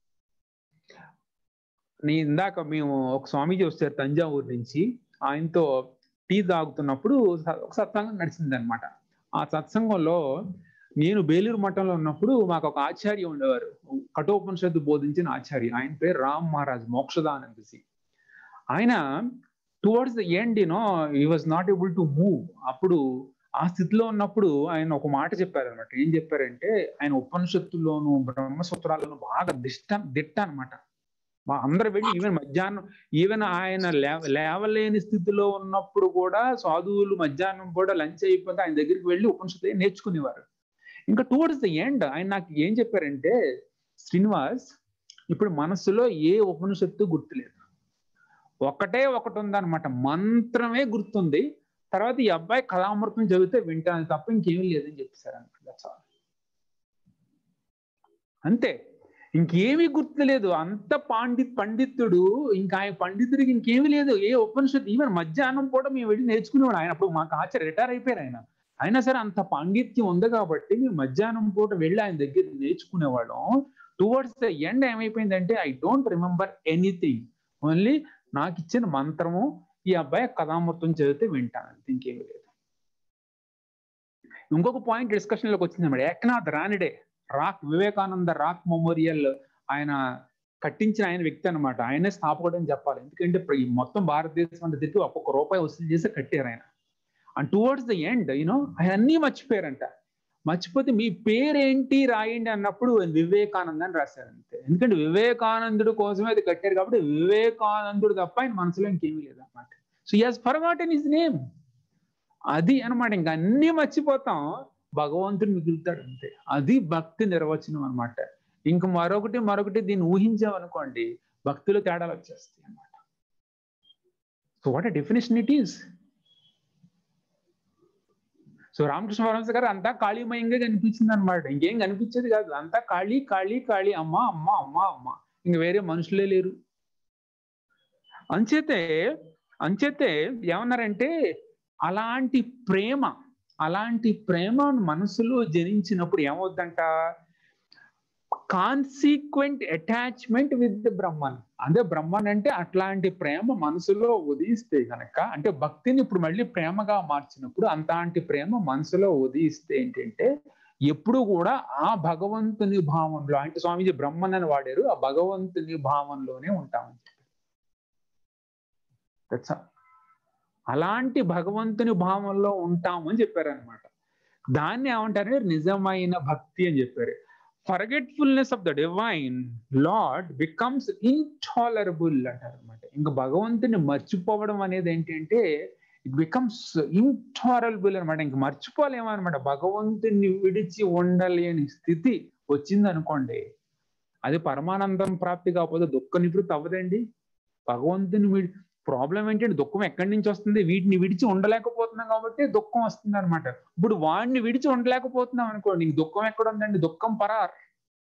నీ ఇందాక మేము ఒక స్వామీజీ వచ్చారు తంజావూరు నుంచి ఆయనతో టీ తాగుతున్నప్పుడు ఒక సత్సంగం నడిచింది అనమాట ఆ సత్సంగంలో నేను బేలూరు మఠంలో ఉన్నప్పుడు మాకు ఒక ఆచార్య ఉండేవారు కఠోపనిషత్తు బోధించిన ఆచార్య ఆయన పేరు రామ్ మహారాజ్ మోక్షదానందసి ఆయన towards the end you know he was not able to move అప్పుడు ఆ స్థితిలో ఉన్నప్పుడు ఆయన ఒక మాట చెప్పారనమాట ఏం చెప్పారంటే ఆయన ఉపనిషత్తుల్లోను బ్రహ్మసూత్రాల్లోను బాగా దిష్ట దిట్ట అనమాట మా అందరు వెళ్ళి ఈవెన్ మధ్యాహ్నం ఈవెన్ ఆయన లేవ లేవలేని స్థితిలో ఉన్నప్పుడు కూడా సాధువులు మధ్యాహ్నం కూడా లంచ్ అయిపోతే ఆయన దగ్గరికి వెళ్ళి ఉపనిషత్తు నేర్చుకునేవారు ఇంకా టువర్డ్స్ ద ఎండ్ ఆయన నాకు ఏం చెప్పారంటే శ్రీనివాస్ ఇప్పుడు మనసులో ఏ ఉపనిషత్తు గుర్తులేదు ఒకటే ఒకటి ఉందన్నమాట మంత్రమే గుర్తుంది తర్వాత ఈ అబ్బాయి కళామృతం చదివితే వింటాను తప్ప ఇంకేమీ లేదని చెప్పేశారు అనమాట అంతే ఇంకేమీ గుర్తులేదు అంత పాండిత్ పండితుడు ఇంకా ఆయన పండితుడికి ఇంకేమీ లేదు ఏ ఉపనిషత్తు ఈవెన్ మధ్యాహ్నం కూడా మేము వెళ్ళి నేర్చుకునేవాడు ఆయన అప్పుడు మాకు ఆచార్య రిటైర్ అయిపోయారు ఆయన అయినా సరే అంత పాండిత్యం ఉంది కాబట్టి మేము మధ్యాహ్నం పూట వెళ్ళి ఆయన దగ్గర నేర్చుకునేవాళ్ళం టువర్డ్స్ ద ఎండ్ ఏమైపోయిందంటే I don't remember anything only నాకు ఇచ్చిన మంత్రము ఈ అబ్బాయి కథామృతం చదివితే వింటాను అంతే ఇంకేమీ లేదు ఇంకొక పాయింట్ డిస్కషన్ లోకి వచ్చింది అన్నమాట Eknath Ranade rock Vivekananda rock memorial ఆయన కట్టించిన ఆయన వ్యక్తి అనమాట ఆయనే స్థాపకుడు అని చెప్పాలి ఎందుకంటే ఈ మొత్తం భారతదేశం అంతా తిరిగి ఒక్కొక్క రూపాయి వసూలు చేసి కట్టారు ఆయన and towards the end you know ఆయన అన్నీ మర్చిపోయారంట మర్చిపోతే మీ పేరేంటి రాయండి అన్నప్పుడు వివేకానంద అని రాశారు అంతే ఎందుకంటే వివేకానందుడు కోసమే అది కట్టారు కాబట్టి వివేకానందుడు తప్ప ఆయన మనసులో ఇంకేమీ లేదన్నమాట so as forgotten is name అది అనమాట ఇంకా అన్ని మర్చిపోతాం భగవంతుడు మిగులుతాడు అంతే అది భక్తి నిర్వచనం అనమాట ఇంక మరొకటి మరొకటి దీన్ని ఊహించామనుకోండి భక్తిలో తేడాలు వచ్చేస్తాయి అనమాట so what definition it is so Ramakrishna Paramahansa గారు అంతా ఖాళీమయంగా కనిపించింది అనమాట ఇంకేం కనిపించేది కాదు అంతా ఖాళీ ఖాళీ ఖాళీ అమ్మ అమ్మ అమ్మ అమ్మ ఇంక వేరే మనుషులే లేరు అంచేతే అంచేతే ఏమన్నారంటే అలాంటి ప్రేమ అలాంటి ప్రేమ మనసులో జనించినప్పుడు ఏమవుద్దంట consequent attachment with the Brahman అదే బ్రహ్మన్ అంటే అట్లాంటి ప్రేమ మనసులో ఉదయిస్తే గనక అంటే భక్తిని ఇప్పుడు మళ్ళీ ప్రేమగా మార్చినప్పుడు అంతాంటి ప్రేమ మనసులో ఉదయిస్తే ఏంటంటే ఎప్పుడు కూడా ఆ భగవంతుని భావంలో అంటే స్వామీజీ బ్రహ్మన్ అని వాడారు ఆ భగవంతుని భావంలోనే ఉంటామని చెప్పారు అలాంటి భగవంతుని భావంలో ఉంటామని చెప్పారనమాట దాన్ని ఏమంటారంటే నిజమైన భక్తి అని చెప్పారు forgetfulness of the divine lord becomes intolerable అంటారు అనమాట ఇంకా భగవంతుని మర్చిపోవడం అనేది ఏంటంటే ఇట్ బికమ్స్ ఇంటాలరబుల్ అనమాట ఇంక మర్చిపోలేమన్నమాట భగవంతుని విడిచి ఉండలేని స్థితి వచ్చింది అనుకోండి అది పరమానందం ప్రాప్తి కాకపోతే దుఃఖ నివృత్తి అవ్వదండి భగవంతుని విడి ప్రాబ్లం ఏంటంటే దుఃఖం ఎక్కడి నుంచి వస్తుంది వీటిని విడిచి ఉండలేకపోతున్నాం కాబట్టి దుఃఖం వస్తుంది అనమాట ఇప్పుడు వాడిని విడిచి ఉండలేకపోతున్నాం అనుకోండి దుఃఖం ఎక్కడ ఉందండి దుఃఖం పరార్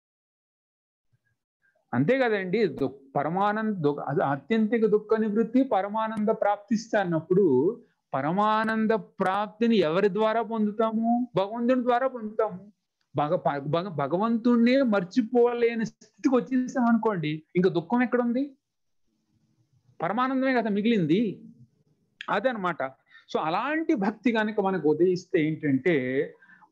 అంతే కదండి పరమానంద అది అత్యంతిక దుఃఖ నివృత్తి పరమానంద ప్రాప్తిస్తా అన్నప్పుడు పరమానంద ప్రాప్తిని ఎవరి ద్వారా పొందుతాము భగవంతుని ద్వారా పొందుతాము భగ భగవంతుణ్ణే మర్చిపోలేని స్థితికి వచ్చేసాం అనుకోండి ఇంకా దుఃఖం ఎక్కడుంది పరమానందమే కదా మిగిలింది అదనమాట సో అలాంటి భక్తి కనుక మనకు ఉదయిస్తే ఏంటంటే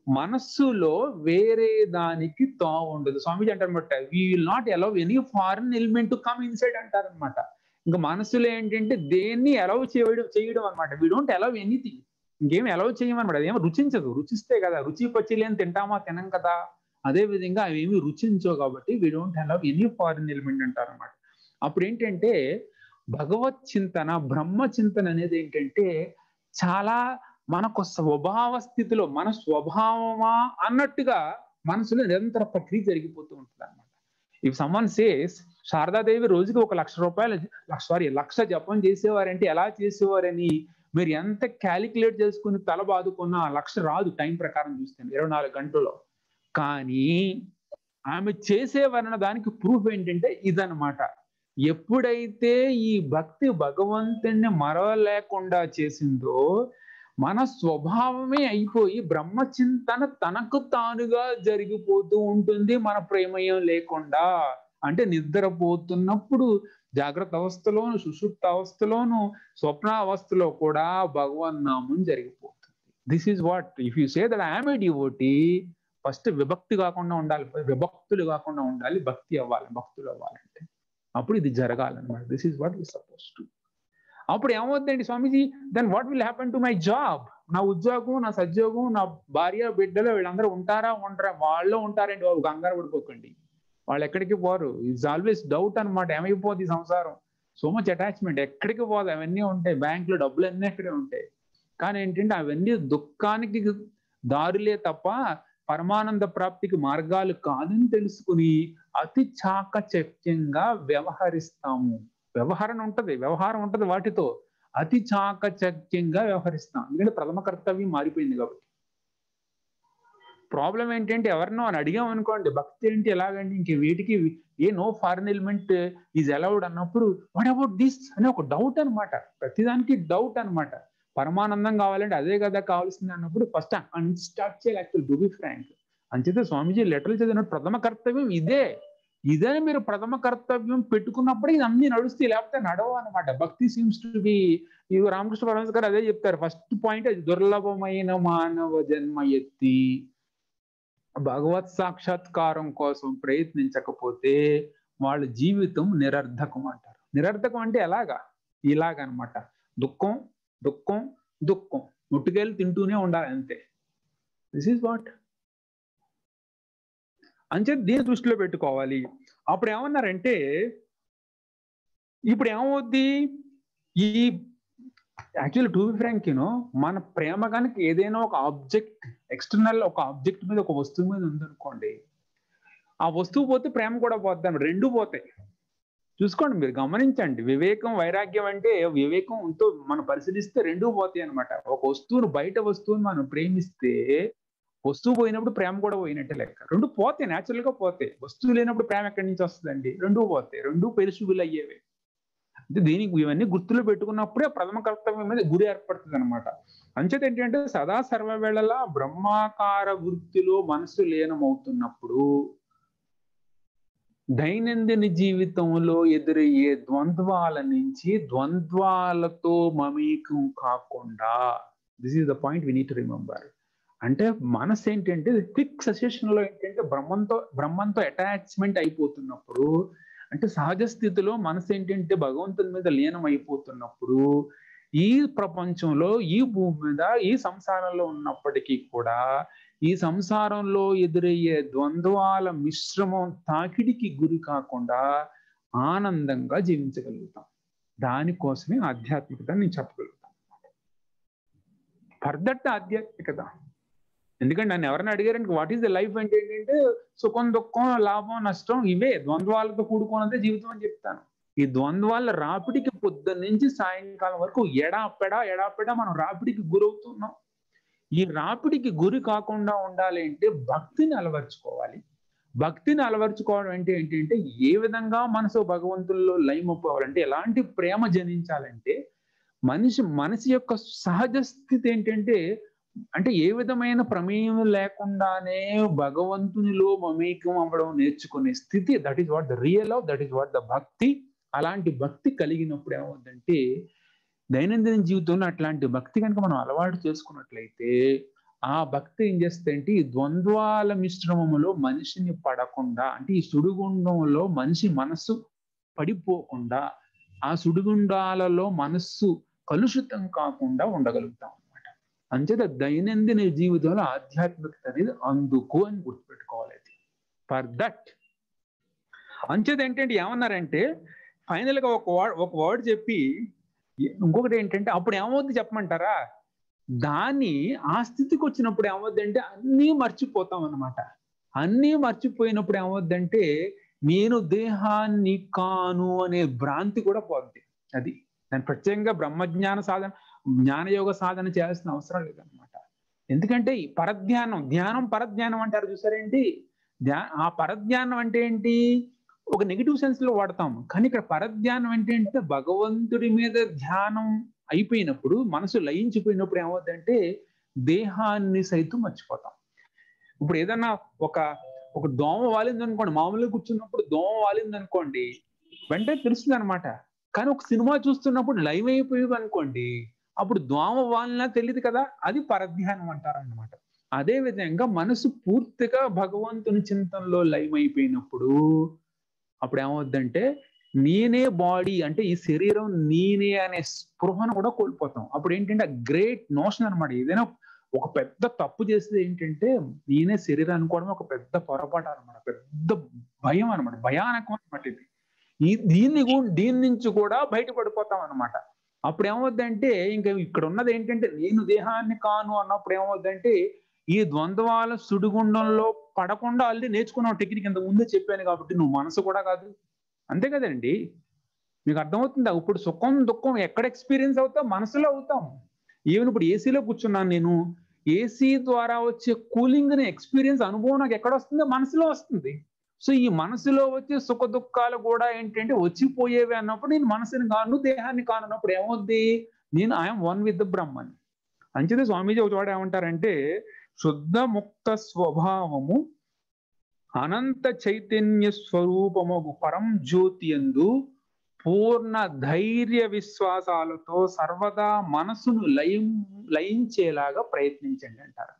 మనస్సులో వేరే దానికి తా ఉండదు స్వామీజీ అంటారనమాట we will not allow any foreign element to come inside అంటారనమాట ఇంకా మనసులో ఏంటంటే దేన్ని అలౌ చేయడం చేయడం అనమాట వీ డోంట్ అలౌ ఎనీథింగ్ ఇంకేం అలౌ చేయమన్నమాట అదేమో రుచించదు రుచిస్తే కదా రుచి పచ్చిలే అని తింటామా తినం కదా అదే విధంగా అవి ఏమి రుచించవు కాబట్టి we don't allow any foreign element అంటారు అనమాట అప్పుడు ఏంటంటే భగవత్ చింతన బ్రహ్మ చింతన అనేది ఏంటంటే చాలా మనకు స్వభావ స్థితిలో మన స్వభావమా అన్నట్టుగా మనసులో నిరంతర ప్రక్రియ జరిగిపోతూ ఉంటుంది అనమాట ఇఫ్ సమ్మన్ సేస్ శారదాదేవి రోజుకి ఒక లక్ష రూపాయలు సారీ లక్ష జపం చేసేవారంటే ఎలా చేసేవారని మీరు ఎంత క్యాలిక్యులేట్ చేసుకుని తల బాదుకున్న ఆ లక్ష రాదు టైం ప్రకారం చూస్తే ఇరవై నాలుగు గంటల్లో కానీ ఆమె చేసేవన్న దానికి ప్రూఫ్ ఏంటంటే ఇదనమాట ఎప్పుడైతే ఈ భక్తి భగవంతుణ్ణి మరవలేకుండా చేసిందో మన స్వభావమే అయిపోయి బ్రహ్మచింతన తనకు తానుగా జరిగిపోతూ ఉంటుంది మన ప్రేమయం లేకుండా అంటే నిద్రపోతున్నప్పుడు జాగ్రత్త అవస్థలోను సుషుప్త అవస్థలోను స్వప్న అవస్థలో కూడా భగవన్ నామం జరిగిపోతుంది this is what if you say that I'm a devotee first విభక్తి కాకుండా ఉండాలి విభక్తులు కాకుండా ఉండాలి భక్తి అవ్వాలి భక్తులు అవ్వాలంటే అప్పుడు ఇది జరగాలన్నమాట this is what we suppose to అప్పుడు ఏమవుతుందండి Swamiji then what will happen to my job నా ఉద్యోగం నా సద్యోగం నా భార్య బిడ్డలు వీళ్ళందరూ ఉంటారా ఉండరా వాళ్ళు ఉంటారండి బాబు కంగారు పడిపోకండి వాళ్ళు ఎక్కడికి పోరు ఇట్స్ ఆల్వేస్ డౌట్ అనమాట ఏమైపోద్ది ఈ సంసారం సో మచ్ అటాచ్మెంట్ ఎక్కడికి పోదు అవన్నీ ఉంటాయి బ్యాంకులో డబ్బులు అన్నీ అక్కడే ఉంటాయి కానీ ఏంటంటే అవన్నీ దుఃఖానికి దారులే తప్ప పరమానంద ప్రాప్తికి మార్గాలు కాదని తెలుసుకుని అతి చాకచక్యంగా వ్యవహరిస్తాము వ్యవహారం ఉంటది వ్యవహారం ఉంటది వాటితో అతి చాకచక్యంగా వ్యవహరిస్తాం ఎందుకంటే ప్రథమ కర్తవ్యం మారిపోయింది కాబట్టి ప్రాబ్లం ఏంటంటే ఎవరినో అని అడిగాం అనుకోండి భక్తి ఏంటి ఎలాగండి ఇంక వీటికి ఏ no foreign element is allowed అన్నప్పుడు వాట్ అబౌట్ దిస్ అనే ఒక డౌట్ అనమాట ప్రతిదానికి డౌట్ అనమాట పరమానందం కావాలంటే అదే కదా కావాల్సింది అన్నప్పుడు ఫస్ట్ అన్స్టార్ట్ చేయాలి యాక్చువల్ టు బి ఫ్రాంక్ అంచేత స్వామీజీ లెటర్లు చదివిన ప్రథమ కర్తవ్యం ఇదే ఇదే మీరు ప్రథమ కర్తవ్యం పెట్టుకున్నప్పుడు ఇది అన్ని నడుస్తాయి లేకపోతే నడవ అనమాట భక్తి సీమ్స్ టు బి ఇవి రామకృష్ణ పరమేశ్వర గారు అదే చెప్తారు ఫస్ట్ పాయింట్ అది దుర్లభమైన మానవ జన్మ ఎత్తి భగవత్ సాక్షాత్కారం కోసం ప్రయత్నించకపోతే వాళ్ళ జీవితం నిరర్ధకం అంటారు నిరర్ధకం అంటే ఎలాగా ఇలాగనమాట దుఃఖం దుఃఖం దుఃఖం ముట్టుకెళ్ళి తింటూనే ఉండాలి అంతే దిస్ ఈజ్ వాట్ అంచే దీని దృష్టిలో పెట్టుకోవాలి అప్పుడు ఏమన్నారంటే ఇప్పుడు ఏమవుద్ది ఈ actually to be frank you know మన ప్రేమ కనుక ఏదైనా ఒక ఆబ్జెక్ట్ ఎక్స్టర్నల్ ఒక ఆబ్జెక్ట్ మీద ఒక వస్తువు మీద ఉందనుకోండి ఆ వస్తువు పోతే ప్రేమ కూడా పోతాం రెండు పోతాయి చూసుకోండి మీరు గమనించండి వివేకం వైరాగ్యం అంటే వివేకంతో మనం పరిశీలిస్తే రెండూ పోతాయి అనమాట ఒక వస్తువును బయట వస్తువుని మనం ప్రేమిస్తే వస్తువు పోయినప్పుడు ప్రేమ కూడా పోయినట్టే లెక్క రెండు పోతాయి న్యాచురల్ గా పోతాయి వస్తువు లేనప్పుడు ప్రేమ ఎక్కడి నుంచి వస్తుందండి రెండు పోతాయి రెండు పెరుసుగులు అయ్యేవి అంటే దీనికి ఇవన్నీ గుర్తులు పెట్టుకున్నప్పుడే ప్రథమ కర్తవ్యం మీద గురి ఏర్పడుతుంది అనమాట అంచేత ఏంటంటే సదా సర్వవేళలా బ్రహ్మాకార వృత్తిలో మనసు లీనమవుతున్నప్పుడు దైనందిన జీవితంలో ఎదురయ్యే ద్వంద్వాల నుంచి ద్వంద్వాలతో మమేకం కాకుండా this is the point we need remember అంటే మనసు ఏంటంటే క్విక్ సజెషన్ లో ఏంటంటే బ్రహ్మంతో బ్రహ్మంతో అటాచ్మెంట్ అయిపోతున్నప్పుడు అంటే సహజ స్థితిలో మనసు ఏంటంటే భగవంతుని మీద లీనం అయిపోతున్నప్పుడు ఈ ప్రపంచంలో ఈ భూమి మీద ఈ సంసారంలో ఉన్నప్పటికీ కూడా ఈ సంసారంలో ఎదురయ్యే ద్వంద్వాల మిశ్రమం తాకిడికి గురి కాకుండా ఆనందంగా జీవించగలుగుతాం దానికోసమే ఆధ్యాత్మికత నేను చెప్పగలుగుతాను ఫర్దట్ ఆధ్యాత్మికత ఎందుకంటే నన్ను ఎవరైనా అడిగారంటే వాట్ ఈస్ ద లైఫ్ అంటే ఏంటంటే సుఖం దుఃఖం లాభం నష్టం ఇవే ద్వంద్వాలతో కూడుకున్నదే జీవితం అని చెప్తాను ఈ ద్వంద్వాల రాపిడికి పొద్దున్న నుంచి సాయంకాలం వరకు ఎడాపెడా ఎడాపెడా మనం రాపిడికి గురవుతున్నాం ఈ రాపిడికి గురి కాకుండా ఉండాలి అంటే భక్తిని అలవర్చుకోవాలి భక్తిని అలవర్చుకోవడం అంటే ఏంటంటే ఏ విధంగా మనసు భగవంతుల్లో లయమైపోవాలంటే ఎలాంటి ప్రేమ జనించాలంటే మనిషి మనసు యొక్క సహజ స్థితి ఏంటంటే అంటే ఏ విధమైన ప్రమేయం లేకుండానే భగవంతునిలో మమేకం అవ్వడం నేర్చుకునే స్థితి that is what the real of that is what the bhakti అలాంటి భక్తి కలిగినప్పుడు ఏమవుతుందంటే దైనందిన జీవితంలో అట్లాంటి భక్తి కనుక మనం అలవాటు చేసుకున్నట్లయితే ఆ భక్తి ఏం చేస్తే అంటే ఈ ద్వంద్వాల మిశ్రమములో మనిషిని పడకుండా అంటే ఈ సుడిగుండంలో మనిషి మనస్సు పడిపోకుండా ఆ సుడిగుండాలలో మనస్సు కలుషితం కాకుండా ఉండగలుగుతాం అనమాట అంచేత దైనందిన జీవితంలో ఆధ్యాత్మికత అనేది అందుకు అని గుర్తుపెట్టుకోవాలి అది ఫర్ దట్ అంచేత ఏంటంటే ఏమన్నారంటే ఫైనల్ గా ఒక వర్డ్ ఒక వర్డ్ చెప్పి ఇంకొకటి ఏంటంటే అప్పుడు ఏమవుద్ది చెప్పమంటారా దాన్ని ఆ స్థితికి వచ్చినప్పుడు ఏమవుద్దంటే అన్నీ మర్చిపోతాం అనమాట అన్నీ మర్చిపోయినప్పుడు ఏమవుద్దంటే నేను దేహాన్ని కాను అనే భ్రాంతి కూడా పోద్ది అది దాని ప్రత్యేకంగా బ్రహ్మజ్ఞాన సాధన జ్ఞానయోగ సాధన చేయాల్సిన అవసరం లేదనమాట ఎందుకంటే ఈ పరధ్యానం ధ్యానం పరధ్యానం అంటారు చూసారేంటి ధ్యా ఆ పరధ్యానం అంటే ఏంటి ఒక నెగిటివ్ సెన్స్ లో వాడతాం కానీ ఇక్కడ పరధ్యానం అంటే ఏంటంటే భగవంతుడి మీద ధ్యానం అయిపోయినప్పుడు మనసు లయించిపోయినప్పుడు ఏమవుతుందంటే దేహాన్ని సైతం మర్చిపోతాం ఇప్పుడు ఏదన్నా ఒక ఒక దోమ వాలింది అనుకోండి మామూలుగా కూర్చున్నప్పుడు దోమ వాలింది అనుకోండి వెంటనే తెలుస్తుంది అనమాట కానీ ఒక సినిమా చూస్తున్నప్పుడు లైవ్ అయిపోయింది అనుకోండి అప్పుడు దోమ వాలినా తెలియదు కదా అది పరధ్యానం అంటారు అనమాట అదే విధంగా మనసు పూర్తిగా భగవంతుని చింతనలో లైవ్ అయిపోయినప్పుడు అప్పుడు ఏమవుద్దంటే నేనే బాడీ అంటే ఈ శరీరం నేనే అనే స్పృహను కూడా కోల్పోతాం అప్పుడు ఏంటంటే గ్రేట్ నోషన్ అనమాట ఏదైనా ఒక పెద్ద తప్పు చేసేది ఏంటంటే నేనే శరీరం అనుకోవడం ఒక పెద్ద పొరపాటు అనమాట పెద్ద భయం అనమాట భయానకం అనమాట ఇది ఈ దీన్ని కూ- దీని నుంచి కూడా బయటపడిపోతాం అనమాట అప్పుడు ఏమవుద్దంటే ఇంకా ఇక్కడ ఉన్నది ఏంటంటే నేను దేహాన్ని కాను అన్నప్పుడు ఏమవుద్దంటే ఈ ద్వంద్వాల సుడిగుండంలో పడకుండా ఆల్రెడీ నేర్చుకున్నావు టెక్నిక్ ఇంత ముందే చెప్పాను కాబట్టి నువ్వు మనసు కూడా కాదు అంతే కదండి మీకు అర్థమవుతుందా ఇప్పుడు సుఖం దుఃఖం ఎక్కడ ఎక్స్పీరియన్స్ అవుతాం మనసులో అవుతాం ఈవెన్ ఇప్పుడు ఏసీలో కూర్చున్నాను నేను ఏసీ ద్వారా వచ్చే కూలింగ్ ని ఎక్స్పీరియన్స్ అనుభవం నాకు ఎక్కడ వస్తుందో మనసులో వస్తుంది సో ఈ మనసులో వచ్చే సుఖ దుఃఖాలు కూడా ఏంటంటే వచ్చిపోయేవి అన్నప్పుడు నేను మనసుని కాను దేహాన్ని కాను అన్నప్పుడు ఏమవుద్ది నేను I'm one with the Brahman అంచేత స్వామీజీ ఒక చోట ఏమంటారంటే శుద్ధ ముక్త స్వభావము అనంత చైతన్య స్వరూపము పరం జ్యోతి ఎందు పూర్ణ ధైర్య విశ్వాసాలతో సర్వదా మనసును లయం లయించేలాగా ప్రయత్నించండి అంటారు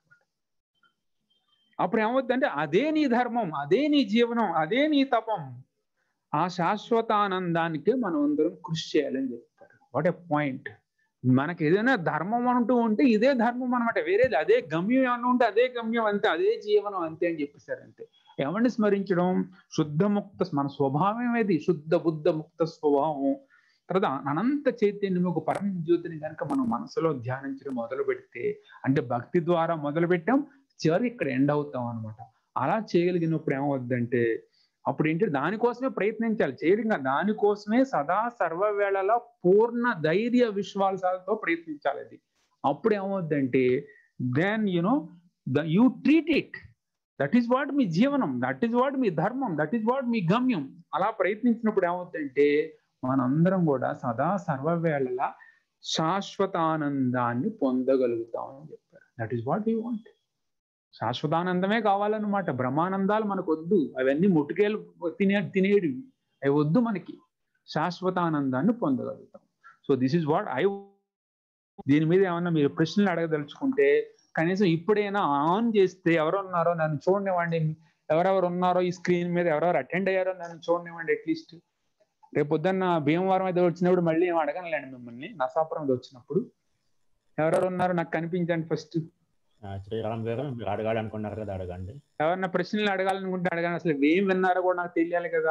అప్పుడు ఏమవుతుందంటే అదే నీ ధర్మం అదే నీ జీవనం అదే నీ తపం ఆ శాశ్వత ఆనందానికి మనం అందరం కృషి చేయాలని చెప్తారు వాట్ ఎ పాయింట్ మనకి ఏదైనా ధర్మం అంటూ ఉంటే ఇదే ధర్మం అనమాట వేరేది అదే గమ్యం ఏమన్నా ఉంటే అదే గమ్యం అంతే అదే జీవనం అంతే అని చెప్పేశారు అంతే ఎవరిని స్మరించడం శుద్ధ ముక్త మన స్వభావం ఏది శుద్ధ బుద్ధ ముక్త స్వభావం తర్వాత అనంత చైతన్యం ఒక పరమ జ్యోతిని కనుక మనం మనసులో ధ్యానించడం మొదలు పెడితే అంటే భక్తి ద్వారా మొదలు పెట్టాం చివరి ఇక్కడ ఎండ్ అవుతాం అనమాట అలా చేయగలిగినప్పుడు ఏమవుద్దంటే అప్పుడు ఏంటి దానికోసమే ప్రయత్నించాలి చేయడం దానికోసమే సదా సర్వవేళలా పూర్ణ ధైర్య విశ్వాసాలతో ప్రయత్నించాలి అది అప్పుడు ఏమవుద్దంటే then you know the you treat it that is what మీ జీవనం దట్ ఈస్ వాట్ మీ ధర్మం దట్ ఈస్ వాట్ మీ గమ్యం అలా ప్రయత్నించినప్పుడు ఏమవుతుందంటే మనందరం కూడా సదా సర్వవేళలా శాశ్వతానందాన్ని పొందగలుగుతామని చెప్పారు that is what we want శాశ్వతానందమే కావాలన్నమాట బ్రహ్మానందాలు మనకు వద్దు అవన్నీ ముట్టుకేలు తినే తినేవి అవి వద్దు మనకి శాశ్వతానందాన్ని పొందగలుగుతాం so this is what I దీని మీద ఏమన్నా మీరు ప్రశ్నలు అడగదలుచుకుంటే కనీసం ఇప్పుడైనా ఆన్ చేస్తే ఎవరు ఉన్నారో నన్ను చూడనివ్వండి ఎవరెవరు ఉన్నారో ఈ స్క్రీన్ మీద ఎవరెవరు అటెండ్ అయ్యారో నన్ను చూడనివ్వండి అట్లీస్ట్ రేపు పొద్దున్న భీమవరం అయితే వచ్చినప్పుడు మళ్ళీ ఏం అడగనులేండి మిమ్మల్ని నసాపురం మీద వచ్చినప్పుడు ఎవరెవరు ఉన్నారో నాకు కనిపించండి ఫస్ట్ ఆ, శ్రీరామ్ గారు మీరు అడగాలనుకున్నారు కదా అడగండి ఎవరన్నా ప్రశ్నలు అడగాలనుకుంటే అడగండి అసలు ఏం విన్నారో కూడా నాకు తెలియాలి కదా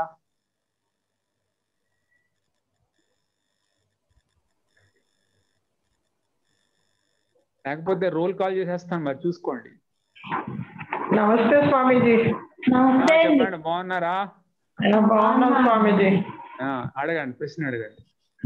లేకపోతే రోల్ కాల్ చేసేస్తాను మరి చూసుకోండి నమస్తే స్వామీజీ ఆ, నమస్తే అండి చెప్పండి బాగున్నారా ఆ, బాగున్నాం స్వామీజీ ఆ, అడగండి ప్రశ్న అడగండి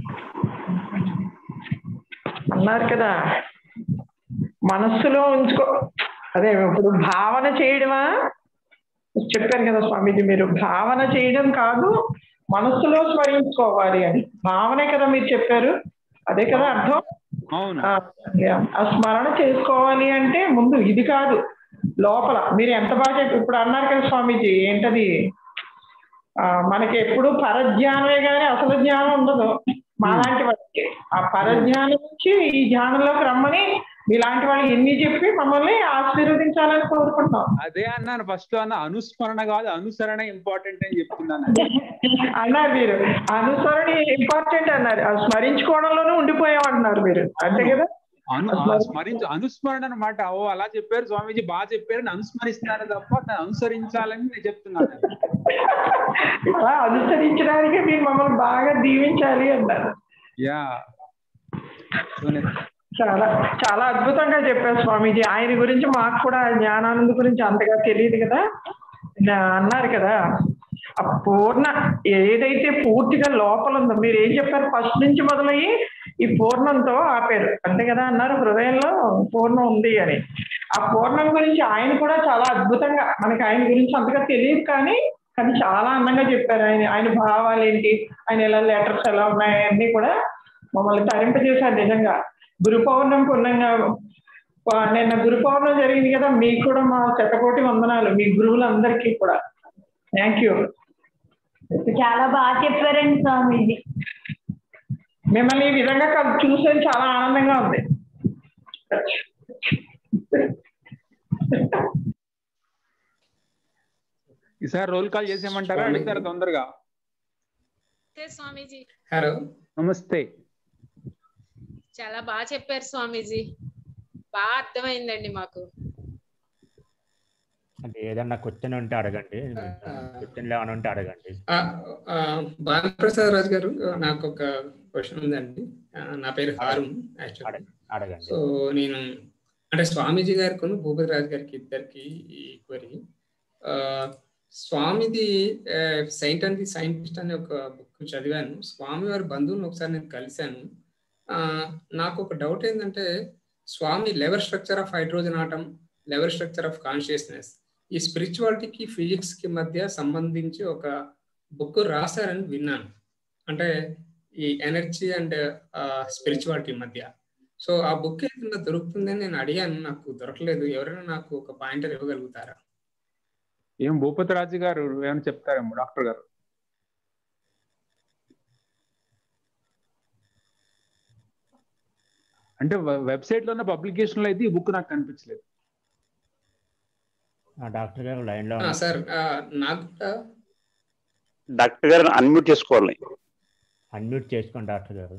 అన్నారు కదా మనస్సులో ఉంచుకో అదే ఇప్పుడు భావన చేయడమా చెప్పారు కదా స్వామీజీ మీరు భావన చేయడం కాదు మనస్సులో స్మరించుకోవాలి అని భావనే కదా మీరు చెప్పారు అదే కదా అర్థం అవును ఆ, ఆ స్మరణ చేసుకోవాలి అంటే ముందు ఇది కాదు లోపల మీరు ఎంత బాగా చెప్పి ఇప్పుడు అన్నారు కదా స్వామీజీ ఏంటది ఆ, మనకి ఎప్పుడు పరజ్ఞానమే కానీ అసలు జ్ఞానం ఉండదు మాలాంటి వాళ్ళకి ఆ పరజ్ఞానం నుంచి ఈ ధ్యానంలోకి రమ్మని మీలాంటి వాళ్ళు ఎన్ని చెప్పి మమ్మల్ని ఆశీర్వదించాలని కోరుకుంటున్నాం అదే అన్నాను ఫస్ట్ అన్న అనుస్మరణ కాదు అనుసరణ ఇంపార్టెంట్ అని చెప్తున్నాను అన్నారు మీరు అనుసరణ ఇంపార్టెంట్ అన్నారు ఆ స్మరించుకోవడంలోనే ఉండిపోయాం అంటున్నారు మీరు అంతే కదా అను ఆ స్మరించు అనుస్మరణ అనమాట ఓ అలా చెప్పారు స్వామీజీ బాగా చెప్పారు నేను అనుస్మరిస్తున్నాను తప్ప దాన్ని అనుసరించాలని నేను చెప్తున్నాను అలా అనుసరించడానికి మీరు మమ్మల్ని బాగా దీవించాలి అన్నారు యా చాలా చాలా అద్భుతంగా చెప్పారు స్వామీజీ ఆయన గురించి మాకు కూడా జ్ఞానానంద గురించి అంతగా తెలియదు కదా నా- అన్నారు కదా ఆ పూర్ణ ఏదైతే పూర్తిగా లోపల ఉందో మీరు ఏం చెప్పారు ఫస్ట్ నుంచి మొదలయ్యి ఈ పూర్ణంతో ఆపారు అంతే కదా అన్నారు హృదయంలో పూర్ణం ఉంది అని ఆ పూర్ణం గురించి ఆయన కూడా చాలా అద్భుతంగా మనకి ఆయన గురించి అంతగా తెలియదు కానీ కానీ చాలా అందంగా చెప్పారు ఆయన ఆయన భావాలు ఏంటి ఆయన ఎలా లెటర్స్ ఎలా ఉన్నాయి అన్ని కూడా మమ్మల్ని తరింపజేశారు నిజంగా గురు పౌర్ణమి పుణ్యంగా ప- నిన్న గురు పౌర్ణమి జరిగింది కదా మీకు కూడా మా శతకోటి వందనాలు మీ గురువులందరికీ కూడా థ్యాంక్ యూ చాలా బాగా చెప్పారండి స్వామీజీ మిమ్మల్ని ఈ విధంగా కల్- చూసేది చాలా ఆనందంగా ఉంది ఈసారి రోల్ కాల్ చేసేయమంటారా అడుగుతారు తొందరగా నమస్తే స్వామీజీ హలో నమస్తే చాలా బాగా చెప్పారు స్వామీజీ బాగా అర్థమైందండి మాకు అంటే ఏదన్నా క్వశ్చన్ ఉంటే అడగండి క్వశ్చన్లు ఏమైనా ఉంటే అడగండి ఆ, ఆ, భానుప్రసాద్ రాజు గారు నాకు ఒక క్వశ్చన్ ఉందండి ఆ, నా పేరు హారూన్ యాక్చువల్లీ అడగండి సో నేను అంటే స్వామీజీ గారికి భూపతి రాజు గారికి ఇద్దరికి ఈ క్వరీ స్వామిది సైంట్ అండ్ ది సైంటిస్ట్ అనే ఒక బుక్ చదివాను స్వామి వారి బంధువులను ఒకసారి నేను కలిశాను ఆ, నాకు ఒక డౌట్ ఏంటంటే Swami level structure of hydrogen atom level structure of consciousness ఈ స్పిరిచువాలిటీకి ఫిజిక్స్ కి మధ్య సంబంధించి ఒక బుక్ రాశారని విన్నాను అంటే ఈ ఎనర్జీ అండ్ స్పిరిచువాలిటీ మధ్య సో ఆ బుక్ ఏదైనా దొరుకుతుందని నేను అడిగాను నాకు దొరకలేదు ఎవరైనా నాకు ఒక పాయింటర్ ఇవ్వగలుగుతారా ఏం భూపతి రాజు గారు ఏమైనా చెప్తారేమో డాక్టర్ గారు అంటే వెబ్సైట్ లో ఉన్న పబ్లికేషన్ లో అయితే ఈ బుక్ నాకు కనిపించలేదు ఆ, డాక్టర్ గారు లైన్ లో ఆ, ఉన్నారు. సార్ ఆ, నాకు కూడా డాక్టర్ గారు అన్మ్యూట్ చేసుకోవాలి అన్మ్యూట్ చేసుకోండి డాక్టర్ గారు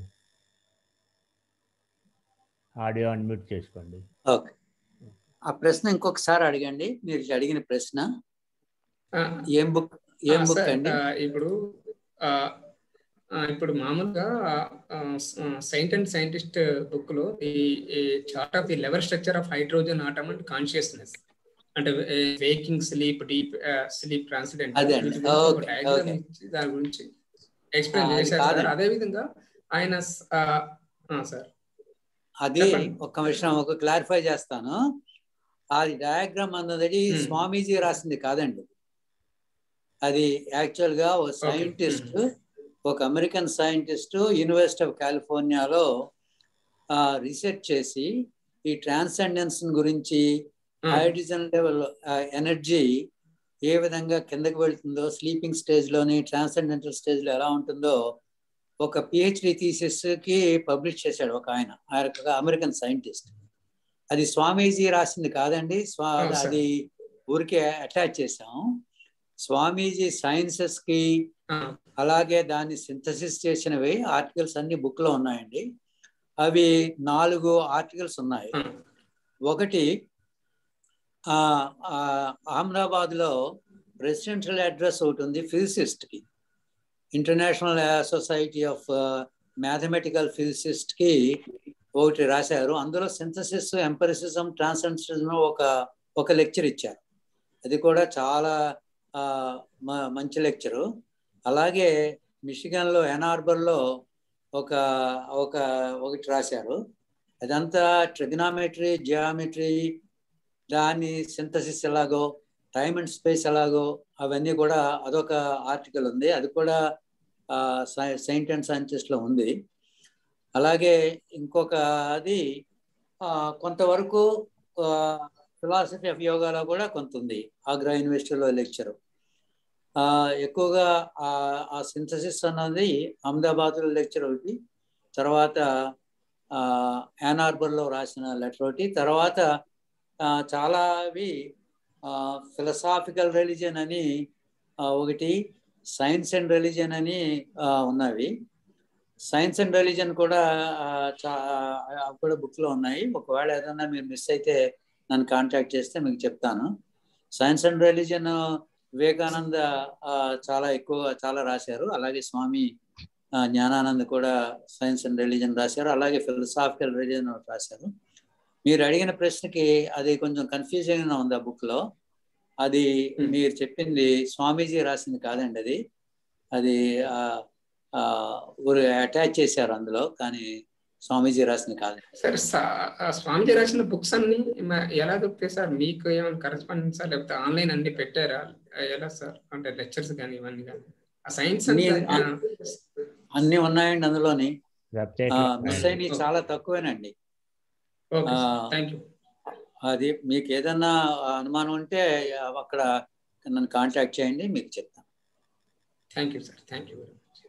ఆడియో అన్మ్యూట్ చేసుకోండి ఓకే ఆ ప్రశ్న ఇంకొకసారి అడగండి మీరు అడిగిన ప్రశ్న ఆ, ఏం బుక్ ఏం ఆ, బుక్ సార్, అండి ఆ, ఇప్పుడు ఆ, ఆ, ఇప్పుడు మామూలుగా సైంట్ అండ్ సైంటిస్ట్ బుక్ లో ఈ chart of the level structure of hydrogen atom and consciousness అంటే waking sleep deep sleep transcendent అదే అండి. Okay, okay. దాని గురించి ఎక్స్ప్లెయిన్ ఆ, అది చేశారు సార్ కాదండి. అదే విధంగా ఆయన స- ఆ, ఆ, సార్ అది చెప్పండి. ఒక్క విషయం ఒక క్లారిఫై చేస్తాను అది డయాగ్రామ్ అన్నది Hmm. స్వామీజీ రాసింది కాదండి అది యాక్చువల్ గా ఒక సైంటిస్ట్ ఒక అమెరికన్ సైంటిస్ట్ యూనివర్సిటీ ఆఫ్ కాలిఫోర్నియాలో రీసెర్చ్ చేసి ఈ ట్రాన్సెండెన్స్ గురించి హైడ్రోజన్ లెవెల్ ఎనర్జీ ఏ విధంగా కిందకి వెళ్తుందో స్లీపింగ్ స్టేజ్ లోని ట్రాన్సెండెంటల్ స్టేజ్ లో ఎలా ఉంటుందో ఒక పిహెచ్డి థీసిస్ కి పబ్లిష్ చేశాడు ఒక ఆయన ఆయన ఒక అమెరికన్ సైంటిస్ట్ అది స్వామీజీ రాసింది కాదండి స్వా అవును సార్. అది ఊరికే అటాచ్ చేసాం స్వామీజీ సైన్సెస్ కి అలాగే దాన్ని సింథసిస్ చేసినవి ఆర్టికల్స్ అన్ని బుక్ లో ఉన్నాయండి అవి నాలుగు ఆర్టికల్స్ ఉన్నాయి ఒకటి ఆ, ఆ, అహ్మదాబాద్ లో ప్రెసిడెన్షియల్ అడ్రస్ ఒకటి ఉంది ఫిజిసిస్ట్ కి international society of mathematical physicist కి ఒకటి రాశారు అందులో సింథసిస్ ఎంపరిసిజం ట్రాన్సెన్సిజం ఒక ఒక లెక్చర్ ఇచ్చారు అది కూడా చాలా ఆ, మ- మంచి లెక్చరు అలాగే మిషిగన్లో ఎనార్బర్లో ఒక ఒక ఒకటి రాశారు అదంతా ట్రిగ్నామెట్రీ జియామెట్రీ దాని సింథసిస్ ఎలాగో టైమ్ అండ్ స్పేస్ ఎలాగో అవన్నీ కూడా అదొక ఆర్టికల్ ఉంది అది కూడా సెయింట్ అండ్ సైంటిస్ట్లో ఉంది అలాగే ఇంకొక అది ఆ, కొంతవరకు ఫిలాసఫీ ఆఫ్ యోగాలో కూడా కొంత ఉంది ఆగ్రా యూనివర్సిటీలో లెక్చరు ఆ, ఎక్కువగా ఆ- ఆ సింథసిస్ అన్నది అహ్మదాబాద్లో లెక్చర్ ఒకటి తర్వాత యాన్ హార్బర్లో రాసిన లెటర్ ఒకటి తర్వాత ఆ, చాలావి ఫిలసాఫికల్ రిలీజియన్ అని ఆ, ఒకటి సైన్స్ అండ్ రిలీజియన్ అని ఆ, ఉన్నవి సైన్స్ అండ్ రిలీజన్ కూడా ఆ, చా అవి కూడా బుక్లో ఉన్నాయి ఒకవేళ ఏదన్నా మీరు మిస్ అయితే నన్ను కాంటాక్ట్ చేస్తే మీకు చెప్తాను సైన్స్ అండ్ రిలీజన్ వివేకానంద ఆ, చాలా ఎక్కువ చాలా రాశారు అలాగే స్వామి ఆ, జ్ఞానానంద్ కూడా సైన్స్ అండ్ రిలీజన్ రాశారు అలాగే ఫిలసాఫికల్ రిలీజన్ రాశారు మీరు అడిగిన ప్రశ్నకి అది కొంచెం కన్ఫ్యూజింగ్ ఉంది ఆ బుక్ లో అది మీరు చెప్పింది స్వామీజీ రాసింది కాదండి అది అది ఆ, ఆ, ఊరు అటాచ్ చేశారు అందులో కానీ స్వామీజీ రాసింది కాదండి సార్ సా- ఆ స్వామిజీ రాసిన బుక్స్ అన్ని మ- ఎలా దొరుకుతాయి సార్ మీకు ఏమైనా కరెస్పాండెన్స్ లేకపోతే ఆన్లైన్ అన్ని పెట్టారా ఎలా సార్ అంటే లెక్చర్స్ కానీ ఇవన్నీ కానీ ఆ సైన్స్ అన్ని అన్ని ఉన్నాయండి అందులోని వెబ్సైట్ మిస్ అయినవి చాలా తక్కువేనండి ఓకే ఆ, థ్యాంక్ యూ అది మీకు ఏదన్నా అనుమానం ఉంటే అక్కడ నన్ను కాంటాక్ట్ చేయండి మీకు చెప్తాను thank you sir thank you very much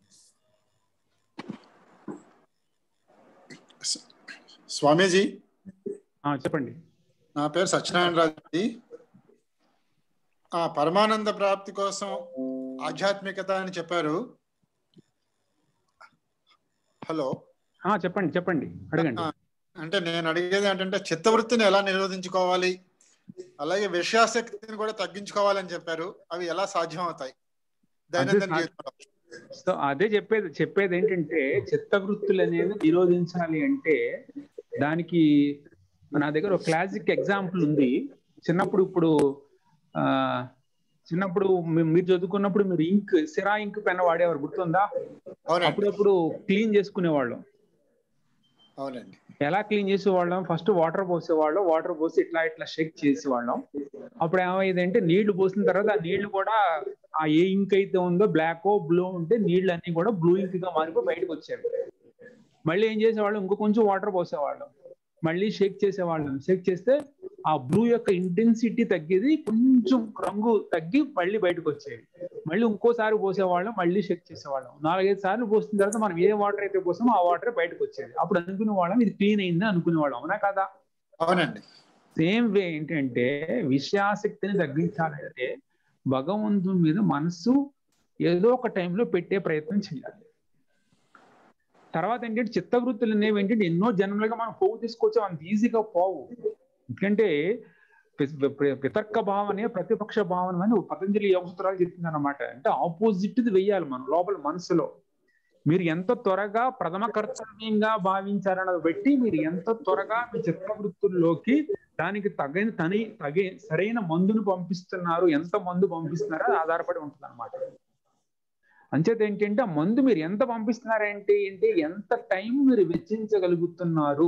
Swamiji ఆ, చెప్పండి నా పేరు సత్యనారాయణ రాజు ఆ పరమానంద ప్రాప్తి కోసం ఆధ్యాత్మికత అని చెప్పారు హలో ఆ, చెప్పండి చెప్పండి అడగండి ఆ, అంటే నేను అడిగేది ఏంటంటే చిత్తవృత్తిని ఎలా నిరోధించుకోవాలి అలాగే విషయాసక్తిని కూడా తగ్గించుకోవాలని చెప్పారు అవి ఎలా సాధ్యం అవుతాయి దైనందిన సా- జీవితంలో సో అదే చెప్పేది చెప్పేది ఏంటంటే చిత్తవృత్తులు అనేది నిరోధించాలి అంటే దానికి నా దగ్గర ఒక క్లాసిక్ ఎగ్జాంపుల్ ఉంది చిన్నప్పుడు ఇప్పుడు ఆ చిన్నప్పుడు మీ- మీరు చదువుకున్నప్పుడు మీరు ఇంక్ సిరా ఇంక్ పెన్ వాడేవారు గుర్తుందా అప్పుడప్పుడు క్లీన్ చేసుకునేవాళ్ళం అవునండి ఎలా క్లీన్ చేసేవాళ్ళం ఫస్ట్ వాటర్ పోసేవాళ్ళం వాటర్ పోసి ఇట్లా ఇట్లా షేక్ చేసేవాళ్ళం అప్పుడు ఏమైందంటే నీళ్లు పోసిన తర్వాత ఆ నీళ్లు కూడా ఆ ఏ ఇంక్ అయితే ఉందో బ్లాక్ బ్లూ ఉంటే నీళ్ళు అన్ని కూడా బ్లూ ఇంక్ గా మారిపోయి బయటకు వచ్చేవి మళ్ళీ ఏం చేసేవాళ్ళం ఇంకో కొంచెం వాటర్ పోసేవాళ్ళం మళ్ళీ షేక్ చేసేవాళ్ళం షేక్ చేస్తే ఆ బ్లూ యొక్క ఇంటెన్సిటీ తగ్గేది కొంచెం రంగు తగ్గి మళ్ళీ బయటకు వచ్చేది మళ్ళీ ఇంకోసారి పోసేవాళ్ళం మళ్ళీ షేక్ చేసేవాళ్ళం నాలుగైదు సార్లు పోసిన తర్వాత మనం ఏ వాటర్ అయితే పోసామో ఆ వాటర్ బయటకు వచ్చేది అప్పుడు అనుకునే వాళ్ళం ఇది క్లీన్ అయింది అనుకునేవాళ్ళం అవునా కదా అవునండి సేమ్ వే ఏంటంటే విషయాసక్తిని తగ్గించాలంటే భగవంతుని మీద మనసు ఏదో ఒక టైంలో పెట్టే ప్రయత్నం చేయాలి తర్వాత ఏంటంటే చిత్తవృత్తులు అనేవి ఏంటంటే ఎన్నో జన్మలుగా మనం పోగు తీసుకొచ్చాం అంత ఈజీగా పోవు ఎందుకంటే పి- పి- వితర్క భావనే ప్రతిపక్ష భావన అని పతంజలి యోగ సూత్రాలు చెప్తుంది అనమాట అంటే ఆపోజిట్ వెయ్యాలి మనం లోపల మనసులో మీరు ఎంత త్వరగా ప్రథమ కర్తవ్యంగా భావించారన్నది బట్టి మీరు ఎంత త్వరగా మీ చిత్తవృత్తుల్లోకి దానికి తగిన తని తగి సరైన మందును పంపిస్తున్నారు ఎంత మందు పంపిస్తున్నారో అది ఆధారపడి ఉంటుంది అనమాట అంచేత ఏంటంటే ఆ మందు మీరు ఎంత పంపిస్తున్నారంటే ఏంటి ఎంత టైం మీరు వెచ్చించగలుగుతున్నారు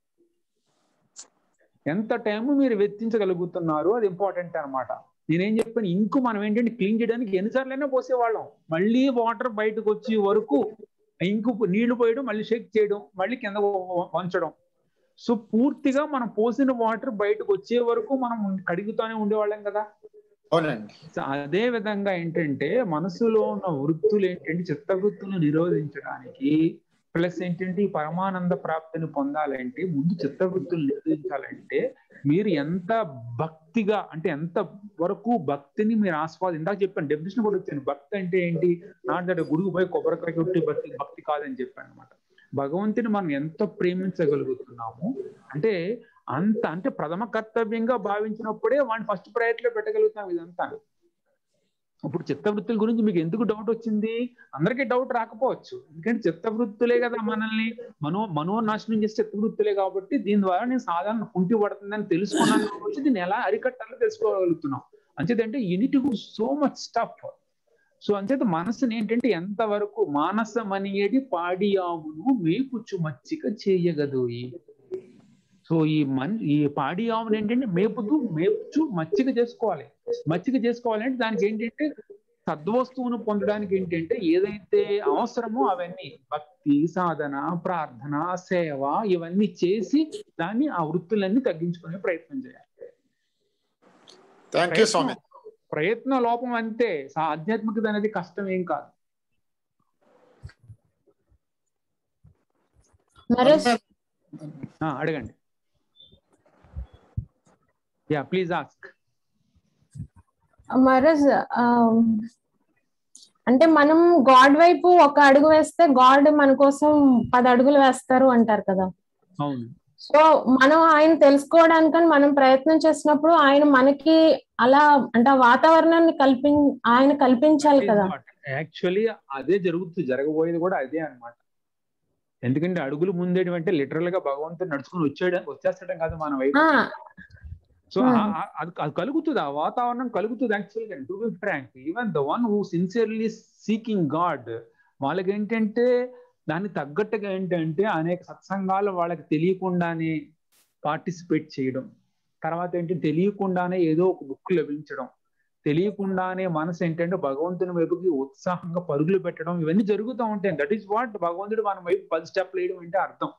ఎంత టైం మీరు వెచ్చించగలుగుతున్నారు అది ఇంపార్టెంట్ అన్నమాట నేనేం చెప్పాను ఇంకు మనం ఏంటంటే క్లీన్ చేయడానికి ఎన్నిసార్లైనా పోసేవాళ్ళం మళ్ళీ వాటర్ బయటకు వచ్చే వరకు ఇంకు నీళ్లు పోయడం మళ్ళీ షేక్ చేయడం మళ్ళీ కింద వ- వంచడం సో పూర్తిగా మనం పోసిన వాటర్ బయటకు వచ్చే వరకు మనం కడుగుతూనే ఉండేవాళ్ళం కదా అవునండి సో అదే విధంగా ఏంటంటే మనసులో ఉన్న వృత్తులు ఏంటంటే చిత్తవృత్తులు నిరోధించడానికి ప్లస్ ఏంటంటే ఈ పరమానంద ప్రాప్తిని పొందాలంటే ముందు చిత్తవృత్తులు నిరోధించాలంటే మీరు ఎంత భక్తిగా అంటే ఎంత వరకు భక్తిని మీరు ఆస్వాది ఇందాక చెప్పాను డెఫినేషన్ కూడా వచ్చాను భక్తి అంటే ఏంటి నాట్ దట్ గుడికి పోయి కొబ్బరికాయ కొట్టి భక్తి భక్తి కాదని చెప్పాను అనమాట భగవంతుని మనం ఎంత ప్రేమించగలుగుతున్నాము అంటే అంత అంటే ప్రథమ కర్తవ్యంగా భావించినప్పుడే వాడిని ఫస్ట్ ప్రయారిటీలో పెట్టగలుగుతాం ఇదంతా ఇప్పుడు చిత్తవృత్తుల గురించి మీకు ఎందుకు డౌట్ వచ్చింది అందరికీ డౌట్ రాకపోవచ్చు ఎందుకంటే చిత్తవృత్తులే కదా మనల్ని మనో మనోనాశనం చేసే చిత్తవృత్తులే కాబట్టి దీని ద్వారా నేను సాధారణ కుంటి పడుతుందని తెలుసుకున్నాను కాబట్టి దీన్ని ఎలా అరికట్టాలో తెలుసుకోగలుగుతున్నాం అంచేతంటే యూనిట్ సో మచ్ స్టఫ్ సో అంచేత మనసుని ఏంటంటే ఎంతవరకు మానసం అనేటి పాడి ఆవును మేపుచ్చు మచ్చిక చేయగదోయి సో ఈ మన్ ఈ పాడి ఆవును ఏంటంటే మేపుతూ మేపుచు మచ్చిక చేసుకోవాలి మచ్చిక చేసుకోవాలంటే దానికి ఏంటంటే సద్వస్తువును పొందడానికి ఏంటంటే ఏదైతే అవసరమో అవన్నీ భక్తి సాధన ప్రార్థన సేవ ఇవన్నీ చేసి దాన్ని ఆ వృత్తులన్నీ తగ్గించుకునే ప్రయత్నం చేయాలి థ్యాంక్ యూ స్వామి ప్రయత్న లోపం అంతే సా- ఆధ్యాత్మికత అనేది కష్టం ఏం కాదు మరస్ ఆ, అడగండి యా ప్లీజ్ ఆస్క్ మరస్ ఆ, అంటే మనం గాడ్ వైపు ఒక అడుగు వేస్తే గాడ్ మన కోసం పది అడుగులు వేస్తారు అంటారు కదా అవును సో మనం ఆయన తెలుసుకోవడానికని మనం ప్రయత్నం చేసినప్పుడు ఆయన మనకి అలా అంటే ఆ వాతావరణాన్ని కల్పి ఆయన కల్పించాలి కదా యాక్చువల్లీ అదే జరుగుతుంది జరగబోయేది కూడా అదే అన్నమాట ఎందుకంటే అడుగులు ముందేయడం అంటే లిటరల్ గా భగవంతుడు నడుచుకుని వచ్చేయడం వచ్చేస్తడం కాదు మన వైపు ఆ, సో Hmm. ఆ- ఆ- అది అది కలుగుతుంది ఆ వాతావరణం కలుగుతుంది యాక్చువల్గా to be frank even the one who sincerely seeking God వాళ్ళకి ఏంటంటే దానికి తగ్గట్టుగా ఏంటంటే అనేక సత్సంగాలు వాళ్ళకి తెలియకుండానే పార్టిసిపేట్ చేయడం తర్వాత ఏంటి తెలియకుండానే ఏదో ఒక బుక్ లభించడం తెలియకుండానే మనసు ఏంటంటే భగవంతుని వైపుకి ఉత్సాహంగా పరుగులు పెట్టడం ఇవన్నీ జరుగుతూ ఉంటాయి దట్ ఈస్ వాట్ భగవంతుడు మన వైపు పది స్టెప్లు వేయడం అంటే అర్థం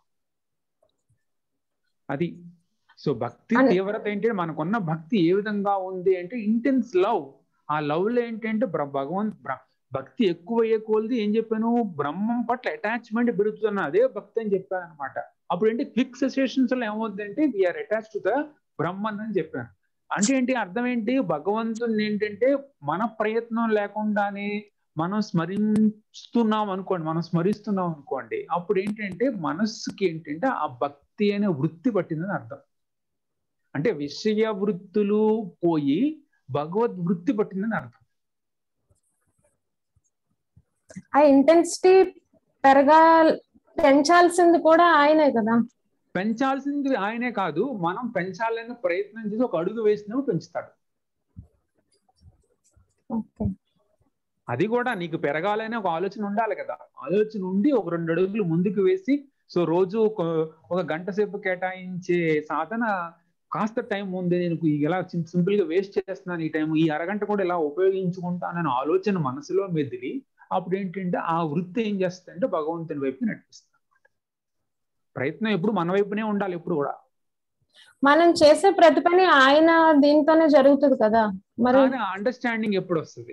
అది సో భక్తి అన్- తీవ్రత ఏంటంటే మనకున్న భక్తి ఏ విధంగా ఉంది అంటే ఇంటెన్స్ లవ్ ఆ లవ్ లో ఏంటంటే బ్ర- భగవంత్ బ్ర- భక్తి ఎక్కువ అయ్యే కొలది ఏం చెప్పాను బ్రహ్మం పట్ల అటాచ్మెంట్ పెరుగుతున్న అదే భక్తి అని చెప్పాను అనమాట అప్పుడు ఏంటి క్విక్ సెషన్స్ లో ఏమవుతుందంటే we are attach to the Brahman అని చెప్పాను అంటే ఏంటి అర్థం ఏంటి భగవంతుని ఏంటంటే మన ప్రయత్నం లేకుండానే మనం స్మరిస్తున్నాం అనుకోండి మనం స్మరిస్తున్నాం అనుకోండి అప్పుడు ఏంటంటే మనస్సుకి ఏంటంటే ఆ భక్తి అనే వృత్తి పట్టిందని అర్థం అంటే విషయ వృత్తులు పోయి భగవద్ వృత్తి పట్టిందని అర్థం ఆ ఇంటెన్సిటీ పెరగా పెంచాల్సింది కూడా ఆయనే కదా పెంచాల్సింది ఆయనే కాదు మనం పెంచాలని ప్రయత్నం చేసి ఒక అడుగు వేసినప్పుడు పెంచుతాడు ఓకే అది కూడా నీకు పెరగాలనే ఒక ఆలోచన ఉండాలి కదా ఆలోచన ఉండి ఒక రెండు అడుగులు ముందుకు వేసి సో రోజు ఒక ఒక గంట సేపు కేటాయించే సాధన కాస్త టైం ఉంది నేను ఇలా సింపుల్ గా వేస్ట్ చేస్తున్నాను ఈ టైం ఈ అరగంట కూడా ఇలా ఉపయోగించుకుంటానని ఆలోచన మనసులో మెదిలి అప్పుడు ఏంటంటే ఆ వృత్తి ఏం చేస్తుందంటే భగవంతుని వైపు నడిపిస్తుంది ప్రయత్నం ఎప్పుడు మన వైపునే ఉండాలి ఎప్పుడు కూడా మనం చేసే ప్రతి పని ఆయన దీంతోనే జరుగుతుంది కదా మరి కానీ అండర్స్టాండింగ్ ఎప్పుడు వస్తుంది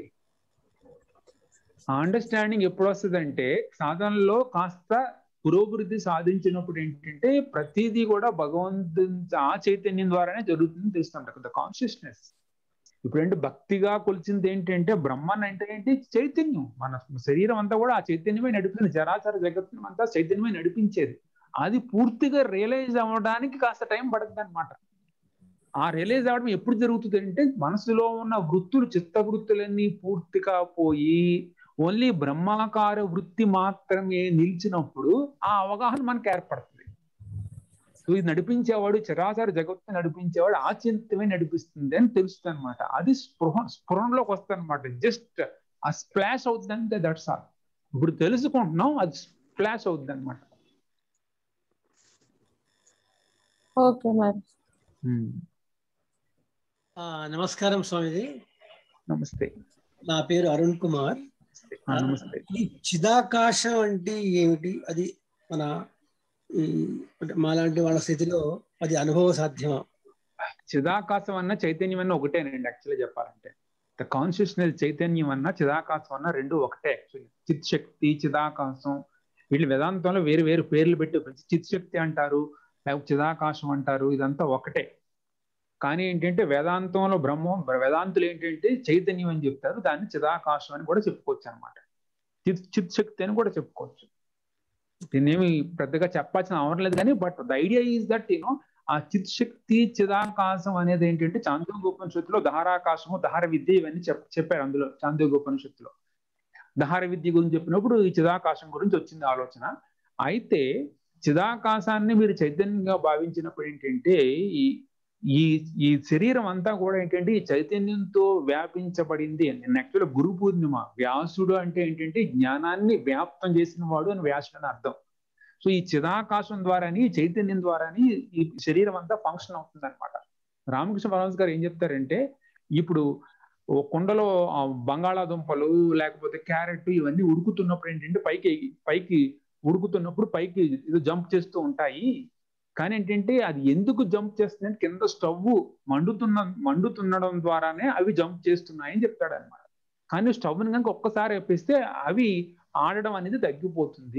ఆ అండర్స్టాండింగ్ ఎప్పుడు వస్తుంది అంటే సాధనలో కాస్త పురోభివృద్ధి సాధించినప్పుడు ఏంటంటే ప్రతిదీ కూడా భగవంతుని ఆ చైతన్యం ద్వారానే జరుగుతుంది తెలుస్తుంట కదా కాన్షియస్నెస్ ఇప్పుడు ఏంటి భక్తిగా కొలిచింది ఏంటంటే బ్రహ్మన్ అంటే ఏంటి చైతన్యం మన శరీరం అంతా కూడా ఆ చైతన్యమే నడిపింది చరాచర జగత్తుని అంతా చైతన్యమే నడిపించేది అది పూర్తిగా రియలైజ్ అవ్వడానికి కాస్త టైం పడుతుంది అనమాట ఆ రియలైజ్ అవ్వడం ఎప్పుడు జరుగుతుంది అంటే మనసులో ఉన్న వృత్తులు చిత్త వృత్తులన్నీ పూర్తిగా పోయి ఓన్లీ బ్రహ్మాకార వృత్తి మాత్రమే నిలిచినప్పుడు ఆ అవగాహన మనకు ఏర్పడుతుంది సో ఇది నడిపించేవాడు చరాచర జగత్తు నడిపించేవాడు ఆ చింతమే నడిపిస్తుంది అని తెలుస్తుంది అనమాట అది స్పృహ స్పృహంలోకి వస్తుంది అనమాట జస్ట్ ఆ స్ప్లాష్ అవుతుంది అంటే దట్స్ ఆల్ ఇప్పుడు తెలుసుకుంటున్నాం అది స్ప్లాష్ అవుతుంది అనమాట ఓకే మరి ఆ, నమస్కారం స్వామిజీ నమస్తే నా పేరు అరుణ్ కుమార్ ఆ, నమస్తే ఈ చిదాకాశం అంటే ఏమిటి అది మన ఈ అంటే మాలాంటి వాళ్ళ స్థితిలో అది అనుభవ సాధ్యమా చిదాకాశం అన్న చైతన్యం అన్న ఒకటేనండి యాక్చువల్లీ చెప్పాలంటే ద కాన్షియస్నెస్ చైతన్యం అన్న చిదాకాశం అన్న రెండు ఒకటే యాక్చువల్లీ చిత్ శక్తి చిదాకాశం వీళ్ళు వేదాంతంలో వేరు వేరు పేర్లు పెట్టి చిత్ శక్తి అంటారు లేకపోతే చిదాకాశం అంటారు ఇదంతా ఒకటే కానీ ఏంటంటే వేదాంతంలో బ్రహ్మం వేదాంతులు ఏంటంటే చైతన్యం అని చెప్తారు దాన్ని చిదాకాశం అని కూడా చెప్పుకోవచ్చు అనమాట చిత్ చిత్ శక్తి అని కూడా చెప్పుకోవచ్చు దీన్ని ఏమి పెద్దగా చెప్పాల్సిన అవసరం లేదు కానీ but the idea is that you know ఆ చిత్ శక్తి చిదాకాశం అనేది ఏంటంటే చాంద్రోగోపనిషత్తులో దహారాకాశము దహార విద్య ఇవన్నీ చెప్ చెప్పారు అందులో చాంద్రోగోపనిషత్తులో దహార విద్య గురించి చెప్పినప్పుడు ఈ చిదాకాశం గురించి వచ్చింది ఆలోచన అయితే చిదాకాశాన్ని మీరు చైతన్యంగా భావించినప్పుడు ఏంటంటే ఈ ఈ ఈ శరీరం అంతా కూడా ఏంటంటే ఈ చైతన్యంతో వ్యాపించబడింది అని యాక్చువల్గా గురు పూర్ణిమ వ్యాసుడు అంటే ఏంటంటే జ్ఞానాన్ని వ్యాప్తం చేసిన వాడు అని వ్యాసుడు అని అర్థం సో ఈ చిదాకాశం ద్వారాని ఈ చైతన్యం ద్వారాని ఈ శరీరం అంతా ఫంక్షన్ అవుతుంది అనమాట రామకృష్ణ పరమహంస గారు ఏం చెప్తారంటే ఇప్పుడు ఓ కుండలో ఆ బంగాళాదుంపలు లేకపోతే క్యారెట్ ఇవన్నీ ఉడుకుతున్నప్పుడు ఏంటంటే పైకి పైకి ఉడుకుతున్నప్పుడు పైకి ఇది జంప్ చేస్తూ ఉంటాయి కానీ ఏంటంటే అది ఎందుకు జంప్ చేస్తుందంటే కింద స్టవ్ మండుతున్న మండుతుండడం ద్వారానే అవి జంప్ చేస్తున్నాయి అని చెప్తాడు అనమాట కానీ స్టవ్ని కనుక ఒక్కసారి వేపిస్తే అవి ఆడడం అనేది తగ్గిపోతుంది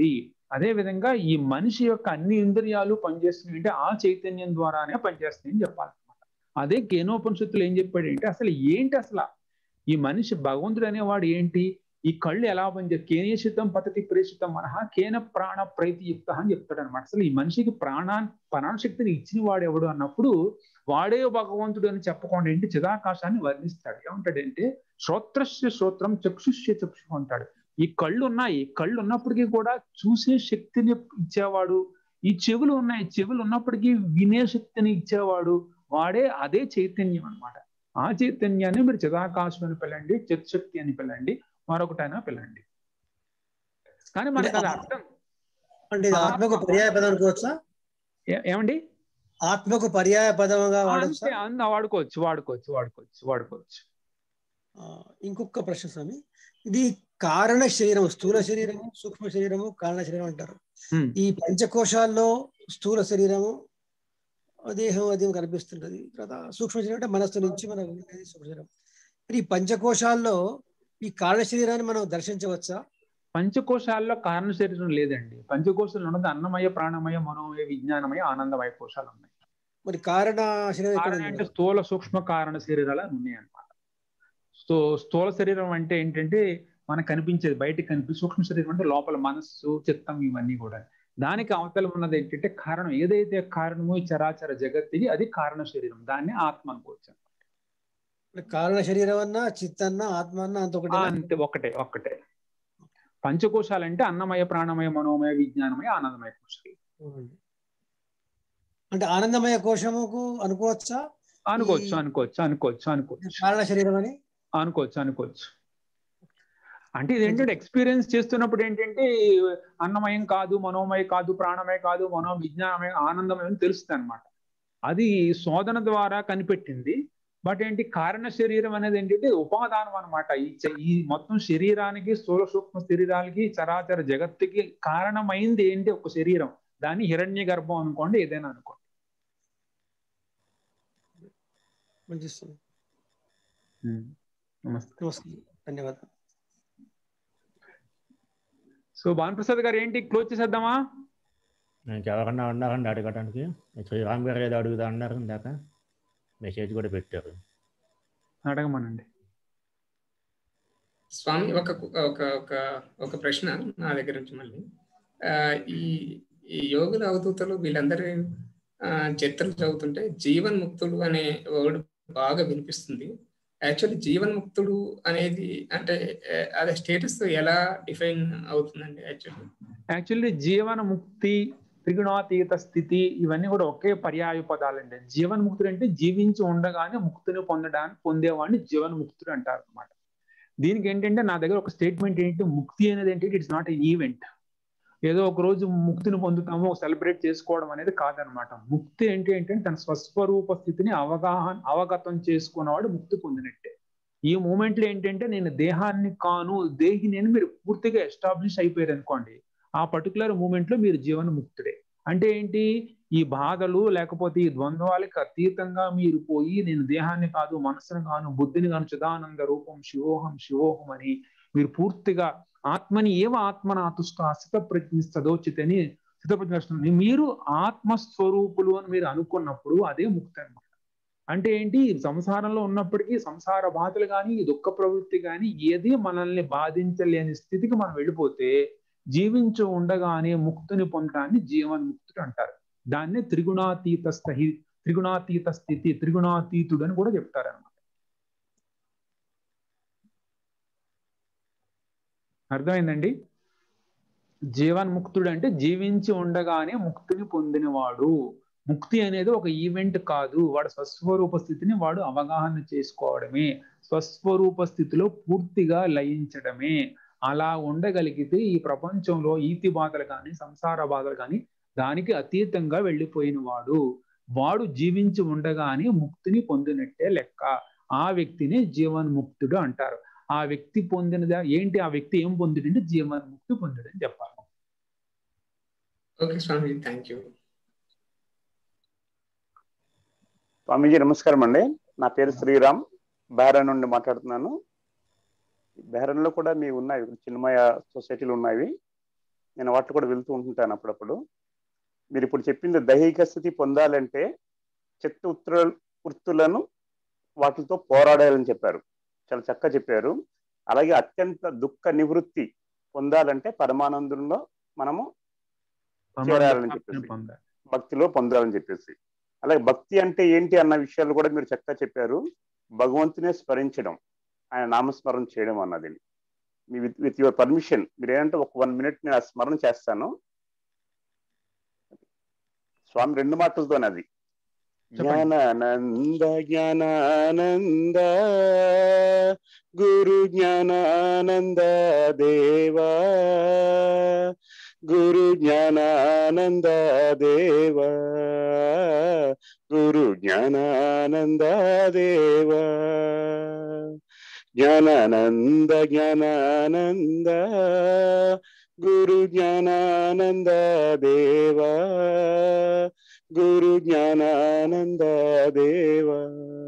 అదే విధంగా ఈ మనిషి యొక్క అన్ని ఇంద్రియాలు పనిచేస్తున్నాయి అంటే ఆ చైతన్యం ద్వారానే పనిచేస్తున్నాయని చెప్పాలి అదే కేనోపనిషత్తులు ఏం చెప్పాడంటే అసలు ఏంటి అసలు ఈ మనిషి భగవంతుడు అనేవాడు ఏంటి ఈ కళ్ళు ఎలా పనిచేస్తారు కేనేషితం పతతి ప్రేషితం మనహ కేన ప్రాణ ప్రైతియుక్త అని చెప్తాడు అనమాట అసలు ఈ మనిషికి ప్రాణా ప్రాణశక్తిని ఇచ్చిన వాడు ఎవడు అన్నప్పుడు వాడే భగవంతుడు అని చెప్పకుండా ఏంటి చిదాకాశాన్ని వర్ణిస్తాడు ఏమంటాడంటే శ్రోత్రస్య శ్రోత్రం చక్షుష్య చక్షు అంటాడు ఈ కళ్ళు ఉన్నాయి కళ్ళు ఉన్నప్పటికీ కూడా చూసే శక్తిని ఇచ్చేవాడు ఈ చెవులు ఉన్నాయి చెవులు ఉన్నప్పటికీ వినే శక్తిని ఇచ్చేవాడు వాడే అదే చైతన్యం అన్నమాట ఆ చైతన్యాన్ని మీరు చిదాకాశం అని పిల్లండి చిత్శక్తి అని పిల్లండి మరొకటైనా పిల్లండి కానీ మనకు అది అర్థం అంటే ఇది ఆత్మకు పర్యాయ పదం అనుకోవచ్చా ఏ- ఏమండి ఆత్మకు పర్యాయ పదముగా వాడచ్చా అంతే అన్న వాడుకోవచ్చు వాడుకోవచ్చు వాడుకోవచ్చు వాడుకోవచ్చు ఆ, ఇంకొక ప్రశ్న స్వామి ఇది కారణ శరీరం స్థూల శరీరము సూక్ష్మ శరీరము కారణ శరీరం అంటారు హ్మ్. ఈ పంచకోశాల్లో స్థూల శరీరము దేహం అది కనిపిస్తుంటది తర్వాత సూక్ష్మ శరీరం అంటే మనస్సు నుంచి మన ఉండేది సూక్ష్మ శరీరం మరి ఈ పంచకోశాల్లో ఈ కారణ శరీరాన్ని మనం దర్శించవచ్చా పంచకోశాల్లో కారణ శరీరం లేదండి పంచకోశాలు ఉన్నది అన్నమయ ప్రాణమయ మనోమయ విజ్ఞానమయ ఆనందమయ కోశాలు ఉన్నాయి మరి కారణ శరీరం ఎక్కడ కారణ ఉంది అంటే స్థూల సూక్ష్మ కారణ శరీరాలు అని ఉన్నాయి అన్నమాట సో స్థూల శరీరం అంటే ఏంటంటే మనకు కనిపించేది బయటకు కనిపి సూక్ష్మ శరీరం అంటే లోపల మనస్సు చిత్తం ఇవన్నీ కూడా దానికి అవతల ఉన్నది ఏంటంటే కారణం ఏదైతే కారణమో ఈ చరాచర జగత్తుకి అది కారణ శరీరం దాన్ని ఆత్మ అనుకోవచ్చు మరి కారణ శరీరం అన్నా చిత్త అన్నా ఆత్మ అన్నా అంత ఒకటి ఆ, అంతే ఒక్కటే ఒక్కటే పంచకోశాలు అంటే అన్నమయ ప్రాణమయ మనోమయ విజ్ఞానమయ ఆనందమయ కోశాలు అంటే ఆనందమయ కోశముకు అనుకోవచ్చా అనుకోవచ్చు ఈ అనుకోవచ్చు అనుకోవచ్చు అనుకోవచ్చు కారణ శరీరం అని అనుకోవచ్చు అనుకోవచ్చు అంటే ఇది ఏంటంటే ఎక్స్పీరియన్స్ చేస్తున్నప్పుడు ఏంటంటే అన్నమయం కాదు మనోమయ కాదు ప్రాణమయ కాదు మనో విజ్ఞానమయ ఆనందమయం అని తెలుస్తుంది అనమాట అది శోధన ద్వారా కనిపెట్టింది బట్ ఏంటి కారణ శరీరం అనేది ఏంటంటే ఉపాదానం అనమాట ఈ చ- ఈ మొత్తం శరీరానికి స్థూల సూక్ష్మ శరీరాలకి చరాచర జగత్తుకి కారణమైంది ఏంటి ఒక శరీరం దాన్ని హిరణ్య గర్భం అనుకోండి ఏదైనా అనుకోండి మంచి స్వామి. నమస్తే నమస్తే ధన్యవాదాలు సో భానుప్రసాద్ గారు ఏంటి క్లోజ్ చేసేద్దామా ఇంకెవరన్నా ఉన్నారండి అడగడానికి శ్రీరామ్ గారు ఏదో అడుగుతా అన్నారు ఇందాక మెసేజ్ కూడా పెట్టారు అడగమనండి స్వామి ఒక ఒక ఒక ఒక ప్రశ్న నా దగ్గర నుంచి మళ్ళీ ఆ, ఈ ఈ యోగుల అవధూతలు వీళ్ళందరూ ఆ, చరిత్రలు చదువుతుంటే జీవన్ ముక్తుడు అనే వర్డ్ బాగా వినిపిస్తుంది యాక్చువల్లీ జీవన్ ముక్తుడు అనేది అంటే ఆ, అదే స్టేటస్ ఎలా డిఫైన్ అవుతుందండి యాక్చువల్లీ యాక్చువల్లీ జీవన ముక్తి త్రిగుణాతీత స్థితి ఇవన్నీ కూడా ఒకే పర్యాయ పదాలండి జీవన్ ముక్తుడు అంటే జీవించి ఉండగానే ముక్తిని పొందడానికి పొందేవాడిని జీవన్ ముక్తుడు అంటారు అనమాట దీనికి ఏంటంటే నా దగ్గర ఒక స్టేట్మెంట్ ఏంటి ముక్తి అనేది ఏంటంటే ఇట్స్ నాట్ ఎన్ ఈవెంట్ ఏదో ఒక రోజు ముక్తిని పొందుతాము సెలబ్రేట్ చేసుకోవడం అనేది కాదనమాట ముక్తి ఏంటి అంటే తన స్వస్వరూప స్థితిని అవగాహన అవగతం చేసుకున్నవాడు ముక్తి పొందినట్టే ఈ మూమెంట్లో ఏంటంటే నేను దేహాన్ని కాను దేహి నేను మీరు పూర్తిగా ఎస్టాబ్లిష్ అయిపోయారు అనుకోండి ఆ పర్టికులర్ మూమెంట్ లో మీరు జీవన ముక్తుడే అంటే ఏంటి ఈ బాధలు లేకపోతే ఈ ద్వంద్వాలకి అతీతంగా మీరు పోయి నేను దేహాన్ని కాదు మనసును కాను బుద్ధిని కాను చిదానంద రూపం శివోహం శివోహం అని మీరు పూర్తిగా ఆత్మని ఏవ ఆత్మన అతుష్ట అసిత ప్రజ్ఞ సదోచితని స్థితప్రజ్ఞ మీరు ఆత్మస్వరూపులు అని మీరు అనుకున్నప్పుడు అదే ముక్తి అన్నమాట అంటే ఏంటి ఈ సంసారంలో ఉన్నప్పటికీ సంసార బాధలు కానీ ఈ దుఃఖ ప్రవృత్తి కానీ ఏది మనల్ని బాధించలేని స్థితికి మనం వెళ్ళిపోతే జీవించు ఉండగానే ముక్తిని పొందడాన్ని జీవన్ముక్తుడు అంటారు దాన్నే త్రిగుణాతీత స్థి త్రిగుణాతీత స్థితి త్రిగుణాతీతుడు అని కూడా చెప్తారు అనమాట అర్థమైందండి జీవన్ముక్తుడు అంటే జీవించి ఉండగానే ముక్తిని పొందినవాడు ముక్తి అనేది ఒక ఈవెంట్ కాదు వాడు స్వస్వరూప స్థితిని వాడు అవగాహన చేసుకోవడమే స్వస్వరూప స్థితిలో పూర్తిగా లయించడమే అలా ఉండగలిగితే ఈ ప్రపంచంలో ఈతి బాధలు కానీ సంసార బాధలు కానీ దానికి అతీతంగా వెళ్ళిపోయిన వాడు వాడు జీవించి ఉండగానే ముక్తిని పొందినట్టే లెక్క ఆ వ్యక్తిని జీవన్ముక్తుడు అంటారు ఆ వ్యక్తి పొందినదా ఏంటి ఆ వ్యక్తి ఏం పొందుడంటే జీవన్ముక్తి పొందుడని చెప్పాలి okay Swami thank you Swamiji నమస్కారం అండి నా పేరు శ్రీరామ్ బెహ్రాన్ నుండి మాట్లాడుతున్నాను బెహ్రాన్లో కూడా మీ ఉన్నాయి చిన్మయ సొసైటీలు ఉన్నాయి నేను వాటిలో కూడా వెళ్తూ ఉంటుంటాను అప్పుడప్పుడు మీరు ఇప్పుడు చెప్పింది దైహిక స్థితి పొందాలంటే చిత్త ఉత్తర వృత్తులను వాటితో పోరాడాలని చెప్పారు చాలా చక్కగా చెప్పారు అలాగే అత్యంత దుఃఖ నివృత్తి పొందాలంటే పరమానందంలో మనము చేరాలని చెప్పేసి పొందాలి భక్తిలో పొందాలని చెప్పేసి అలాగే భక్తి అంటే ఏంటి అన్న విషయాలు కూడా మీరు చక్కగా చెప్పారు భగవంతునే స్మరించడం ఆయన నామస్మరణ చేయడం అన్నది మీ విత్ విత్ యువర్ పర్మిషన్ మీరు ఏంటంటే ఒక వన్ మినిట్ నేను ఆ స్మరణ చేస్తాను స్వామి రెండు మాటలతోనే అది జ్ఞానానంద జ్ఞానానంద గురు జ్ఞానానంద దేవా గురు జ్ఞానానంద దేవా గురు జ్ఞానానంద దేవా జ్ఞానానంద జ్ఞానానంద గురు జ్ఞానానంద దేవా గురు జ్ఞానానంద దేవా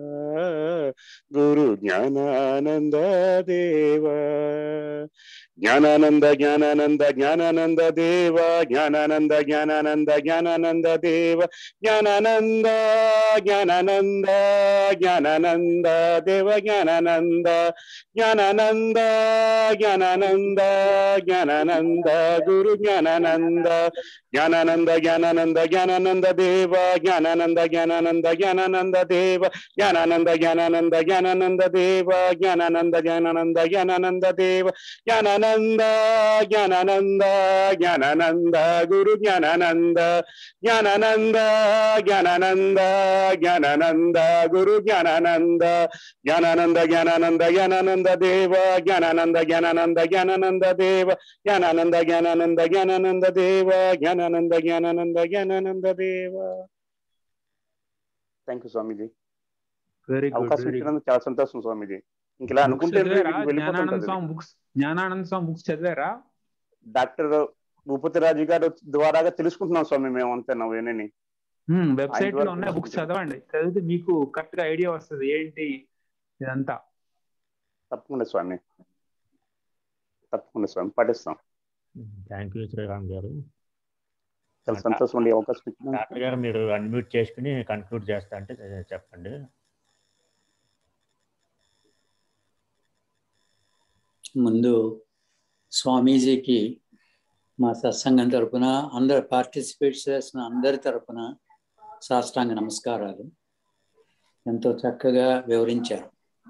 గురు జ్ఞానానంద దేవా జ్ఞానానంద జ్ఞానానంద జ్ఞానానంద దేవ జ్ఞానానంద జ్ఞానానంద జ్ఞానానంద దేవ జ్ఞానానంద జ్ఞానానంద జ్ఞానానంద దేవ జ్ఞానానంద జ్ఞానానంద జ్ఞానానంద జ్ఞానానంద గురు జ్ఞానానంద జ్ఞానానంద జ్ఞానానంద జ్ఞానానంద దేవ జ్ఞానానంద జ్ఞానానంద జ్ఞానానంద దేవ జ్ఞానానంద జ్ఞానానంద జ్ఞానానంద దేవ జ్ఞానానంద జ్ఞానానంద జ్ఞానానంద దేవ జ్ఞానానంద జ్ఞానానంద జ్ఞానానంద గురు జ్ఞానానంద జ్ఞానానంద జ్ఞానానంద జ్ఞానానంద గురు జ్ఞానానంద జ్ఞానానంద జ్ఞానానంద జ్ఞానానంద దేవ జ్ఞానానంద జ్ఞానానంద జ్ఞానానంద దేవ జ్ఞానానంద జ్ఞానానంద జ్ఞానానంద దేవ Gnanananda Jnanananda Jnanananda Deva thank you Swamiji very good అవకాశం వెరీ ఇచ్చినందుకు చాలా సంతోషం స్వామీజీ ఇంక ఇలా బుక్స్ అనుకుంటే చదివారా మీకు జ్ఞానానంద వెళ్ళిపోతుంటది స్వామి బుక్స్ జ్ఞానానంద స్వామి బుక్స్ చదివారా డాక్టర్ భూపతిరాజు గారు ద్వారాగా తెలుసుకుంటున్నాం స్వామి మేము అంతే నవ్వేనని వెబ్సైట్ లో ఉన్న బుక్స్ చదవండి చదివితే మీకు కరెక్ట్ గా ఐడియా వస్తుంది ఏంటి ఇదంతా తప్పకుండా స్వామి తప్పకుండా స్వామి పాటిస్తాం థ్యాంక్ యూ శ్రీరామ్ గారు చాలా సంతోషం అండి ఈ అవకాశం ఇచ్చినందుకు డాక్టర్ గారు మీరు అన్మ్యూట్ చేసుకుని కన్క్లూడ్ చేస్తా అంటే చెప్పండి ముందు స్వామీజీకి మా సత్సంగం తరపున అందరు పార్టిసిపేట్ చేసిన అందరి తరపున సాష్టాంగ నమస్కారాలు ఎంతో చక్కగా వివరించారు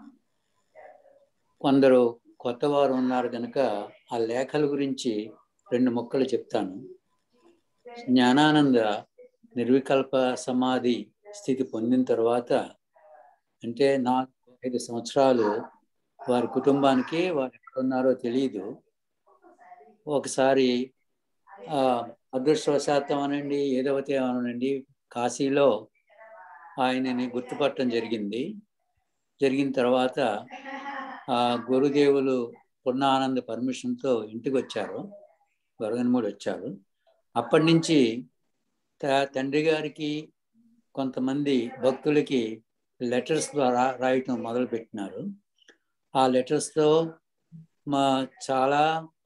కొందరు కొత్త వారు ఉన్నారు కనుక ఆ లేఖల గురించి రెండు ముక్కలు చెప్తాను జ్ఞానానంద నిర్వికల్ప సమాధి స్థితి పొందిన తర్వాత అంటే నాలుగు ఐదు సంవత్సరాలు వారి కుటుంబానికి వారు ఎక్కడున్నారో తెలియదు ఒకసారి ఆ అదృష్టవశాత్తం అనండి ఏదవతే అనండి కాశీలో ఆయనని గుర్తుపట్టడం జరిగింది జరిగిన తర్వాత ఆ గురుదేవులు పూర్ణానంద పర్మిషన్తో ఇంటికి వచ్చారు వరగనమూడి వచ్చారు అప్పటి నుంచి త- తండ్రి గారికి కొంతమంది భక్తులకి లెటర్స్ ద్వారా రాయటం మొదలుపెట్టినారు ఆ లెటర్స్తో మా చాలా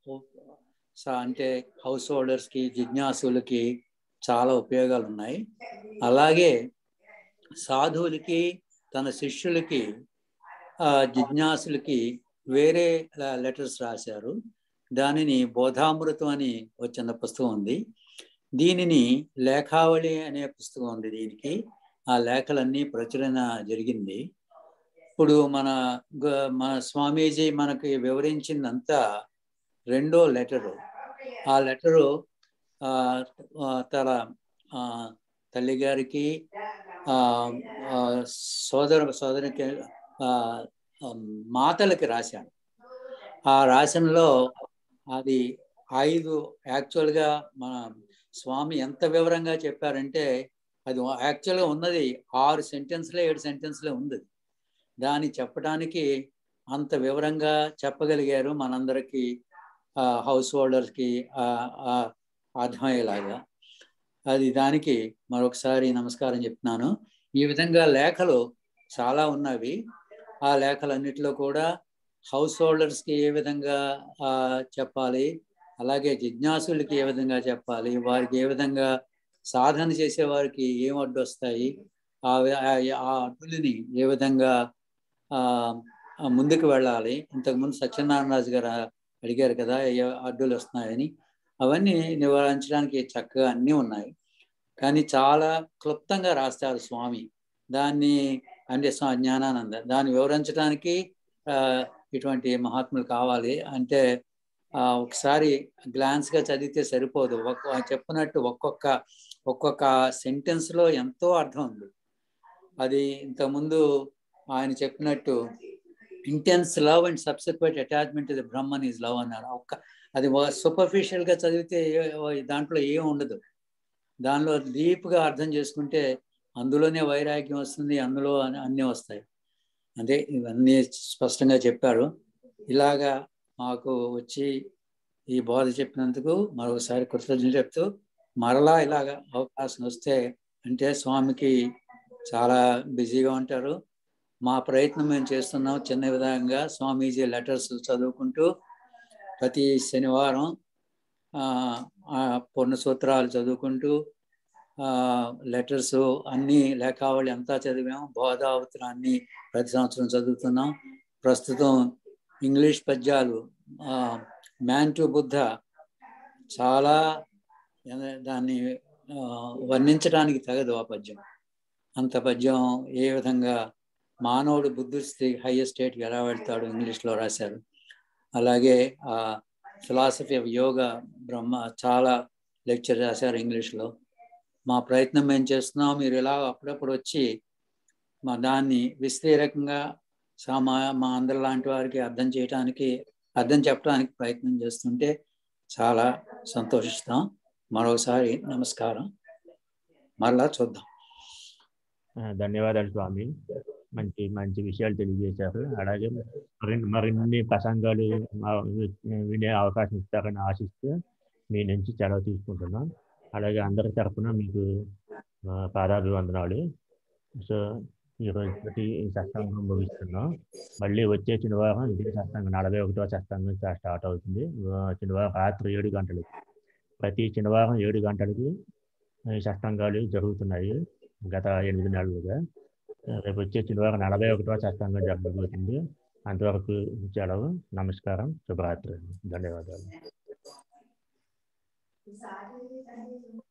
స- అంటే హౌస్ హోల్డర్స్కి జిజ్ఞాసులకి చాలా ఉపయోగాలు ఉన్నాయి అలాగే సాధువులకి తన శిష్యులకి ఆ, జిజ్ఞాసులకి వేరే లెటర్స్ రాశారు దానిని బోధామృతం అని ఒక చిన్న పుస్తకం ఉంది దీనిని లేఖావళి అనే పుస్తకం ఉంది దీనికి ఆ లేఖలన్నీ ప్రచురణ జరిగింది ఇప్పుడు మన గ- మన స్వామీజీ మనకి వివరించిందంతా రెండో లెటరు ఆ లెటరు ఆ, ఆ, తన ఆ, తల్లి గారికి ఆ, ఆ, సోదర సోదరికి ఆ, ఆ, మాతలకి రాశాను ఆ రాశంలో అది ఐదు యాక్చువల్గా మన స్వామి ఎంత వివరంగా చెప్పారంటే అది యాక్చువల్గా ఉన్నది ఆరు సెంటెన్స్లే ఏడు సెంటెన్స్లే ఉంది దాన్ని చెప్పడానికి అంత వివరంగా చెప్పగలిగారు మనందరికీ హౌస్ హోల్డర్స్కి అర్థమయ్యేలాగా అది దానికి మరొకసారి నమస్కారం చెప్తున్నాను ఈ విధంగా లేఖలు చాలా ఉన్నవి ఆ లేఖలన్నిటిలో కూడా హౌస్ హోల్డర్స్కి ఏ విధంగా ఆ, చెప్పాలి అలాగే జిజ్ఞాసులకి ఏ విధంగా చెప్పాలి వారికి ఏ విధంగా సాధన చేసే వారికి ఏం అడ్డు వస్తాయి ఆ ఆ- ఆ అడ్డులని ఏ విధంగా ఆ ఆ ముందుకు వెళ్ళాలి ఇంతకుముందు సత్యనారాయణ రాజు గారు అడిగారు కదా ఏ అడ్డులు వస్తున్నాయని అవన్నీ నివారించడానికి చక్కగా అన్నీ ఉన్నాయి కానీ చాలా క్లుప్తంగా రాస్తారు స్వామి దాన్ని అంటే స్వా- జ్ఞానానంద దాన్ని వివరించడానికి ఆ, ఇటువంటి మహాత్ములు కావాలి అంటే ఆ, ఒకసారి glance గా చదివితే సరిపోదు ఒక్క ఆయన చెప్పినట్టు ఒక్కొక్క ఒక్కొక్క sentence లో ఎంతో అర్థం ఉంది అది ఇంతకుముందు ఆయన చెప్పినట్టు intense love and subsequent attachment the Brahman is love అన్నారు ఒక్క అది సూపర్ఫిషియల్ గా చదివితే ఏ- దాంట్లో ఏం ఉండదు దానిలో డీప్ గా అర్థం చేసుకుంటే అందులోనే వైరాగ్యం వస్తుంది అందులో అన్ని- అన్నీ వస్తాయి అంటే ఇవన్నీ స్పష్టంగా చెప్పారు ఇలాగా మాకు వచ్చి ఈ బోధ చెప్పినందుకు మరొకసారి కృతజ్ఞతలు చెప్తూ మరలా ఇలాగ అవకాశం వస్తే అంటే స్వామికి చాలా బిజీగా ఉంటారు మా ప్రయత్నం మేము చేస్తున్నాం చిన్న విధంగా స్వామీజీ లెటర్స్ చదువుకుంటూ ప్రతి శనివారం ఆ, ఆ పొన్న సూత్రాలు చదువుకుంటూ లెటర్స్ అన్ని లేఖావళి అంతా చదివాం బోధావతులు అన్ని ప్రతి సంవత్సరం చదువుతున్నాం ప్రస్తుతం ఇంగ్లీష్ పద్యాలు మ్యాన్ టు బుద్ధ చాలా ఎన- దాన్ని ఆ, వర్ణించడానికి తగదు ఆ పద్యం అంత పద్యం ఏ విధంగా మానవుడు బుద్ధిస్థితి హైయెస్ట్ స్టేట్కి ఎలా వెళ్తాడు ఇంగ్లీష్లో రాశారు అలాగే ఆ ఫిలాసఫీ ఆఫ్ యోగా బ్రహ్మ చాలా లెక్చర్ రాశారు ఇంగ్లీష్లో మా ప్రయత్నం మేము చేస్తున్నాం మీరు ఇలా అప్పుడప్పుడు వచ్చి మా దాన్ని విస్తీరకంగా సామా మా అందరి లాంటి వారికి అర్థం చేయడానికి అర్థం చెప్పడానికి ప్రయత్నం చేస్తుంటే చాలా సంతోషిస్తాం మరోసారి నమస్కారం మరలా చూద్దాం ఆ, ధన్యవాదాలు స్వామి మంచి మంచి విషయాలు తెలియజేశారు అలాగే మరిన్ని మరిన్ని ప్రసంగాలు మా వి- వినే అవకాశం ఇస్తారని ఆశిస్తూ మీ నుంచి సెలవు తీసుకుంటున్నాం అలాగే అందరి తరఫున మీకు ఆ, పాదాభివందనాలు సో ఈరోజు ఈ సత్సంగం ముగిస్తున్నాం మళ్ళీ వచ్చే శనివారం ఇది సత్సంగం నలభై ఒకటో సత్సంగం స్టార్ట్ అవుతుంది ఆ, శనివారం రాత్రి ఏడు గంటలకు ప్రతి శనివారం ఏడు గంటలకి ఈ సత్సంగాలు జరుగుతున్నాయి గత ఎనిమిది నెలలుగా రేపు వచ్చే శనివారం నలభై ఒకటో సత్సంగం జరగబోతుంది అంతవరకు సెలవు నమస్కారం శుభరాత్రి ధన్యవాదాలు